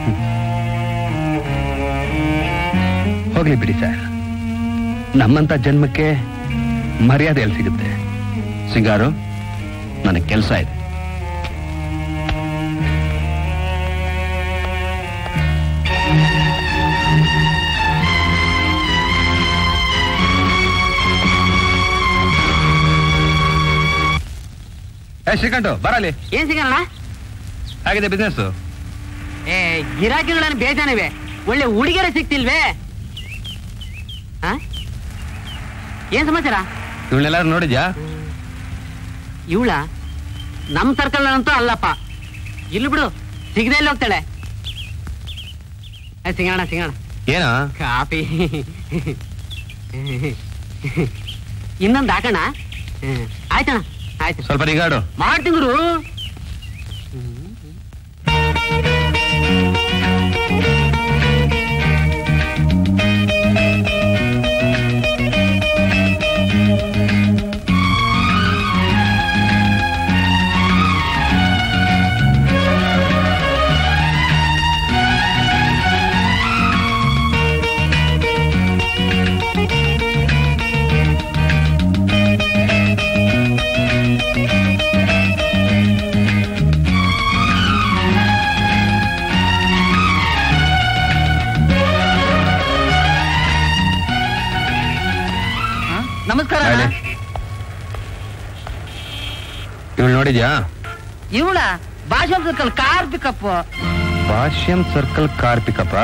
ಹೋಗ್ಲಿ ಬಿಡಿ ಸರ್ ನಮ್ಮಂತ ಜನ್ಮಕ್ಕೆ ಮರ್ಯಾದೆ ಎಲ್ಲಿ ಸಿಗುತ್ತೆ ಸಿಂಗಾರು ನನಗೆ ಕೆಲಸ ಇದೆ ಏ ಶ್ರೀಕಂಠು ಬರಲಿ ಏನ್ ಸಿಗಲ್ಲ ಆಗಿದೆ ಬಿಸ್ನೆಸ್ ಏ ಗಿರಾಕಿಗಳನ್ನ ಬೇಜಾನಿವೆ ಒಳ್ಳೆ ಹುಡುಗಿಯರ ಸಿಕ್ತಿಲ್ವೇ ಆ? ಏನ್ ಸಮಾಚಾರ ಇವನ್ನೆಲ್ಲಾರು ನೋಡಿದ್ಯಾ ಇವಳ ನಮ್ ಸರ್ಕಲ್ ಅಂತೂ ಅಲ್ಲಪ್ಪ ಇಲ್ಲಿ ಬಿಡು ಸಿಗದೆ ಇಲ್ಲಿ ಹೋಗ್ತಾಳೆ ಏ, ಸಿಂಗಣ್ಣ ಸಿಂಗಣ್ಣ ಏನ ಕಾಫಿ ಇನ್ನೊಂದು ಹಾಕಣ ಹ್ಮ್. ಆಯ್ತಣ್ಣ ಆಯ್ತು ಸ್ವಲ್ಪ ನಿಗಾಡು ಮಾಡ್ತೀನಿ ಗುರು ಇವಳು ನೋಡಿದ್ಯಾ ಇವಳ Bhasha circle car pickup Bhashyam circle car ಪಿಕಪ್ಪ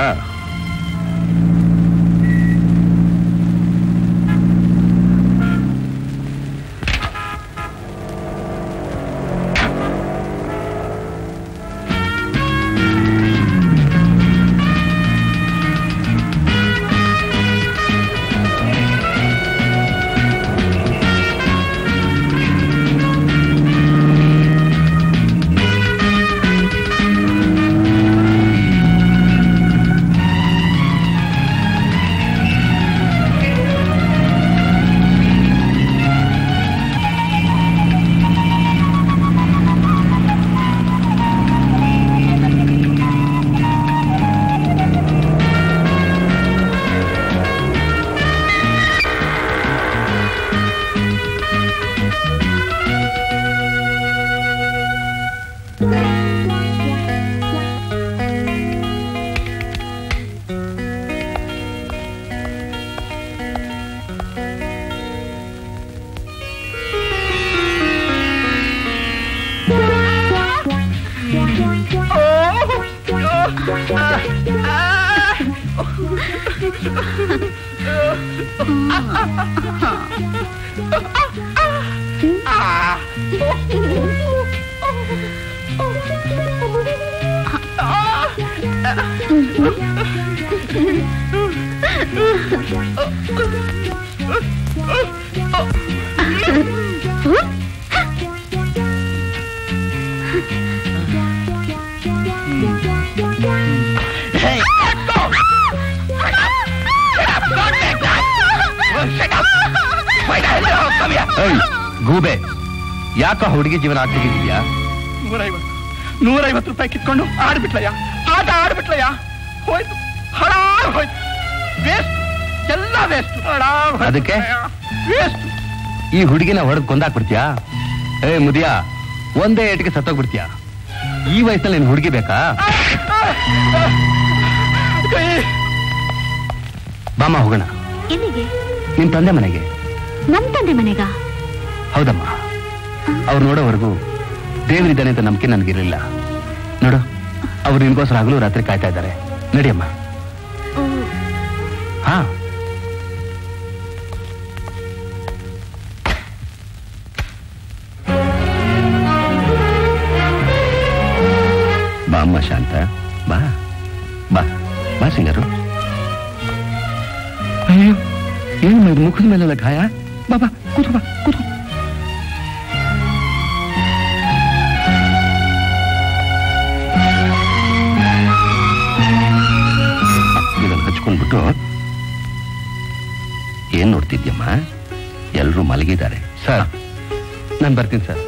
ಏಯ್, ಗೂಬೆ ಯಾಕ ಹುಡುಗಿ ಜೀವನ ಆಗ್ತಿದ್ಯಾ ನೂರೈವತ್ತು ನೂರೈವತ್ತು ರೂಪಾಯಿ ಕಿತ್ಕೊಂಡು ಆಡ್ಬಿಟ್ಲಯ್ಯ ಆಟ ಆಡ್ಬಿಟ್ಲಯ್ಯ ಹೋಯ್ತು ಹಳಾಗ್ ಹೋಯ್ತು ವೇಸ್ಟ್ ಎಲ್ಲ ವೇಸ್ಟ್ ಅದಕ್ಕೆ? ವೇಸ್ಟ್ ಈ ಹುಡುಗಿನ ಹೊಡೆದ್ ಕೊಂದಾಕ್ಬಿಡ್ತೀಯಾ ಏ ಮುದಿಯಾ ಒಂದೇ ಏಟಿಗೆ ಸತ್ತೋಗ್ಬಿಡ್ತೀಯಾ ಈ ವಯಸ್ಸಲ್ಲಿ ನಿನ್ ಹುಡುಗಿ ಬೇಕಾ ಬಾಮ ಹೋಗೋಣ ಎಲ್ಲಿಗೆ ನಿಮ್ ತಂದೆ ಮನೆಗೆ ನಮ್ ತಂದೆ ಮನೆಗ ಹೌದಮ್ಮ ಅವ್ರು ನೋಡೋವರೆಗೂ ದೇವರಿದ್ದಾನೆ ಅಂತ ನಂಬಿಕೆ ನನಗಿರಲಿಲ್ಲ ನೋಡು ಅವ್ರು ನಿನ್ಗೋಸ್ಕರ ಹಗಲು ರಾತ್ರಿ ಕಾಯ್ತಾ ಇದ್ದಾರೆ ನಡಿಯಮ್ಮ ಹಾ ಬಾ ಅಮ್ಮ ಶಾಂತ ಬಾ ಬಾ ಬಾ ಸಿಂಗರು ಅಯ್ಯೋ ಏನು ಇದು ಮುಖದ ಮೇಲೆಲ್ಲ ಗಾಯ ಬಾ ಬಾ ಕೂತು ಬಾ ಕೂತು ಇದನ್ನು ಹಚ್ಕೊಂಡ್ಬಿಟ್ಟು ಏನ್ ನೋಡ್ತಿದ್ಯಮ್ಮ ಎಲ್ರೂ ಮಲಗಿದ್ದಾರೆ ಸರ್ ನಾನು ಬರ್ತೀನಿ ಸರ್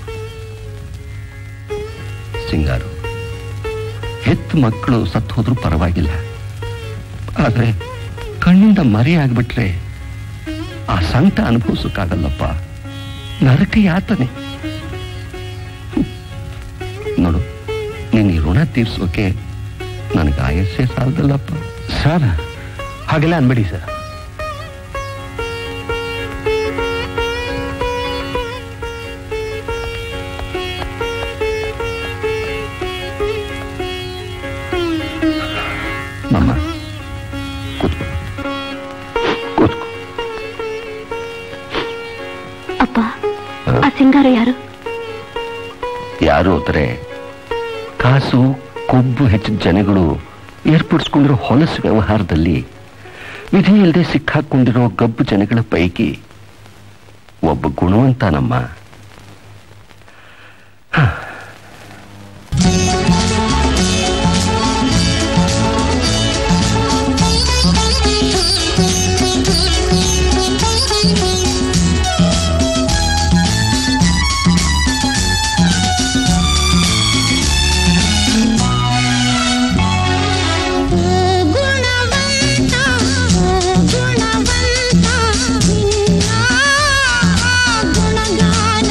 ಸಿಂಗಾರು ಹೆತ್ತು ಮಕ್ಕಳು ಸತ್ತು ಹೋದ್ರೂ ಪರವಾಗಿಲ್ಲ ಆದ್ರೆ ಕಣ್ಣಿಂದ ಮರಿ ಆಗ್ಬಿಟ್ರೆ ಆ ಸಂಕಟ ಅನುಭವಿಸೋಕ್ಕಾಗಲ್ಲಪ್ಪ ನರಕ ಯಾತನೆ ಹ್ಮ್. ನೋಡು ನಿನ್ನ ಈ ಋಣ ತೀರ್ಸೋಕೆ ನನಗೆ ಆಯಸ್ಸೇ ಸಾಲದಲ್ಲಪ್ಪ ಸರ್ ಹಾಗೆಲ್ಲ ಅನ್ಬೇಡಿ ಸರ್ ಮಮ್ಮ ಕೂತ್ಕೋ ಕೂತ್ಕೋ ಅಪ್ಪ ಆ ಸಿಂಗಾರ ಯಾರು ಯಾರು ಅಂದರೆ ಕಾಸು ಕೊಬ್ಬು ಹೆಚ್ಚಿದ ಜನಗಳು ಏರ್ಪಡಿಸ್ಕೊಂಡಿರೋ ಹೊಲಸು ವ್ಯವಹಾರದಲ್ಲಿ ವಿಧಿ ಇಲ್ಲದೆ ಸಿಕ್ಕಾಕೊಂಡಿರೋ ಗಬ್ಬು ಜನಗಳ ಪೈಕಿ ಒಬ್ಬ ಗುಣವಂತನಮ್ಮ ಗುಣವಂತ ಗುಣವಂತ ನಿನ್ನ ಗುಣಗಾನ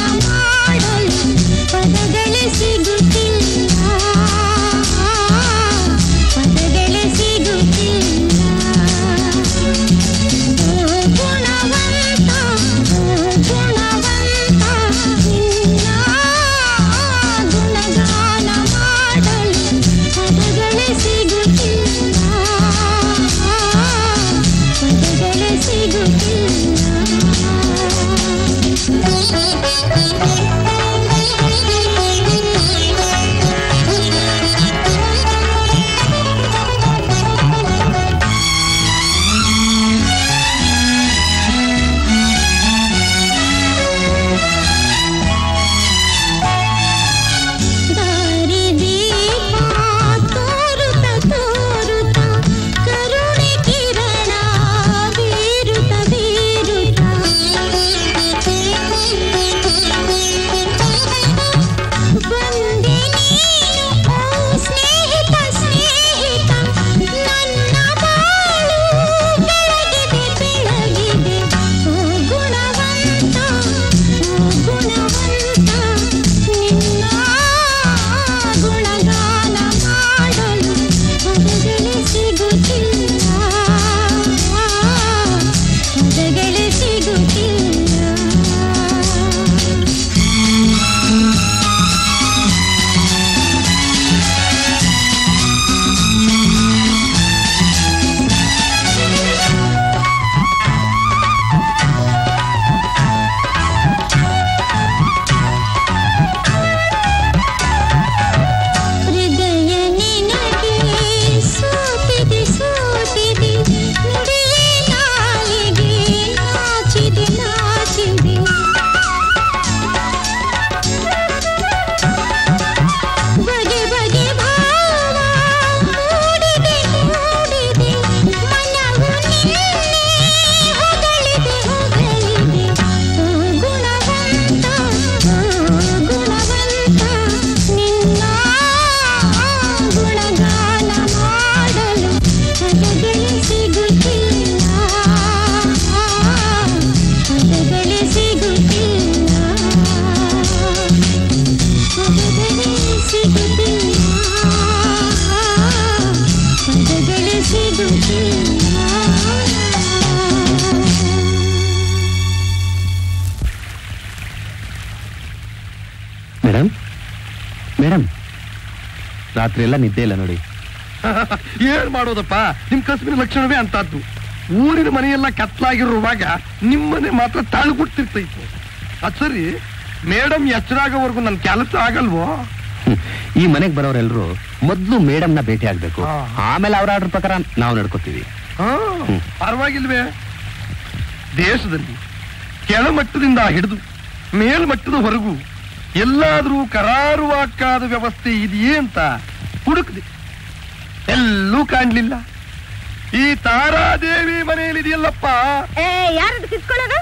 ಮೇಡಮ್ ರಾತ್ರಿ ಎಲ್ಲ ನಿದ್ದೆ ಇಲ್ಲ ನೋಡಿ ಏನ್ ಮಾಡೋದಪ್ಪ ನಿಮ್ ಕಸುಬಿನ ಲಕ್ಷಣವೇ ಅಂತದ್ದು ಊರಿನ ಮನೆಯೆಲ್ಲ ಕತ್ಲಾಗಿರುವಾಗ ನಿಮ್ಮನೆ ಮಾತ್ರ ತಾಳ್ಗುಡ್ತಿರ್ತೈತು ಅದ್ ಸರಿ ಮೇಡಮ್ ಎಚ್ಚರಾಗೋವರೆಗೂ ನನ್ ಕೆಲಸ ಆಗಲ್ವೋ ಹ್ಮ್. ಈ ಮನೆಗೆ ಬರೋರೆಲ್ಲರೂ ಮೊದಲು ಮೇಡಮ್ನ ಭೇಟಿ ಆಗ್ಬೇಕು ಹಾ. ಆಮೇಲೆ ಅವ್ರ ಆರ್ಡರ್ ಪ್ರಕಾರ ನಾವು ನಡ್ಕೋತೀವಿ ಹಾ, ಹ್ಮ್. ಪರವಾಗಿಲ್ವೇ ದೇಶದಲ್ಲಿ ಕೆಳಮಟ್ಟದಿಂದ ಹಿಡಿದು ಮೇಲ್ಮಟ್ಟದವರೆಗೂ ಎಲ್ಲಾದ್ರೂ ಕರಾರುವಾಕ್ಕಾದ ವ್ಯವಸ್ಥೆ ಇದೆಯೇ ಅಂತ ಹುಡುಕ್ದೆ ಎಲ್ಲೂ ಕಾಣ್ಲಿಲ್ಲ ಈ ತಾರಾದೇವಿ ಮನೆಯಲ್ಲಿದೆಯಲ್ಲಪ್ಪ ಏ ಯಾರದು ಕಿತ್ಕೊಳ್ಳೋದು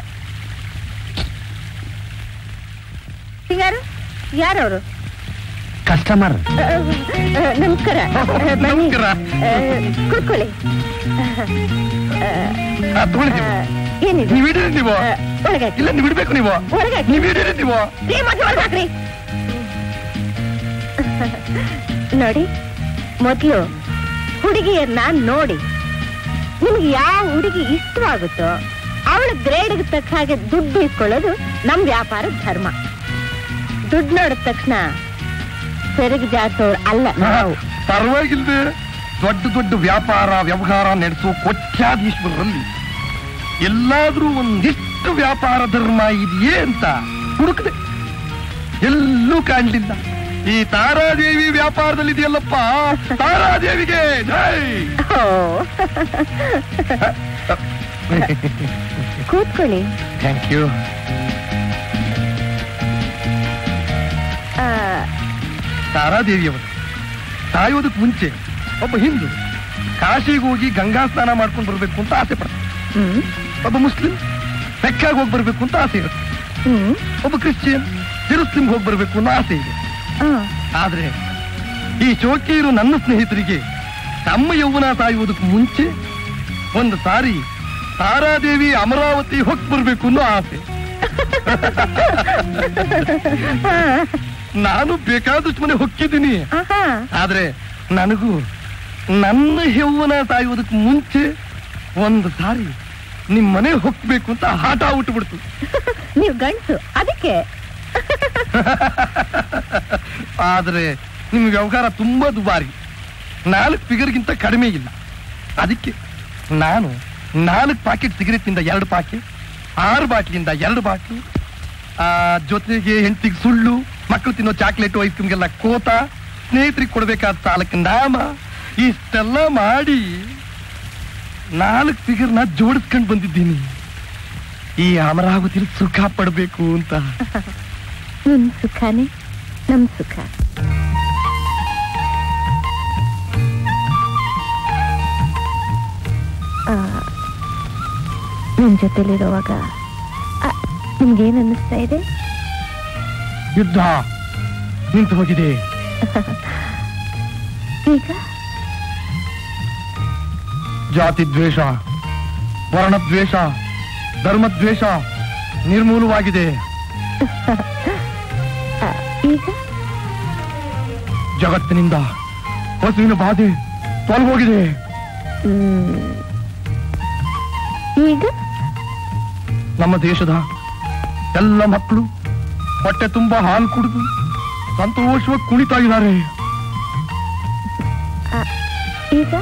ಯಾರು ಯಾರವರು ಕಸ್ಟಮರ್ ನಮಸ್ಕಾರ ಆ, ಬನ್ನಿ ನಮಸ್ಕಾರ. ಆ, ಕುತ್ಕೊಳ್ಳಿ ಆ, ತಗೊಳ್ಳಿ ನೀವು. ಆ, ಏನಿದೆ ನೀವ್ ಇಡೀರಿ ನೀವು ಆ, ಒಳಗೆ ಹಾಕಿ. ಇಲ್ಲ ನೀವು ಇಡ್ಬೇಕು ನೀವು ಒಳಗೆ ಹಾಕಿ. ನೀವ್ ಇಡೀರಿ ನೀವು ಏ, ಮತ್ತೆ ಒಳಗೆ ಹಾಕ್ರಿ. ನೋಡಿ ಮೊದ್ಲು ಹುಡುಗಿಯನ್ನ ನೋಡಿ ನಿಮ್ಗೆ ಯಾವ ಹುಡುಗಿ ಇಷ್ಟವಾಗುತ್ತೋ ಅವಳ ಗ್ರೇಡ್ಗೆ ತಕ್ಕ ಹಾಗೆ ದುಡ್ಡು ಇಸ್ಕೊಳ್ಳೋದು ನಮ್ ವ್ಯಾಪಾರದ ಧರ್ಮ ದುಡ್ಡು ನೋಡಿದ ತಕ್ಷಣ ಸೆರಗು ಜಾಸೋರು ಅಲ್ಲ ನಾವು ಪರವಾಗಿಲ್ದೆ ದೊಡ್ಡ ದೊಡ್ಡ ವ್ಯಾಪಾರ ವ್ಯವಹಾರ ನಡೆಸೋ ಕೋಟ್ಯಾಧೀಶ್ವರರಲ್ಲಿ ಎಲ್ಲಾದ್ರೂ ಒಂದಿಷ್ಟು ವ್ಯಾಪಾರ ಧರ್ಮ ಇದೆಯೇ ಅಂತ ಹುಡುಕದೆ ಎಲ್ಲೂ ಕಾಣ್ಲಿಲ್ಲ ಈ ತಾರಾದೇವಿ ವ್ಯಾಪಾರದಲ್ಲಿ ಇದೆಯಲ್ಲಪ್ಪ ತಾರಾದೇವಿಗೆ ಜೈ ಓ. ಕೂತ್ಕೊಳ್ಳಿ ಥ್ಯಾಂಕ್ ಯು ಆ, ತಾರಾದೇವಿಯವರು ಸಾಯೋದಕ್ಕೆ ಮುಂಚೆ ಒಬ್ಬ ಹಿಂದೂ ಕಾಶಿಗೆ ಹೋಗಿ ಗಂಗಾ ಸ್ನಾನ ಮಾಡ್ಕೊಂಡು ಬರ್ಬೇಕು ಅಂತ ಆಸೆ ಪಡ್ತಾರೆ ಹ್ಮ್ ಒಬ್ಬ ಮುಸ್ಲಿಂ ಮೆಕ್ಕಾಗಿ ಹೋಗಿ ಬರ್ಬೇಕು ಅಂತ ಆಸೆ ಇರುತ್ತೆ ಹ್ಮ್ ಒಬ್ಬ ಕ್ರಿಶ್ಚಿಯನ್ ಜೆರುಸಲಿಂ ಹೋಗಿ ಬರ್ಬೇಕು ಅನ್ನೋ ಆಸೆ ಇದೆ ಆ, ಆದ್ರೆ ಈ ಚೋಕೀರು ನನ್ನ ಸ್ನೇಹಿತರಿಗೆ ತಮ್ಮ ಯೌವನ ಸಾಯುವುದಕ್ಕೆ ಮುಂಚೆ ಒಂದು ಸಾರಿ ತಾರಾದೇವಿ ಅಮರಾವತಿ ಹೋಗಿ ಬರ್ಬೇಕು ಅನ್ನೋ ಆಸೆ ಆ, ನಾನು ಬೇಕಾದಷ್ಟು ಮನೆ ಹೊಕ್ಕಿದ್ದೀನಿ ಆಹಾ. ಆದ್ರೆ ನನಗೂ ನನ್ನ ಯೌವನ ಸಾಯುವುದಕ್ಕೆ ಮುಂಚೆ ಒಂದು ಸಾರಿ ನಿಮ್ ಮನೆ ಹೊಕ್ಬೇಕು ಅಂತ ಆಟ ಬಿಡ್ತು ನೀವು ಗಂಡ್ಸು ಅದಕ್ಕೆ ಆದ್ರೆ ನಿಮ್ ವ್ಯವಹಾರ ತುಂಬಾ ದುಬಾರಿ ನಾಲ್ಕು ಫಿಗರ್ಗಿಂತ ಕಡಿಮೆ ಇಲ್ಲ ಅದಕ್ಕೆ ನಾನು ನಾಲ್ಕು ಪಾಕೆಟ್ ಸಿಗರೆಟ್ನಿಂದ ಎರಡು ಪಾಕೆಟ್ ಆರು ಬಾಟ್ಲಿಂದ ಎರಡು ಬಾಟ್ಲು ಆ ಜೊತೆಗೆ ಹೆಂಡತಿಗೆ ಸುಳ್ಳು ಮಕ್ಕಳು ತಿನ್ನೋ ಚಾಕ್ಲೇಟು ಐಸ್ ಕ್ರೀಮ್ಗೆಲ್ಲ ಕೋತ ಸ್ನೇಹಿತರಿಗೆ ಕೊಡ್ಬೇಕಾದ ಸಾಲಕ್ಕೆ ನಾಮ ಇಷ್ಟೆಲ್ಲ ಮಾಡಿ ನಾಲ್ಕು ಫಿಗರ್ನ ಜೋಡಿಸ್ಕೊಂಡು ಬಂದಿದ್ದೀನಿ ಈ ಅಮರಾವತಿಲಿ ಸುಖ ಪಡಬೇಕು ಅಂತ ನಿಮ್ ಸುಖನೇ ನಮ್ ಸುಖ ಆ, ನಿಮ್ ಜೊತೆಲಿರುವಾಗ ಆ, ನಿಮ್ಗೇನ್ ಅನ್ನಿಸ್ತಾ ಇದೆ ಯುದ್ಧ ನಿಂತು ಹೋಗಿದೆ ಈಗ ಜಾತಿ ದ್ವೇಷ ವರ್ಣ ದ್ವೇಷ ಧರ್ಮ ದ್ವೇಷ ನಿರ್ಮೂಲವಾಗಿದೆ ಆ, ಈಗ ಜಗತ್ತಿನಿಂದ ಹಸುವಿನ ಬಾಧೆ ತೊಲಗೋಗಿದೆ ಹ್ಮ್. ಈಗ ನಮ್ಮ ದೇಶದ ಎಲ್ಲ ಮಕ್ಕಳು ಹೊಟ್ಟೆ ತುಂಬಾ ಹಾಲು ಕುಡಿದು ಸಂತೋಷವಾಗಿ ಕುಣಿತಾ ಇದ್ದಾರೆ ಆ, ಈಗ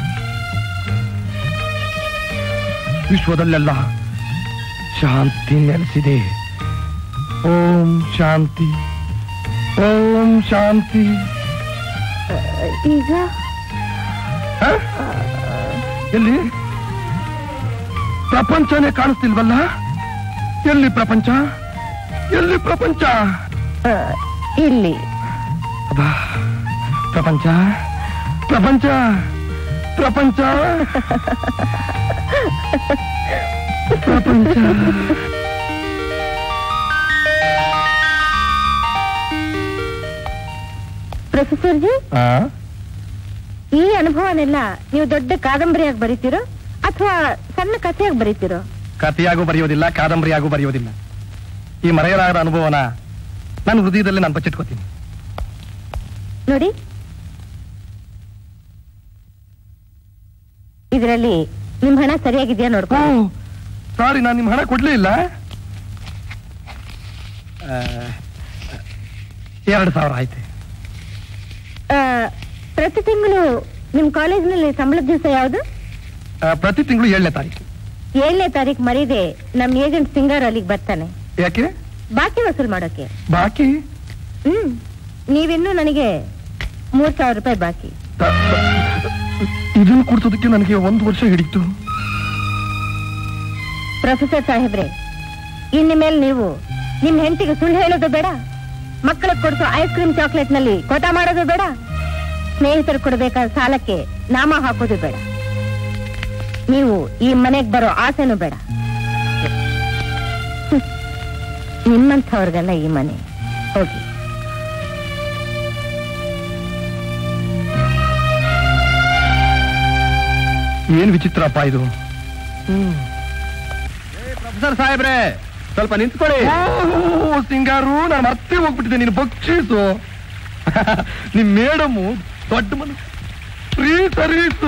ವಿಶ್ವದಲ್ಲೆಲ್ಲ ಶಾಂತಿ ನೆಲೆಸಿದೆ ಓಂ ಶಾಂತಿ ಓಂ ಶಾಂತಿ ಆ, ಈಗ ಹ? ಎಲ್ಲಿ ಪ್ರಪಂಚನೇ ಕಾಣಿಸ್ತಿಲ್ವಲ್ಲ ಎಲ್ಲಿ ಪ್ರಪಂಚ ಎಲ್ಲಿ ಪ್ರಪಂಚ ಆ, ಇಲ್ಲಿ ಅಬ್ಬಾ, ಪ್ರಪಂಚ ಪ್ರಪಂಚ ಪ್ರಪಂಚ ಪ್ರಪಂಚ ಪ್ರೊಫೆಸರ್ ಜಿ ಆ? ಈ ಅನುಭವನೆಲ್ಲ ನೀವು ದೊಡ್ಡ ಕಾದಂಬರಿಯಾಗಿ ಬರೀತಿರೋ ಅಥವಾ ಸಣ್ಣ ಕಥೆಯಾಗಿ ಬರೀತಿರೋ ಕಥೆಯಾಗೂ ಬರೆಯೋದಿಲ್ಲ ಕಾದಂಬರಿಯಾಗೂ ಬರೆಯೋದಿಲ್ಲ ಈ ಮರೆಯಲಾಗದ ಅನುಭವನ ನನ್ನ ಹೃದಯದಲ್ಲಿ ನಾನು ಬಚ್ಚಿಟ್ಕೋತೀನಿ ನೋಡಿ ಇದರಲ್ಲಿ ನಿಮ್ ಹಣ ಸರಿಯಾಗಿದೆಯಾ ನೋಡ್ಕೊ ಸಾರಿ ನಾನು ನಿಮ್ ಹಣ ಕೊಡ್ಲೇ ಇಲ್ಲ ಎರಡು ಸಾವಿರ ಆಯ್ತು ಪ್ರತಿ ತಿಂಗಳು ನಿಮ್ ಕಾಲೇಜಿನಲ್ಲಿ ಸಂಬಳದ ದಿವಸ ಯಾವುದು ಆ, ಪ್ರತಿ ತಿಂಗಳು ಏಳನೇ ತಾರೀಕು ಏಳನೇ ತಾರೀಕು ಮರೀದೆ ನಮ್ ಏಜೆಂಟ್ ಸಿಂಗರ್ ಅಲ್ಲಿಗೆ ಬರ್ತಾನೆ ಯಾಕೆ ಬಾಕಿ ವಸೂಲ್ ಮಾಡೋಕೆ ಬಾಕಿ ಹ್ಮ್ ನೀವಿನ್ನೂ ನನಗೆ ಮೂರ್ ಸಾವಿರ ರೂಪಾಯಿ ಬಾಕಿ ತ- ತ- ಇದನ್ನು ಕೊಡ್ಸೋದಕ್ಕೆ ನನಗೆ ಒಂದು ವರ್ಷ ಹಿಡಿತು ಪ್ರೊಫೆಸರ್ ಸಾಹೇಬ್ರೆ ಇನ್ನು ಮೇಲೆ ನೀವು ನಿಮ್ ಹೆಂಡತಿಗೆ ಸುಳ್ಳು ಹೇಳೋದು ಬೇಡ ಮಕ್ಕಳಿಗೆ ಕೊಡಿಸೋ ಐಸ್ ಕ್ರೀಮ್ ಚಾಕ್ಲೇಟ್ ನಲ್ಲಿ ಕೋಟ ಮಾಡೋದು ಬೇಡ ಸ್ನೇಹಿತರು ಕೊಡಬೇಕಾದ ಸಾಲಕ್ಕೆ ನಾಮ ಹಾಕೋದು ಬೇಡ ನೀವು ಈ ಮನೆಗ್ ಬರೋ ಆಸೆನೂ ಬೇಡ ಹ್ಮ್. ನಿಮ್ಮಂಥವ್ರಿಗೆಲ್ಲ ಈ ಮನೆ ಹೋಗಿ ಏನ್ ವಿಚಿತ್ರಪ್ಪ ಇದು ಪ್ರೊಫೆಸರ್ ಸಾಹೇಬ್ರೆ ಸ್ವಲ್ಪ ನಿಂತ್ಕೊಳ್ಳಿ ಓ, ಸಿಂಗಾರು ನಾನು ಮತ್ತೆ ಹೋಗ್ಬಿಟ್ಟಿದ್ದೆ ನೀನು ಬಕ್ಷೀಸು ನಿಮ್ ಮೇಡಮು ದೊಡ್ಡ ಮನಸ್ಸು ಫ್ರೀ ಸರ್ವೀಸು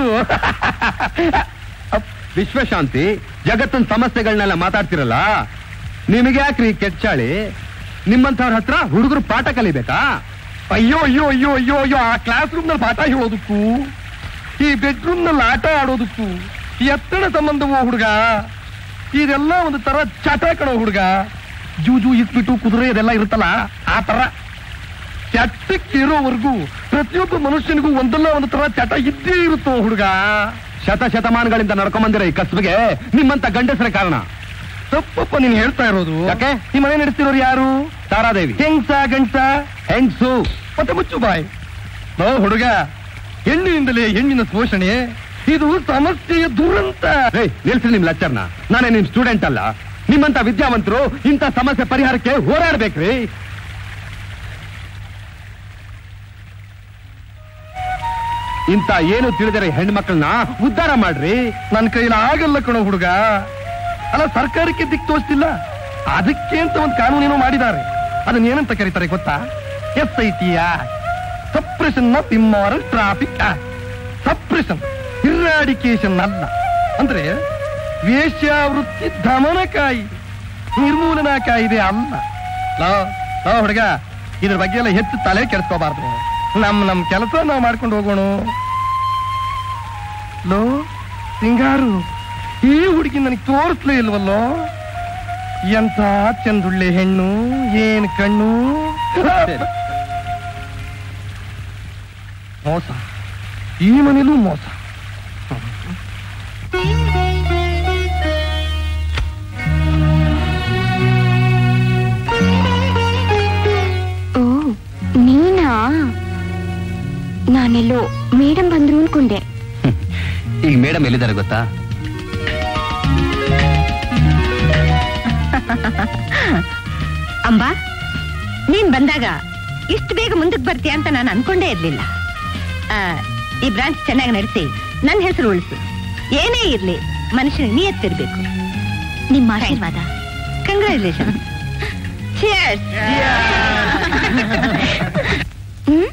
ವಿಶ್ವಶಾಂತಿ ಜಗತ್ತಿನ ಸಮಸ್ಯೆಗಳನ್ನೆಲ್ಲ ಮಾತಾಡ್ತಿರಲ್ಲ ನಿಮಗೆ ಯಾಕ್ರಿ ಕೆಚ್ಚಾಳಿ ನಿಮ್ಮಂಥವ್ರ ಹತ್ರ ಹುಡುಗರು ಪಾಠ ಕಲಿಬೇಕಾ ಅಯ್ಯೋ ಅಯ್ಯೋ ಅಯ್ಯೋ ಅಯ್ಯೋ ಅಯ್ಯೋ ಆ ಕ್ಲಾಸ್ ರೂಮ್ ನಲ್ಲಿ ಪಾಠ ಹೇಳೋದಕ್ಕೂ ಈ ಬೆಡ್ರೂಮ್ ನಲ್ಲಿ ಆಟ ಆಡೋದಕ್ಕೂ ಈ ಎತ್ತಡ ಸಂಬಂಧವೋ ಹುಡುಗ ಇದೆಲ್ಲ ಒಂದು ತರ ಚಟ ಕಣೋ ಹುಡುಗ ಜೂಜು ಇಸ್ಬಿಟ್ಟು ಕುದುರೆ ಇದೆಲ್ಲ ಇರುತ್ತಲ್ಲ ಆ ತರ ಚಟಕ್ಕೆ ಇರೋವರೆಗೂ ಪ್ರತಿಯೊಬ್ಬ ಮನುಷ್ಯನಿಗೂ ಒಂದಲ್ಲ ಒಂದು ತರ ಚಟ ಇದ್ದೇ ಇರುತ್ತೋ ಹುಡುಗ ಶತ ಶತಮಾನಗಳಿಂದ ನಡ್ಕೊಂಬಂದಿರೋ ಈ ಕಸ್ಬಿಗೆ ನಿಮ್ಮಂತ ಗಂಡಸರ ಕಾರಣ ತಪ್ಪಪ್ಪ ನೀನ್ ಹೇಳ್ತಾ ಇರೋದು ಯಾಕೆ? ಈ ಮನೆ ನಡೆಸ್ತಿರೋರು ಯಾರು ತಾರಾದೇವಿ ಹೆಂಗ್ಸ ಗಂಡ್ಸ ಹೆಂಗ್ಸು ಮತ್ತೆ ಮುಚ್ಚು ಬಾಯ್ ನೋ ಹುಡುಗ ಹೆಣ್ಣಿನಿಂದಲೇ ಹೆಣ್ಣಿನ ಶೋಷಣೆ ಇದು ಸಮಸ್ಯೆಯ ದುರಂತ ಏಯ್ ನಿಲ್ಸಿ ನಿಮ್ ಲೆಕ್ಚರ್ನ ನಾನೇ ನಿಮ್ ಸ್ಟೂಡೆಂಟ್ ಅಲ್ಲ ನಿಮ್ಮಂತ ವಿದ್ಯಾವಂತರು ಇಂಥ ಸಮಸ್ಯೆ ಪರಿಹಾರಕ್ಕೆ ಹೋರಾಡ್ಬೇಕ್ರಿ ಇಂಥ ಏನು ತಿಳಿದರೆ ಹೆಣ್ಮಕ್ಳನ್ನ ಉದ್ಧಾರ ಮಾಡ್ರಿ ನನ್ನ ಕೈಲಿ ಆಗಲ್ಲ ಕಣೋ ಹುಡುಗ ಅಲ್ಲ ಸರ್ಕಾರಕ್ಕೆ ದಿಕ್ ತೋರಿಸ್ತಿಲ್ಲ ಅದಕ್ಕೆ ಅಂತ ಒಂದು ಕಾನೂನೇನೋ ಮಾಡಿದ್ದಾರೆ ಅದನ್ನ ಏನಂತ ಕರೀತಾರೆ ಗೊತ್ತಾ S I T suppression of immoral traffic suppression eradication ಅಲ್ಲ ಅಂದ್ರೆ ವೇಶ್ಯಾವೃತ್ತಿ ದಮನ ಕಾಯಿದೆ ನಿರ್ಮೂಲನಾ ಕಾಯಿದೆ ಅಲ್ಲ ಲೋ ಲೋ ಹುಡುಗ ಇದ್ರ ಬಗ್ಗೆ ಎಲ್ಲ ಹೆಚ್ಚು ತಲೆ ಕೆಡಿಸ್ಕೋಬಾರ್ದು ನಮ್ ನಮ್ ಕೆಲಸ ನಾವು ಮಾಡ್ಕೊಂಡು ಹೋಗೋಣ ಲೋ ಸಿಂಗಾರು ಈ ಹುಡುಗಿ ನನಗೆ ತೋರಿಸ್ಲೇ ಇಲ್ವಲ್ಲೋ ಎಂತ ಚಂದುಳ್ಳೆ ಹೆಣ್ಣು ಏನ್ ಕಣ್ಣು ಮೋಸ ಈ ಮನೇಲೂ ಮೋಸ ಓ ನೀನಾ ನಾನೆಲ್ಲೋ ಮೇಡಮ್ ಬಂದ್ರು ಅನ್ಕೊಂಡೆ ಈಗ ಮೇಡಮ್ ಎಲ್ಲಿದ್ದಾರೆ ಗೊತ್ತಾ ಅಂಬಾ ನೀನ್ ಬಂದಾಗ ಇಷ್ಟು ಬೇಗ ಮುಂದಕ್ಕೆ ಬರ್ತೀಯ ಅಂತ ನಾನು ಅನ್ಕೊಂಡೇ ಇರ್ಲಿಲ್ಲ ಆ, ಈ ಬ್ರಾಂಚ್ ಚೆನ್ನಾಗಿ ನಡೆಸಿ ನನ್ನ ಹೆಸರು ಉಳಿಸು ಏನೇ ಇರ್ಲಿ ಮನುಷ್ಯನಿಗೆ ನಿಯತ್ತಿರ್ಬೇಕು ನಿಮ್ಮ ಆಶೀರ್ವಾದ ಕಂಗ್ರ್ಯಾಚುಲೇಷನ್ ಹ್ಮ್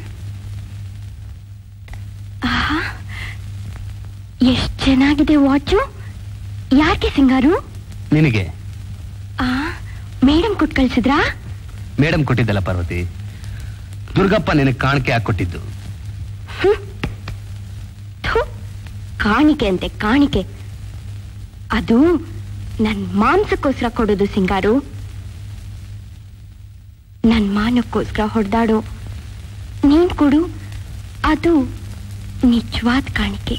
ಆಹಾ, ಎಷ್ಟ್ ಚೆನ್ನಾಗಿದೆ ವಾಚು ಯಾಕೆ ಸಿಂಗಾರು ನಿನಗೆ ಆ ಮೇಡಮ್ ಕೊಟ್ ಕಳ್ಸಿದ್ರಾ ಮೇಡಮ್ ಕೊಟ್ಟಿದ್ದಲ್ಲ ಪಾರ್ವತಿ ದುರ್ಗಪ್ಪ ನಿನಗೆ ಕಾಣಿಕೆ ಹಾಕೊಟ್ಟಿದ್ದು ಥು, ಕಾಣಿಕೆ ಅಂತೆ ಕಾಣಿಕೆ ಅದು ನನ್ ಮಾಂಸಕ್ಕೋಸ್ಕರ ಕೊಡೋದು ಸಿಂಗಾರು ನನ್ ಮಾನಕ್ಕೋಸ್ಕರ ಹೊಡೆದಾಡೋ ನೀನ್ ಕೊಡು ಅದು ನಿಜವಾದ ಕಾಣಿಕೆ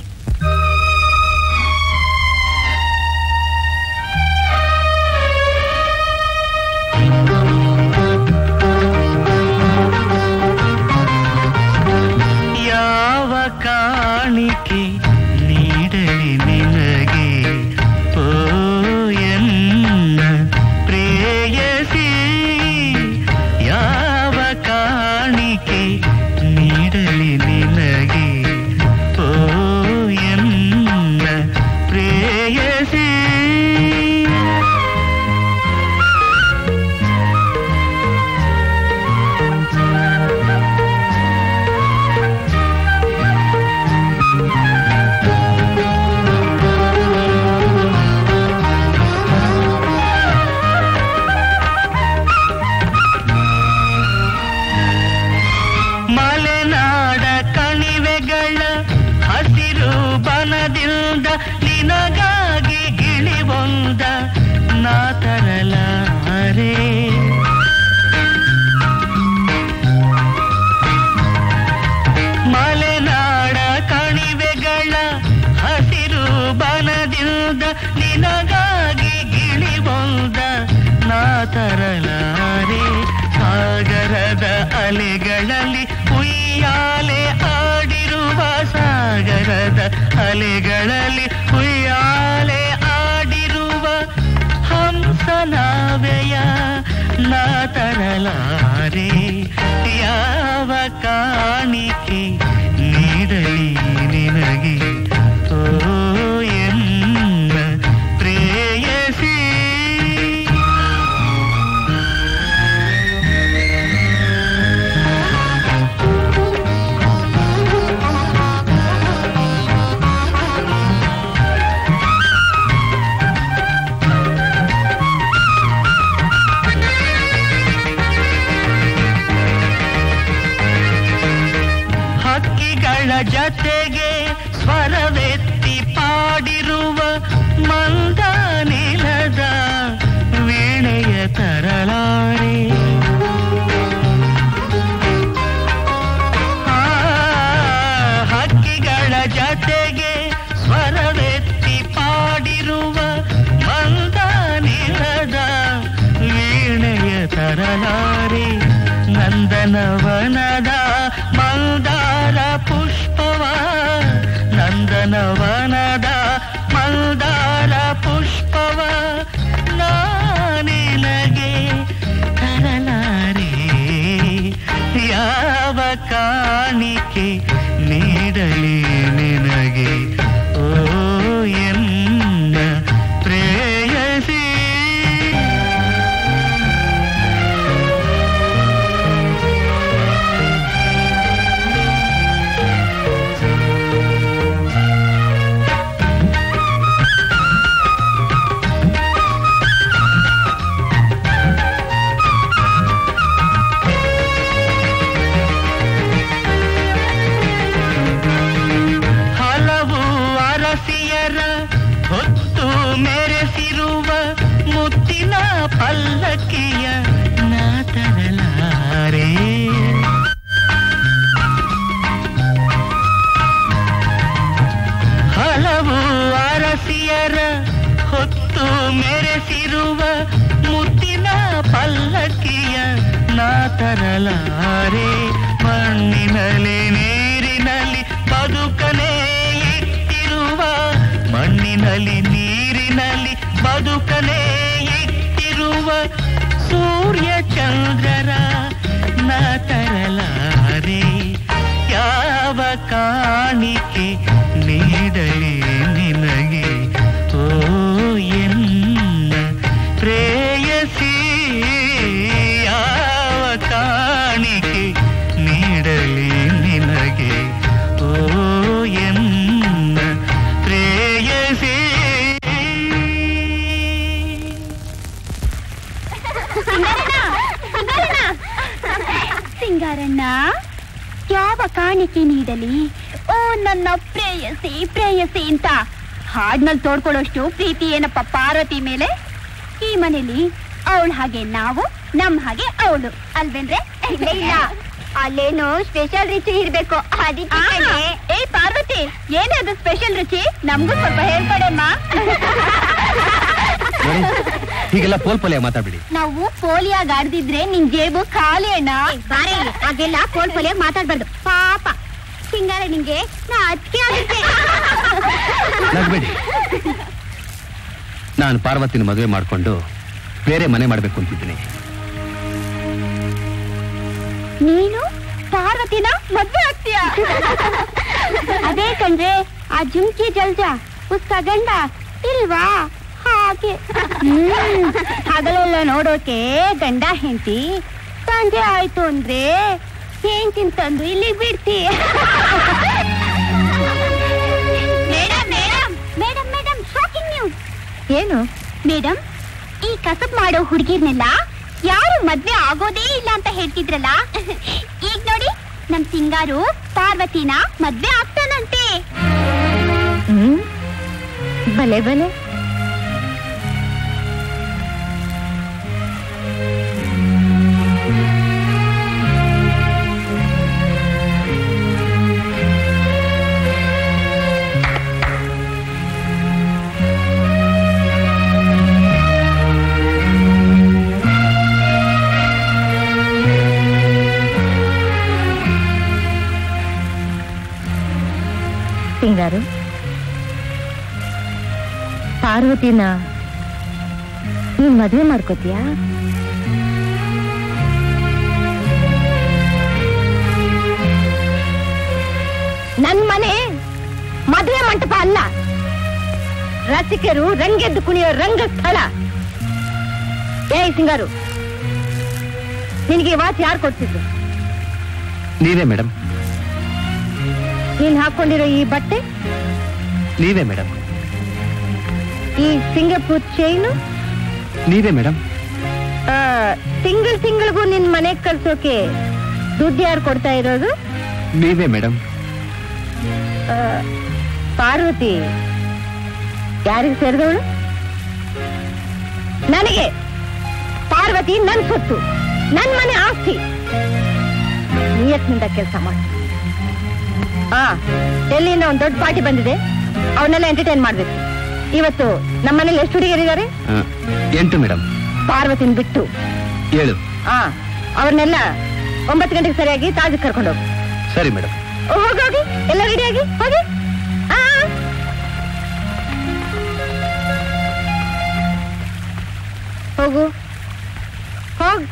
ಯಾವ ಕಾಣಿಕೆ ನೀಡಲಿ ನಿನಗೆ ಓ ಎನ್ನ ಪ್ರೇಯಸಿ ಯಾವ ಕಾಣಿಕೆ ನೀಡಲಿ ನಿನಗೆ ಓ ಅಲೆಗಳಲ್ಲಿ ಉಯ್ಯಾಲೆ ಆಡಿರುವ ಸಾಗರದ ಅಲೆಗಳಲ್ಲಿ ಉಯ್ಯಾಲೆ ಆಡಿರುವ ಹಂಸನಾವೆಯ ನಾ ತರಲಾರೆ ಯಾವ ಕಾಣಿಕೆ ನೀಡಲಿ ನಿನಗೆ ಓ ಎನ್ನ ಪ್ರೇಯಸಿ ಹಕ್ಕಿಗಳ ಜತೆಗೆ ಸ್ವರವೆತ್ತಿ ಪಾಡಿರುವ ಮಂದ ನಿಲದ ವೀಣೆಯ ತರಲಾರೆ ಆ, ಹಕ್ಕಿಗಳ ಜತೆಗೆ ಸ್ವರವೆತ್ತಿ ಪಾಡಿರುವ ಮಂದ ನಿಲದ ವೀಣೆಯ ತರಲಾರೆ ನಂದನವನದ ಮಂದಾರ ಪುಷ್ಪವ ನಂದನವನದ ಮಂದಾರ ಪುಷ್ಪವ ನಾನಿನಗೆ ತರಲಾರೆ ಯಾವ ಕಾಣಿಕೆ ನೀಡಲಿ ನಿನಗೆ ಓ ಎನ್ನ ಪ್ರೇಯಸಿ ಹಲವು ಅರಸಿಯರ ಹೊತ್ತು ಮೆರೆಸಿರುವ ಮುತ್ತಿನ ಪಲ್ಲಕ್ಕಿಯ ನಾ ತರಲಾರೆ ಹಲವು ಅರಸಿಯರ ಹೊತ್ತು ಮೆರೆಸಿರುವ ಮುತ್ತಿನ ಪಲ್ಲಕ್ಕಿಯ ನಾ ತರಲಾರೆ ಮಣ್ಣಿನಲ್ಲಿ ನೀರಿನಲ್ಲಿ ಬದುಕನೇ ಇಟ್ಟಿರುವ ಮಣ್ಣಿನಲ್ಲಿ ನೀರಿನಲ್ಲಿ ಬದುಕನೇ ಇಟ್ಟಿರುವ ಸೂರ್ಯ ಚಂದ್ರರ ನಾ ತರಲಾರೆ ಯಾವ ಕಾಣಿಕೆ ನೀಡಲಿ ನಿನಗೆ ಓ ಎನ್ನ ಪ್ರೇಯಸಿ ಯಾವ ಕಾಣಿಕೆ ನೀಡಲಿ ನಿನಗೆ ಓ ಎನ್ನ ಪ್ರೇಯಸಿ ಸಿಂಗಾರಣ್ಣ ಯಾವ ಕಾಣಿಕೆ ನೀಡಲಿ ಓ ನನ್ನ ಪ್ರೇಯಸಿ ಪ್ರೇಯಸಿ ಅಂತ ಹಾಡ್ನಲ್ಲಿ ತೋಡ್ಕೊಳ್ಳೋಷ್ಟು ಪ್ರೀತಿ ಏನಪ್ಪ ಪಾರ್ವತಿ ಮೇಲೆ ಈ ಮನೇಲಿ ಅವಳ ಹಾಗೆ ನಾವು ನಮ್ ಹಾಗೆ ಅವಳು ಅಲ್ವೇನ್ರೆ ಇಲ್ಲ ಇಲ್ಲ ಅಲ್ಲೇನೋ ಸ್ಪೆಷಲ್ ರುಚಿ ಇರ್ಬೇಕು ಅದಕ್ಕೆ ಏ ಪಾರ್ವತಿ ಏನೇ ಅದು ಸ್ಪೆಷಲ್ ರುಚಿ ನಮ್ಗೂ ಸ್ವಲ್ಪ ಹೇಳ್ಕೊಡಮ್ಮ ಹೀಗೆಲ್ಲ ಪೋಲ್ ಪೋಲಿಯ ಮಾತಾಡ್ಬಿಡಿ ನಾವು ಪೋಲಿಯಾಗ ಆಡ್ದಿದ್ರೆ ನಿನ್ ಜೇಬು ಖಾಲಿ ಅಣ್ಣ ಬಾರೆ ಹಾಗೆಲ್ಲ ಪೋಲ್ ಪೋಲಿಯಾಗ ಮಾತಾಡ್ಬಾರ್ದು ಪಾಪ ಸಿಂಗಾರ ನಿಂಗೆ ನಾ ಅದಕ್ಕೆ ಆಗುತ್ತೆ ನಗ್ಬೇಡಿ ನಾನು ಪಾರ್ವತಿನ ಮದುವೆ ಮಾಡ್ಕೊಂಡು ಬೇರೆ ಮನೆ ಮಾಡ್ಬೇಕು ಅಂತಿದ್ದೀನಿ ನೀನು ಪಾರ್ವತಿನ ಮದ್ವೆ ಆಗ್ತೀಯ ಅದೇ ಕಣ್ರೆ ಆ ಜುಮ್ಕಿ ಜಲ್ಜಾ ಉಸ್ಕ ಗಂಡ ಇಲ್ವಾ ಹಾಗೆ ಹ್ಮ್, ಹಗಲೆಲ್ಲ ನೋಡೋಕೆ ಗಂಡ ಹೆಂಡತಿ ಸಂಜೆ ಆಯ್ತು ಅಂದ್ರೆ ಹೆಂಡತಿನ ತಂದು ಇಲ್ಲಿ ಬಿಡ್ತಿ madam madam madam madam shocking news ಏನು ಮೇಡಮ್ ಈ ಕಸಬ್ ಮಾಡೋ ಹುಡುಗಿರ್ನೆಲ್ಲ ಯಾರು ಮದ್ವೆ ಆಗೋದೇ ಇಲ್ಲ ಅಂತ ಹೇಳ್ತಿದ್ರಲ್ಲ ಈಗ ನೋಡಿ ನಮ್ ಸಿಂಗಾರು ಪಾರ್ವತಿನ ಮದ್ವೆ ಆಗ್ತಾನಂತೆ ಬಲೆ ಬಲೆ ಸಿಂಗಾರು ಪಾರ್ವತಿನ ನೀನ್ ಮದ್ವೆ ಮಾಡ್ಕೋತೀಯಾ ನನ್ ಮನೆ ಮದುವೆ ಮಂಟಪ ಅಲ್ಲ ರಸಿಕರು ರಂಗೆದ್ದು ಕುಣಿಯೋ ರಂಗಸ್ಥಳ ಏಯ್ ಸಿಂಗಾರು ನಿನಗೆ ಈ ವಾಚ್ ಯಾರು ಕೊಡ್ತಿದ್ರು ನೀವೇ ಮೇಡಮ್ ನೀನ್ ಹಾಕೊಂಡಿರೋ ಈ ಬಟ್ಟೆ ನೀವೇ ಮೇಡಮ್ ಈ ಸಿಂಗಪೂರ್ ಚೈನು ನೀವೇ ಮೇಡಮ್ ತಿಂಗಳು ತಿಂಗಳಿಗೂ ನಿನ್ ಮನೆಗ್ ಕಳ್ಸೋಕೆ ದುಡ್ಡು ಯಾರು ಕೊಡ್ತಾ ಇರೋದು ನೀವೇ ಮೇಡಮ್ ಆ, ಪಾರ್ವತಿ ಯಾರಿಗೆ ಸೇರಿದವಳು ನನಗೆ ಪಾರ್ವತಿ ನನ್ ಸೊತ್ತು ನನ್ ಮನೆ ಆಸ್ತಿ ನಿಯತ್ನಿಂದ ಕೆಲಸ ಮಾಡು ಹಾ ಎಲ್ಲಿಂದ ಒಂದ್ ದೊಡ್ಡ ಪಾರ್ಟಿ ಬಂದಿದೆ ಅವನ್ನೆಲ್ಲ ಎಂಟರ್ಟೈನ್ ಮಾಡ್ಬೇಕು ಇವತ್ತು ನಮ್ಮ ಮನೇಲಿ ಎಷ್ಟು ಹುಡುಗಿಯರಿದ್ದಾರೆ ಎಂಟು ಮೇಡಮ್ ಪಾರ್ವತಿನ ಬಿಟ್ಟು ಏಳು ಆ ಅವ್ರನ್ನೆಲ್ಲ ಒಂಬತ್ತು ಗಂಟೆಗೆ ಸರಿಯಾಗಿ ತಾಜ್ ಕರ್ಕೊಂಡು ಹೋಗು ಸರಿ ಮೇಡಮ್ ಹೋಗಿ ಹೋಗಿ ಎಲ್ಲ ರೆಡಿಯಾಗಿ ಹೋಗಿ ಆ, ಆ. ಹೋಗು ಹೋಗ್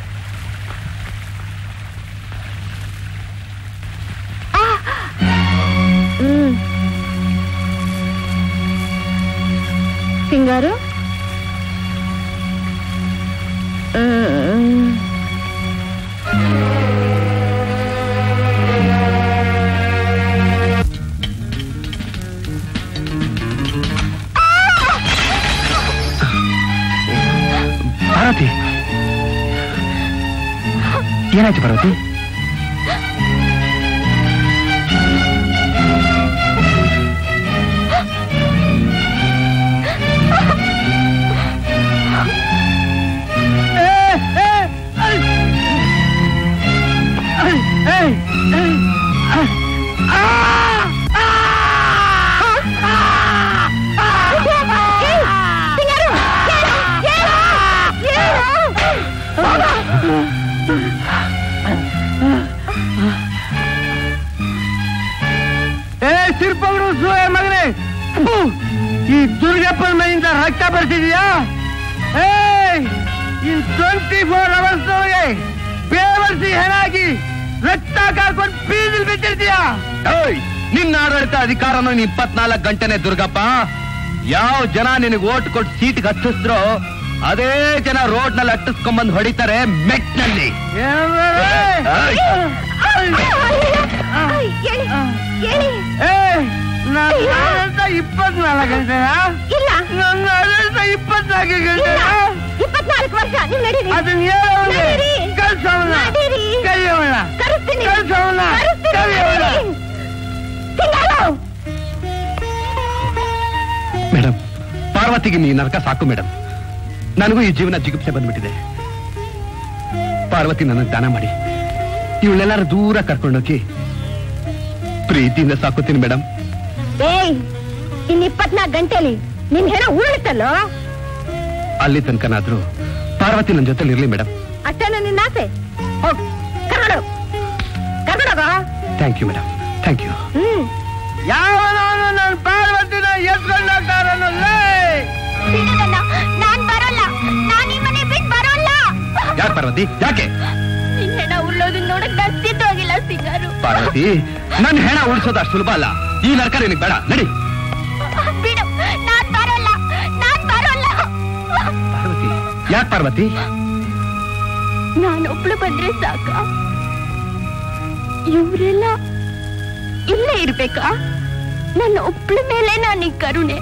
ಆ. ಹ್ಮ್ ಸಿಂಗಾರು ಹ್ಮ್ ಪಾರ್ವತಿ ಏನಾಯ್ತು ಪಾರ್ವತಿ ಏ ಸಿರ್ಪಗಳು ಸೂಯ ಮಗನೇ ಫು! ಈ ದುರ್ಗಪ್ಪನ ಮನೆಯಿಂದ ರಕ್ತ ಬರ್ತಿದ್ಯಾ ಏ ಈ ಟ್ವೆಂಟಿ ಫೋರ್ ಅವರ್ಸ್ ಒಳಗೆ ಬೇವರ್ಸಿ ಹೆಣಾಗಿ ರಕ್ತ ಕಾಕೊಂಡು ಬೀದಿಲ್ ಬಿಟ್ಟಿರ್ತೀಯಾ ಏಯ್! ನಿನ್ನ ಆಡಳಿತ ಅಧಿಕಾರನ ನೀನ್ ಇಪ್ಪತ್ನಾಲ್ಕು ಗಂಟೆನೆ ದುರ್ಗಪ್ಪ ಯಾವ ಜನ ನಿನಗೆ ಓಟ್ ಕೊಟ್ಟು ಸೀಟ್ಗೆ ಹತ್ತಿಸಿದ್ರೋ ಅದೇ ಜನ ರೋಡ್ ನಲ್ಲಿ ಅಟ್ಟಿಸ್ಕೊಂಡ್ಬಂದು ಹೊಡಿತಾರೆ ಮೆಟ್ನಲ್ಲಿ ನನ್ನ ಆಡಳಿತ ಇಪ್ಪತ್ನಾಲ್ಕು ಗಂಟೆನಾ ಇಲ್ಲ ನನ್ನ ಆಡಳಿತ ಇಪ್ಪತ್ನಾಲ್ಕು ಗಂಟೆನಾ ಇಪ್ಪತ್ನಾಲ್ಕು ವರ್ಷ ನೀವು ನಡೀರಿ ಅದನ್ನ ಹೇಳೋಣ ನಡೀರಿ. ಕಳ್ಸೋಣ ನಡೀರಿ. ಕೈಯೋಣ ಕರೆಸ್ತೀನಿ ಕಳ್ಸೋಣ ಕರೆಸ್ತೀನಿ, ಕೈಯೋಣ ನಡೀರಿ. ಸಿಂಗಾರು! ಮೇಡಮ್ ಪಾರ್ವತಿಗೆ ನೀ ನರಕ ಸಾಕು ಮೇಡಮ್ ನನಗೂ ಈ ಜೀವನ ಜಿಗುಪ್ಸೆ ಬಂದ್ಬಿಟ್ಟಿದೆ ಪಾರ್ವತಿ ನನಗೆ ದಾನ ಮಾಡಿ ಇವಳೆಲ್ಲರೂ ದೂರ ಕರ್ಕೊಂಡೋಗಿ ಪ್ರೀತಿಯಿಂದ ಸಾಕುತ್ತೀನಿ ಮೇಡಮ್ ಏಯ್ ಇನ್ ಇಪ್ಪತ್ನಾಲ್ಕು ಗಂಟೆಲಿ ನಿನ್ ಹೆಣ ಉರುಳುತ್ತಲ್ಲೋ ಅಲ್ಲಿ ತನಕನಾದ್ರೂ ಪಾರ್ವತಿ ನನ್ನ ಜೊತೆಲಿ ಇರ್ಲಿ ಮೇಡಮ್ ಅಷ್ಟೇನ ನಿನ್ನ ಆಸೆ ಹೋಗ್ ಕರ್ಕೊಂಡು ಕರ್ಕೊಂಡೋಗ thank you madam thank you ಹ್ಮ್ ಯಾವನವನು ನನ್ನ ಪಾರ್ವತಿನ ಎತ್ಕೊಂಡೋಗ್ತಾರನಲ್ಲೇ ಬಿಡುಗಣ್ಣ ನಾನ್ ಬರೋಲ್ಲ ನಾನ್ ಈ ಮನೆ ಬಿಟ್ಟು ಬರೋಲ್ಲ ಯಾಕೆ ಪಾರ್ವತಿ ಯಾಕೆ ನಿನ್ ಹೆಣ ಉಳ್ಳೋದನ್ನ ನೋಡಕ್ ನಾನ್ ಸಿದ್ಧವಾಗಿಲ್ಲ ಸಿಂಗಾರು ಪಾರ್ವತಿ ನನ್ನ ಹೆಣ ಉಳಿಸೋದು ಅಷ್ಟು ಸುಲಭ ಅಲ್ಲ ಈ ನರಕ ನಿನಗೆ ಬೇಡ ನಡಿ ಬಿಡು ನಾನ್ ಬರೋಲ್ಲ ನಾನ್ ಬರೋಲ್ಲ ಪಾರ್ವತಿ ಯಾಕೆ ಪಾರ್ವತಿ ನಾನೊಬ್ಳು ಬಂದ್ರೆ ಸಾಕ ಇವರೆಲ್ಲ ಇಲ್ಲೇ ಇರ್ಬೇಕಾ ನನ್ನ ಒಬ್ಳ ಮೇಲೆ ನಾನೀಗ ಕರುಣೆ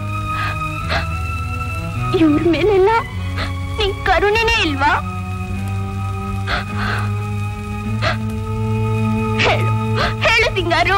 ಇವ್ರ ಮೇಲೆಲ್ಲ ನಿನ್ ಕರುಣೆನೇ ಇಲ್ವಾ ಹೇಳು ಹೇಳು ಸಿಂಗಾರು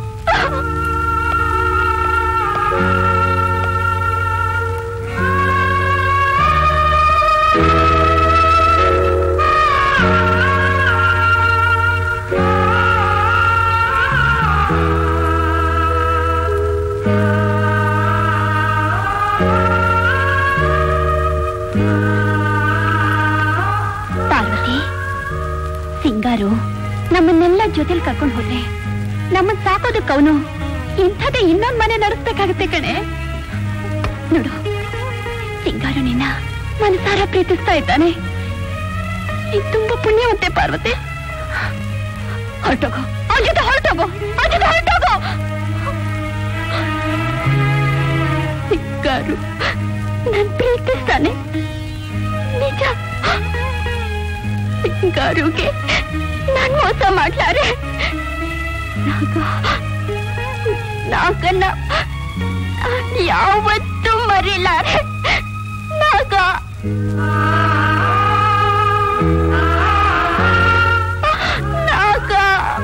ಪಾರ್ವತಿ ಸಿಂಗಾರು ನಮ್ಮನ್ನೆಲ್ಲ ಜೊತೆಲಿ ಕರ್ಕೊಂಡು ಹೋದ್ರೆ ನಮ್ಮನ್ ಸಾಕೋದಕ್ಕೆ ಅವನು ಇಂಥದೇ ಇನ್ನೊಂದ್ ಮನೆ ನಡೆಸ್ಬೇಕಾಗತ್ತೆ ಕಣೆ ನೋಡು ಸಿಂಗಾರು ನಿನ್ನ ಮನಸಾರ ಪ್ರೀತಿಸ್ತಾ ಇದ್ದಾನೆ ನೀನ್ ತುಂಬಾ ಪುಣ್ಯವಂತೆ ಪಾರ್ವತಿ ಹೊರಟೋಗೋ ಅವ್ನ ಜೊತೆ ಹೊರಟೋಗೋ ಅವ್ನ ಜೊತೆ ಹೊರಟೋಗೋ ಸಿಂಗಾರು ನನ್ ಪ್ರೀತಿಸ್ತಾನೆ ನಿಜ ಸಿಂಗಾರುಗೆ ನಾನ್ ಮೋಸ ಮಾಡ್ಲಾರೆ ನಾಗ ನಾಗನ್ನ ನಾನ್ ಯಾವತ್ತೂ ಮರಿಲಾರೆ ನಾಗ ನಾಗ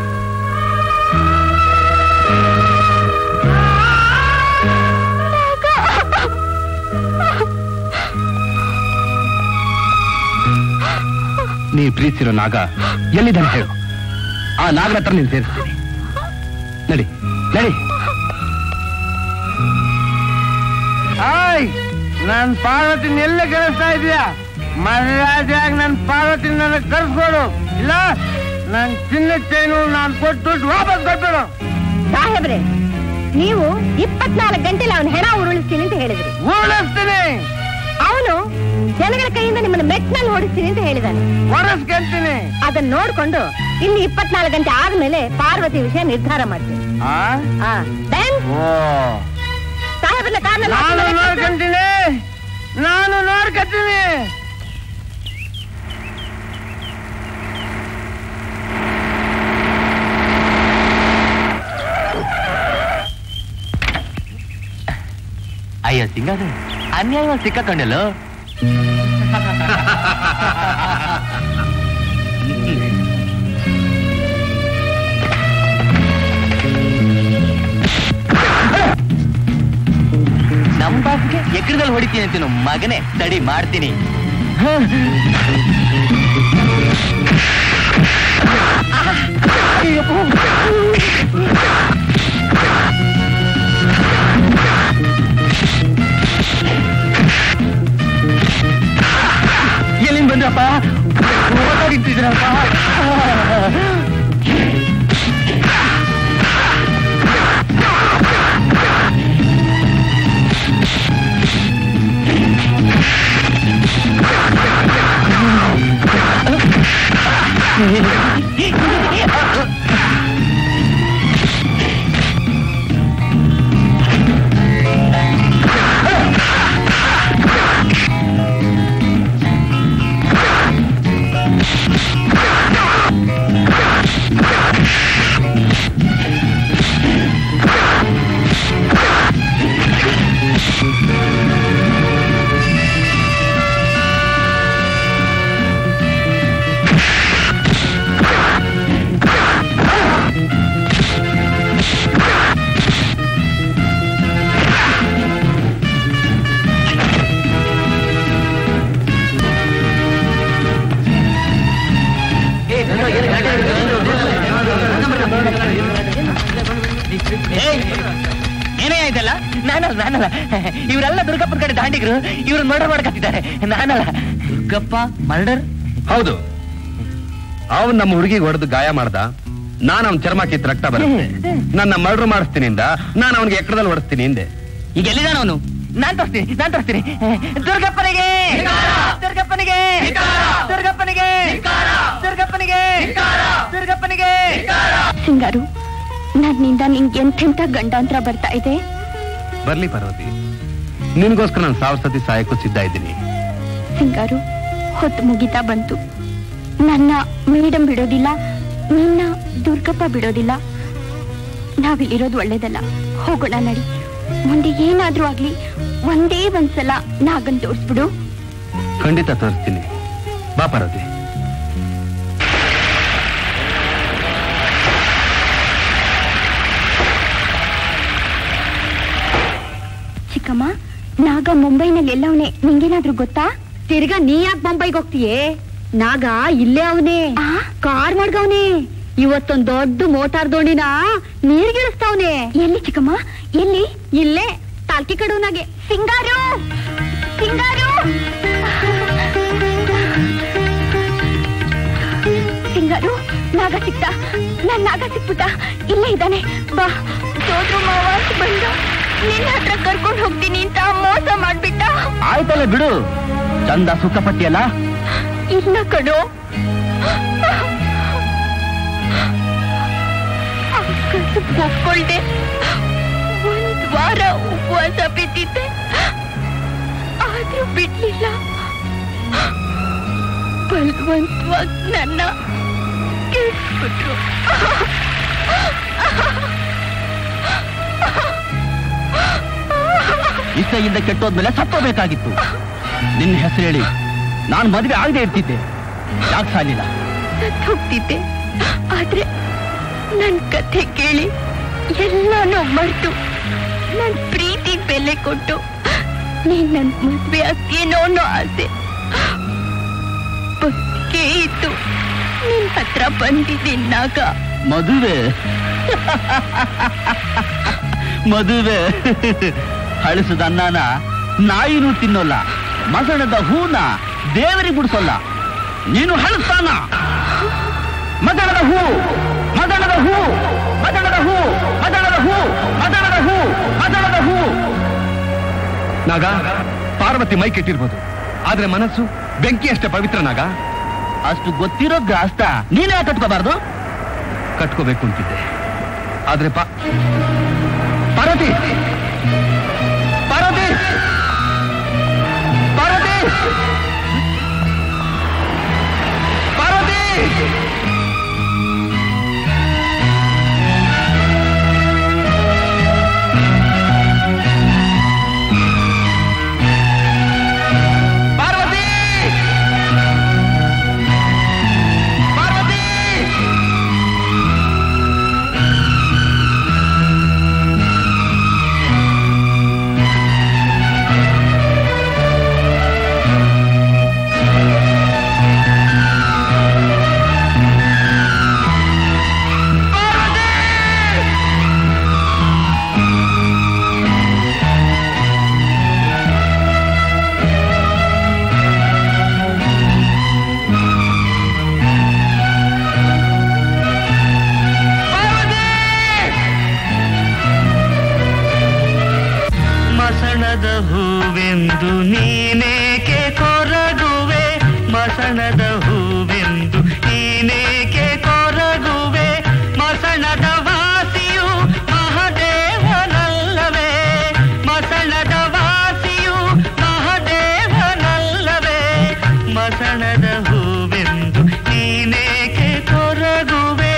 ನೀ ಪ್ರೀತಿಸಿರೋ ನಾಗ ಎಲ್ಲಿದ್ದಾನೆ ಹೇಳು ಆ ನಾಗನ ಹತ್ರ ನೀನು ಸೇರಿಸ್ತೀನಿ ನಡಿ ನಡಿ ಆಯ್ ನನ್ ಪಾರ್ವತಿ ಎಲ್ಲ ಕಳಿಸ್ತಾ ಇದೀಯಾ ಮರ್ಯಾದೆಯಾಗಿ ನನ್ ಪಾರ್ವತಿ ನನಗೆ ಕಳ್ಸ್ಕೊಡು ಇಲ್ಲ ನನ್ ಚಿನ್ನ ಚೈನು ನಾನ್ ಕೊಟ್ಟು ವಾಪಸ್ ಕೊಟ್ಬಿಡು ಸಾಹೇಬ್ರೆ ನೀವು ಇಪ್ಪತ್ನಾಲ್ಕು ಗಂಟೆಲಿ ಅವನ ಹೆಣ ಉರುಳಿಸ್ತೀನಿ ಅಂತ ಹೇಳಿದ್ರಿ ಉರುಳಿಸ್ತೀನಿ ಅವನು ಜನಗಳ ಕೈಯಿಂದ ನಿಮ್ಮನ್ನ ಮೆಟ್ನಲ್ಲಿ ಓಡಿಸ್ತೀನಿ ಅಂತ ಹೇಳಿದಾನೆ ಹೊರಸ್ಕೊಂತೀನಿ ಅದನ್ನ ನೋಡ್ಕೊಂಡು ಇಲ್ಲಿ ಇಪ್ಪತ್ನಾಲ್ಕು ಗಂಟೆ ಆದ್ಮೇಲೆ ಪಾರ್ವತಿ ವಿಷಯ ನಿರ್ಧಾರ ಮಾಡ್ತೀನಿ ಆ ಆ, then ಓ ಸಾಹೇಬ್ರನ್ನ ಕಾರ್ನಲ್ಲಿ ನಾನು ಹಾಕ್ಕೊಂಡು ನೋಡ್ಕೊಂತೀನಿ ನಾನು ನೋಡ್ಕೊತೀನಿ ಅಯ್ಯೋ ಸಿಂಗಾದ ಅನ್ಯಾಯವಾಗಿ ಸಿಕ್ಕಾಕೊಂಡಲ್ಲೋ ನಮ್ ಬಾಸ್ಗೆ ಎಕರದಲ್ಲಿ ಹೊಡಿತೀನಿ ಅಂತೀನು ಮಗನೇ ತಡಿ ಮಾಡ್ತೀನಿ ಎಲ್ಲಿಂದ ಬಂದ್ರಪ್ಪ ಓಡಾಡಿದ್ರಪ್ಪ ಏನೇ ಆಯ್ತಲ್ಲ ನಾನಲ್ಲ ನಾನಲ್ಲ ಇವರೆಲ್ಲ ದುರ್ಗಪ್ಪನ ಕಡೆ ದಾಂಡಿಗರು ಇವ್ರು ಮರ್ಡರ್ ಮಾಡ್ಕತ್ತಿದ್ದಾರೆ ನಾನಲ್ಲ ದುರ್ಗಪ್ಪ ಮರ್ಡರ್ ಹೌದು ಅವನ್ ನಮ್ಮ ಹುಡುಗಿಗೆ ಹೊಡೆದು ಗಾಯ ಮಾಡ್ದ ನಾನು ಅವನ್ ಚರ್ಮ ಕಿತ್ತು ರಕ್ತ ಬರುತ್ತೆ ನನ್ನ ಮರ್ಡರ್ ಮಾಡಿಸ್ತೀನಿ ಇಂದ ನಾನು ಅವನಿಗೆ ಎಕ್ಕಡದಲ್ಲಿ ಹೊಡಿಸ್ತೀನಿ ಹಿಂದೆ ಈಗ ಎಲ್ಲಿದ್ದಾನ ಅವನು ನಾನ್ ತೋರಿಸ್ತೀನಿ ನಾನ್ ತೋರಿಸ್ತೀನಿ ದುರ್ಗಪ್ಪನಿಗೆ ದುರ್ಗಪ್ಪನಿಗೆ ದುರ್ಗಪ್ಪನಿಗೆ ದುರ್ಗಪ್ಪನಿಗೆ ದುರ್ಗಪ್ಪನಿಗೆ ಸಿಂಗಾರು ನನ್ನಿಂದ ನಿಂಗೆ ಎಂತೆಂಥ ಗಂಡಾಂತರ ಬರ್ತಾ ಇದೆ ಬರ್ಲಿ ಪಾರ್ವತಿ ನಿನ್ಗೋಸ್ಕರ ನಾನು ಸಾವಿರ ಸತಿ ಸಾಯಕ್ಕೂ ಸಿದ್ಧ ಇದ್ದೀನಿ ಸಿಂಗಾರು ಹೊತ್ತು ಮುಗಿತಾ ಬಂತು ನನ್ನ ಮೇಡಮ್ ಬಿಡೋದಿಲ್ಲ ನಿನ್ನ ದುರ್ಗಪ್ಪ ಬಿಡೋದಿಲ್ಲ ನಾವಿಲ್ಲಿರೋದು ಒಳ್ಳೇದಲ್ಲ ಹೋಗೋಣ ನಡಿ ಮುಂದೆ ಏನಾದ್ರೂ ಆಗ್ಲಿ ಒಂದೇ ಒಂದ್ಸಲ ನಾಗನ್ ತೋರಿಸ್ಬಿಡು ಖಂಡಿತ ತೋರಿಸ್ತೀನಿ ಬಾ ಪಾರ್ವತಿ ಚಿಕ್ಕಮ್ಮ ನಾಗ ಮುಂಬೈನಲ್ಲಿ ಎಲ್ಲವನೇ ನಿಂಗೇನಾದ್ರೂ ಗೊತ್ತಾ ತಿರ್ಗಾ ನೀ ಯಾಕೆ ಮುಂಬೈಗೆ ಹೋಗ್ತೀಯೇ ನಾಗ ಇಲ್ಲೇ ಅವನೇ ಕಾರ್ ಮಾಡ್ಗವನೆ ಇವತ್ತೊಂದ್ ದೊಡ್ಡ ಮೋಟಾರ್ ದೋಣಿನ ನೀರ್ಗಿಳಿಸ್ತಾವನೆ ಎಲ್ಲಿ ಚಿಕ್ಕಮ್ಮ ಎಲ್ಲಿ ಇಲ್ಲೇ ತಾಲ್ಕಿ ಕಡೂನಾಗೆ ಸಿಂಗಾರು ಸಿಂಗಾರು ಸಿಂಗಾರು ನಾಗ ಸಿಕ್ತ ನನ್ ನಾಗ ಸಿಕ್ಬಿಟ್ಟ ಇಲ್ಲೇ ಇದ್ದಾನೆ ಬಾ ಸೋದ್ರು ಮಾವ ಅಂತ ಬಂದು ನಿನ್ನ ಹತ್ರ ಕರ್ಕೊಂಡು ಹೋಗ್ತೀನಿ ಅಂತ ಮೋಸ ಮಾಡ್ಬಿಟ್ಟ ಆಯ್ತಲ್ಲ ಬಿಡು ಚಂದ ಸುಖ ಪಟ್ಟಿಯಲ್ಲ ಇಲ್ಲ ಕಣೋ ಕಸು ಒಪ್ಕೊಳ್ದೆ ಒಂದ್ ವಾರ ಉಪವಾಸ ಬಿದ್ದಿದ್ದೆ ಆದ್ರೂ ಬಿಡ್ಲಿಲ್ಲ ಬಲವಂತವಾಗಿ ನನ್ನ ಕೆಡ್ಸ್ಬಿಟ್ರು ಇಷ್ಟದಿಂದ ಕೆಟ್ಟೋದ್ಮೇಲೆ ಸತ್ತೋಬೇಕಾಗಿತ್ತು ನಿನ್ನ ಹೆಸರು ಹೇಳಿ ನಾನು ಮದುವೆ ಆಗದೆ ಇರ್ತಿದ್ದೆ ಯಾಕೆ ಸಾಲಿಲ್ಲ ಸತ್ ಹೋಗ್ತಿದ್ದೆ ಆದ್ರೆ ನನ್ ಕಥೆ ಕೇಳಿ ಎಲ್ಲಾನು ಮರ್ತು ನನ್ ಪ್ರೀತಿ ಬೆಲೆ ಕೊಟ್ಟು ನೀನ್ ನನ್ ಮದ್ವೆ ಆಗ್ತೀನೋ ಅನ್ನೋ ಆಸೆ ಬದುಕೇ ಇತ್ತು ನಿನ್ ಹತ್ರ ಬಂದಿದ್ದೀನಾಗ ಮದುವೆ ಮದುವೆ ಹಳಸದ ಅನ್ನನ ನಾಯಿನೂ ತಿನ್ನೋಲ್ಲ ಮಸಣದ ಹೂನ ದೇವರಿಗೆ ಬಿಡಿಸೋಲ್ಲ ನೀನು ಹಳಸ್ತಾನ ಮದಣದ ಹೂ ಮದಣದ ಹೂ ಮದಣದ ಹೂ ಮದಣದ ಹೂ ಮದಣದ ಹೂ ಮದಣದ ಹೂ ನಾಗ ಪಾರ್ವತಿ ಮೈ ಕೆಟ್ಟಿರ್ಬೋದು ಆದ್ರೆ ಮನಸ್ಸು ಬೆಂಕಿ ಅಷ್ಟೇ ಪವಿತ್ರ ನಾಗ ಅಷ್ಟು ಗೊತ್ತಿರೋ ಗ್ರಾಸ್ತ ನೀನೇ ಕಟ್ಕೋಬಾರ್ದು ಕಟ್ಕೋಬೇಕು ಅಂತಿದ್ದೆ ಆದ್ರೆ ಪಾ ಪಾರ್ವತಿ ಪಾರ್ವತಿ ಪಾರ್ವತಿ ಪಾರ್ವತಿ ಪಾರ್ವತಿ ಪಾರ್ವತಿ ಮಸಣದ ಹೂವೆಂದು ನೀನೇಕೆ ಕೊರಗುವೆ ಮಸಣದ ಹೂವೆಂದು ನೀನೇಕೆ ಕೊರಗುವೆ ಮಸಣದ ವಾಸಿಯು ಮಹದೇವನಲ್ಲವೇ ಮಸಣದ ವಾಸಿಯು ಮಹದೇವನಲ್ಲವೇ ಮಸಣದ ಹೂವೆಂದು ನೀನೇಕೆ ಕೊರಗುವೆ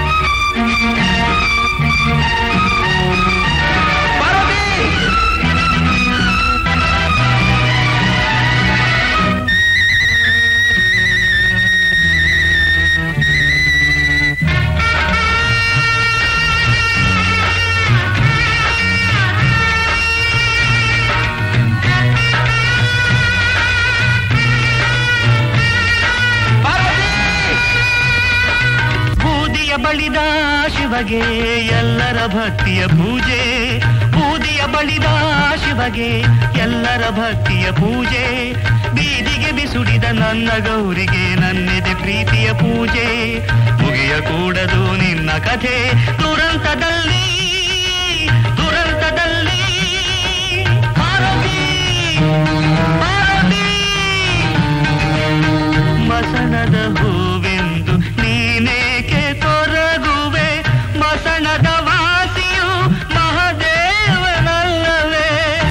ಬೂದಿಯ ಬಳಿದ ಶಿವಗೆ ಎಲ್ಲರ ಭಕ್ತಿಯ ಪೂಜೆ ಬೂದಿಯ ಬಳಿದ ಶಿವಗೆ ಎಲ್ಲರ ಭಕ್ತಿಯ ಪೂಜೆ ಬೀದಿಗೆ ಬಿಸುಡಿದ ನನ್ನ ಗೌರಿಗೆ ನನ್ನೆದೆ ಪ್ರೀತಿಯ ಪೂಜೆ ಮುಗಿಯ ಕೂಡದು ನಿನ್ನ ಕಥೆ ದುರಂತದಲ್ಲಿ ದುರಂತದಲ್ಲಿ ಪಾರ್ವತಿ, ಪಾರ್ವತಿ. ಮಸಣದ ಹೂವೆಂದು ನೀನೇಕೆ ಕೊರಗುವೆ ಮಸಣದ ವಾಸಿಯು ಮಹದೇವನಲ್ಲವೇ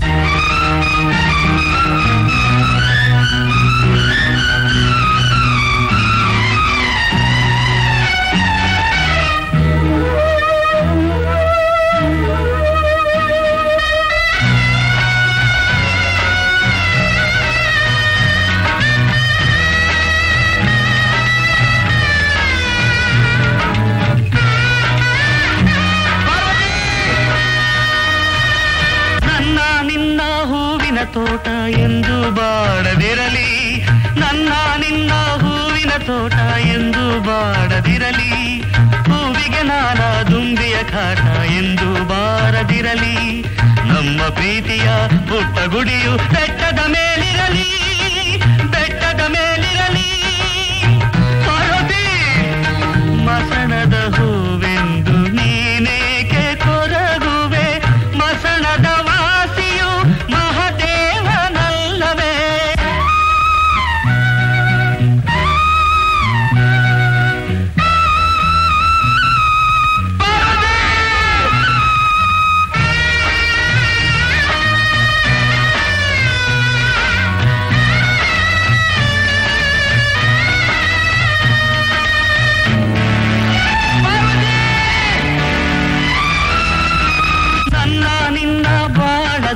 ನನ್ನ ನಿನ್ನ ಹೂವಿನ ತೋಟ ಎಂದು ಬಾಡದಿರಲಿ ನನ್ನ ನಿನ್ನ ಹೂವಿನ ತೋಟ ಎಂದು ಬಾಡದಿರಲಿ ಹೂವಿಗೆ ನಾನ ದುಂಬಿಯ ಕಾಟ ಎಂದು ಬಾರದಿರಲಿ ನಮ್ಮ ಪ್ರೀತಿಯ ಪುಟ್ಟ ಗುಡಿಯು ಬೆಟ್ಟದ ಮೇಲಿರಲಿ ಬೆಟ್ಟದ ಮೇಲಿರಲಿ ಪಾರ್ವತಿ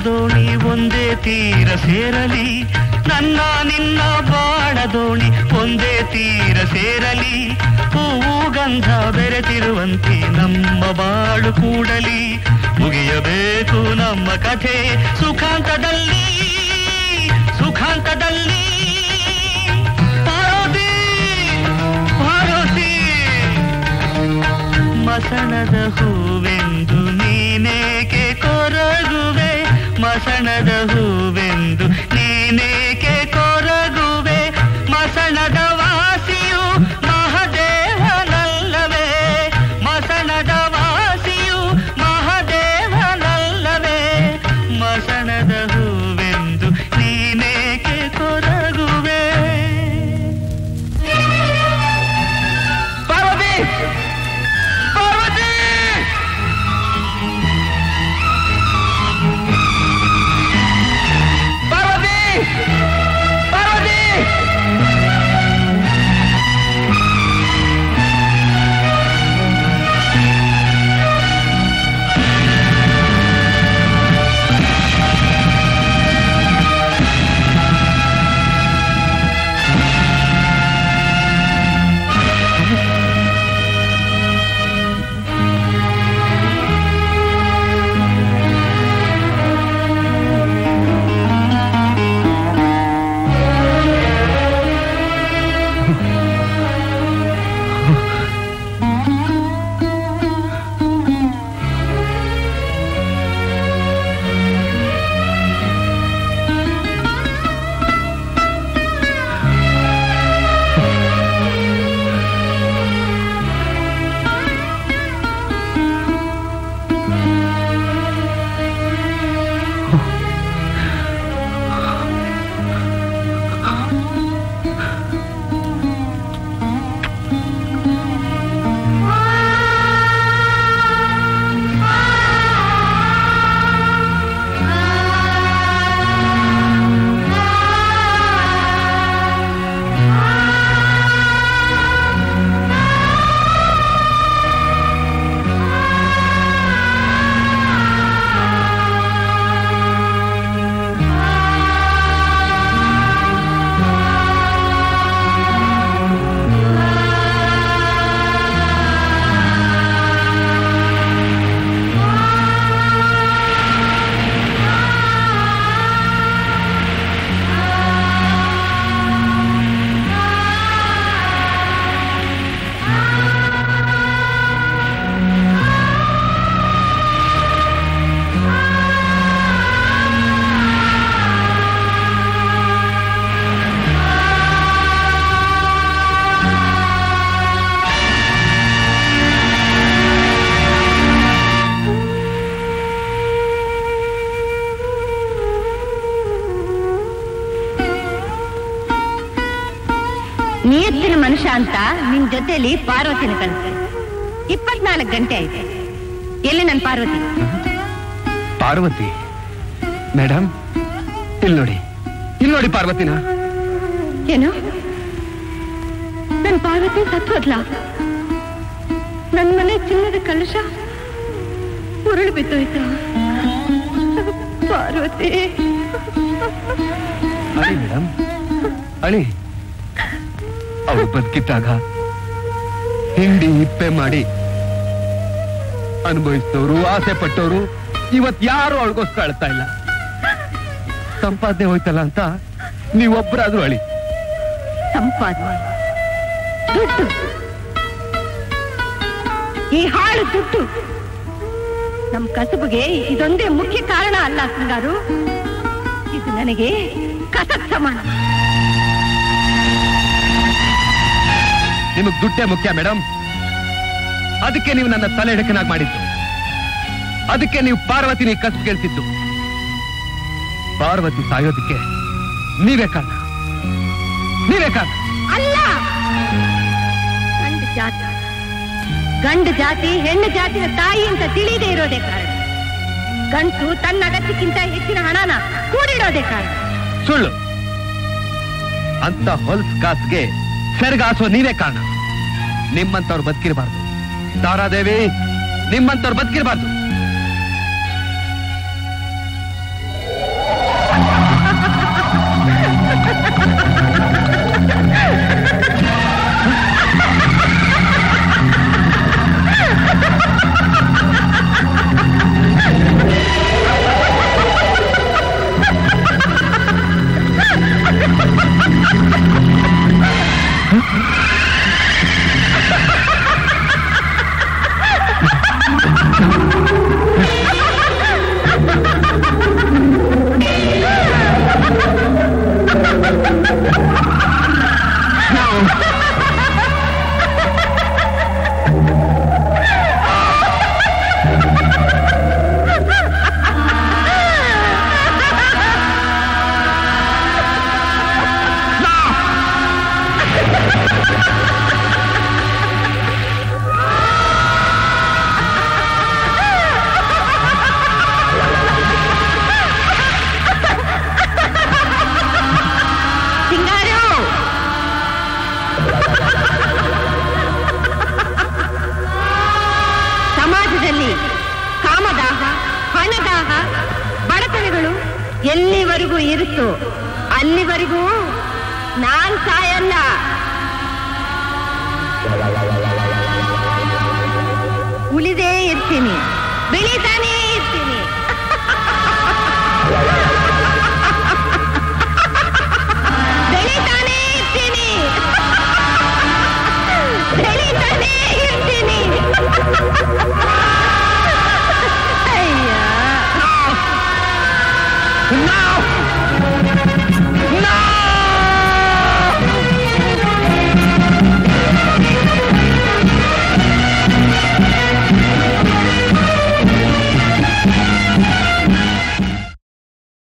ದೋಣಿ ಒಂದೇ ತೀರ ಸೇರಲಿ ನನ್ನ ನಿನ್ನ ಬಾಳ ದೋಣಿ ಒಂದೇ ತೀರ ಸೇರಲಿ ಹೂವು ಗಂಧ ಬೆರೆತಿರುವಂತೆ ನಮ್ಮ ಬಾಳು ಕೂಡಲಿ ಮುಗಿಯಬೇಕು ನಮ್ಮ ಕಥೆ ಸುಖಾಂತದಲ್ಲಿ ಸುಖಾಂತದಲ್ಲಿ ಪಾರ್ವತಿ ಪಾರ್ವತಿ ಮಸಣದ ಹೂವೆಂದು ನೀನೇಕೆ ಕೊರಗುವೆ ಮಸಣದ ಹೂವೆಂದು ನೀನೇಕೆ ಕೊರಗುವೆ ಮಸಣದ ವಾಸಿಯು ಮಹದೇವನಲ್ಲವೇ ಮಸಣದ ವಾಸಿಯು ಮಹದೇವನಲ್ಲವೇ ಮಸಣದ ಹೂವೆಂದು ನೀನೇಕೆ ಕೊರಗುವೆ ಪಾರ್ವತಿ ಪಾರ್ವತಿ ಪಾರ್ವತಿ ಪಾರ್ವತಿ ನಿಯತ್ತಿನ ಮನುಷ್ಯ ಅಂತ ನಿನ್ ಜೊತೆಲಿ ಪಾರ್ವತಿನ ಕಳಿಸ್ತೆ ಇಪ್ಪತ್ನಾಲ್ಕು ಗಂಟೆ ಆಯ್ತು ಎಲ್ಲಿ ನನ್ ಪಾರ್ವತಿ ಪಾರ್ವತಿ ಮೇಡಮ್ ಇಲ್ಲಿ ನೋಡಿ ಇಲ್ಲಿ ನೋಡಿ ಪಾರ್ವತಿನ ಏನು ನನ್ ಪಾರ್ವತಿ ಸತ್ತೋದ್ಲ ನನ್ ಮನೆ ಚಿನ್ನದ ಕಲಶ ಉರುಳು ಬಿದ್ದೋಯ್ತು ಪಾರ್ವತಿ ಅಳಿ ಮೇಡಮ್ ಅಳಿ ಅವಳು ಬದುಕಿದ್ದಾಗ ಹಿಂಡಿ ಹಿಪ್ಪೆ ಮಾಡಿ ಅನುಭವಿಸಿದವರು ಆಸೆ ಪಟ್ಟವರು ಇವತ್ ಯಾರು ಅವಳಿಗೋಸ್ಕರ ಅಳ್ತಾ ಇಲ್ಲ ಸಂಪಾದನೆ ಹೋಯ್ತಲ್ಲ ಅಂತ ನೀವೊಬ್ಬರಾದ್ರೂ ಅಳಿ ಸಂಪಾದನೆ ದುಡ್ಡು ಈ ಹಾಳು ದುಡ್ಡು ನಮ್ ಕಸಬುಗೆ ಇದೊಂದೇ ಮುಖ್ಯ ಕಾರಣ ಅಲ್ಲ ಸಿಂಗಾರು ಇದು ನನಗೆ ಕಸಕ್ ಸಮಾನ ನಿಮಗ್ ದುಡ್ಡೇ ಮುಖ್ಯ ಮೇಡಮ್ ಅದಕ್ಕೆ ನೀವು ನನ್ನ ತಲೆ ಹಿಡಕನಾಗಿ ಮಾಡಿದ್ದು ಅದಕ್ಕೆ ನೀವು ಪಾರ್ವತಿನಿ ಕಸ್ ಗೆಲ್ಸಿದ್ದು ಪಾರ್ವತಿ ಸಾಯೋದಕ್ಕೆ ನೀವೇ ಕಾರಣ ನೀವೇ ಕಾರಣ ಅಲ್ಲ ಗಂಡ ಜಾತಿ ಗಂಡ ಜಾತಿ ಹೆಣ್ಣು ಜಾತಿನ ತಾಯಿ ಅಂತ ತಿಳಿಯದೇ ಇರೋದೇ ಕಾರಣ ಗಂಟು ತನ್ನ ಅಗತ್ಯಕ್ಕಿಂತ ಹೆಚ್ಚಿನ ಹಣನ ಕೂಡಿಡೋದೇ ಕಾರಣ ಸುಳ್ಳು ಅಂತ ಹೊಲ್ಸ್ ಕಾಸ್ಗೆ ಸೆರಗಾಸೋ ನೀವೇ ಕಾರಣ ನಿಮ್ಮಂತವ್ರು ಬದುಕಿರಬಾರ್ದು ತಾರಾದೇವಿ ನಿಮ್ಮಂತವ್ರು ಬದುಕಿರಬಾರ್ದು ಎಲ್ಲಿವರೆಗೂ ಇರುತ್ತೋ ಅಲ್ಲಿವರೆಗೂ ನಾನ್ ಸಾಯಲ್ಲ ಉಳಿದೇ ಇರ್ತೀನಿ ಬೆಳೀತಾನೇ ಇರ್ತೀನಿ ಬೆಳೀತಾನೇ ಇರ್ತೀನಿ ಬೆಳೀತಾನೇ ಇರ್ತೀನಿ ಅಯ್ಯ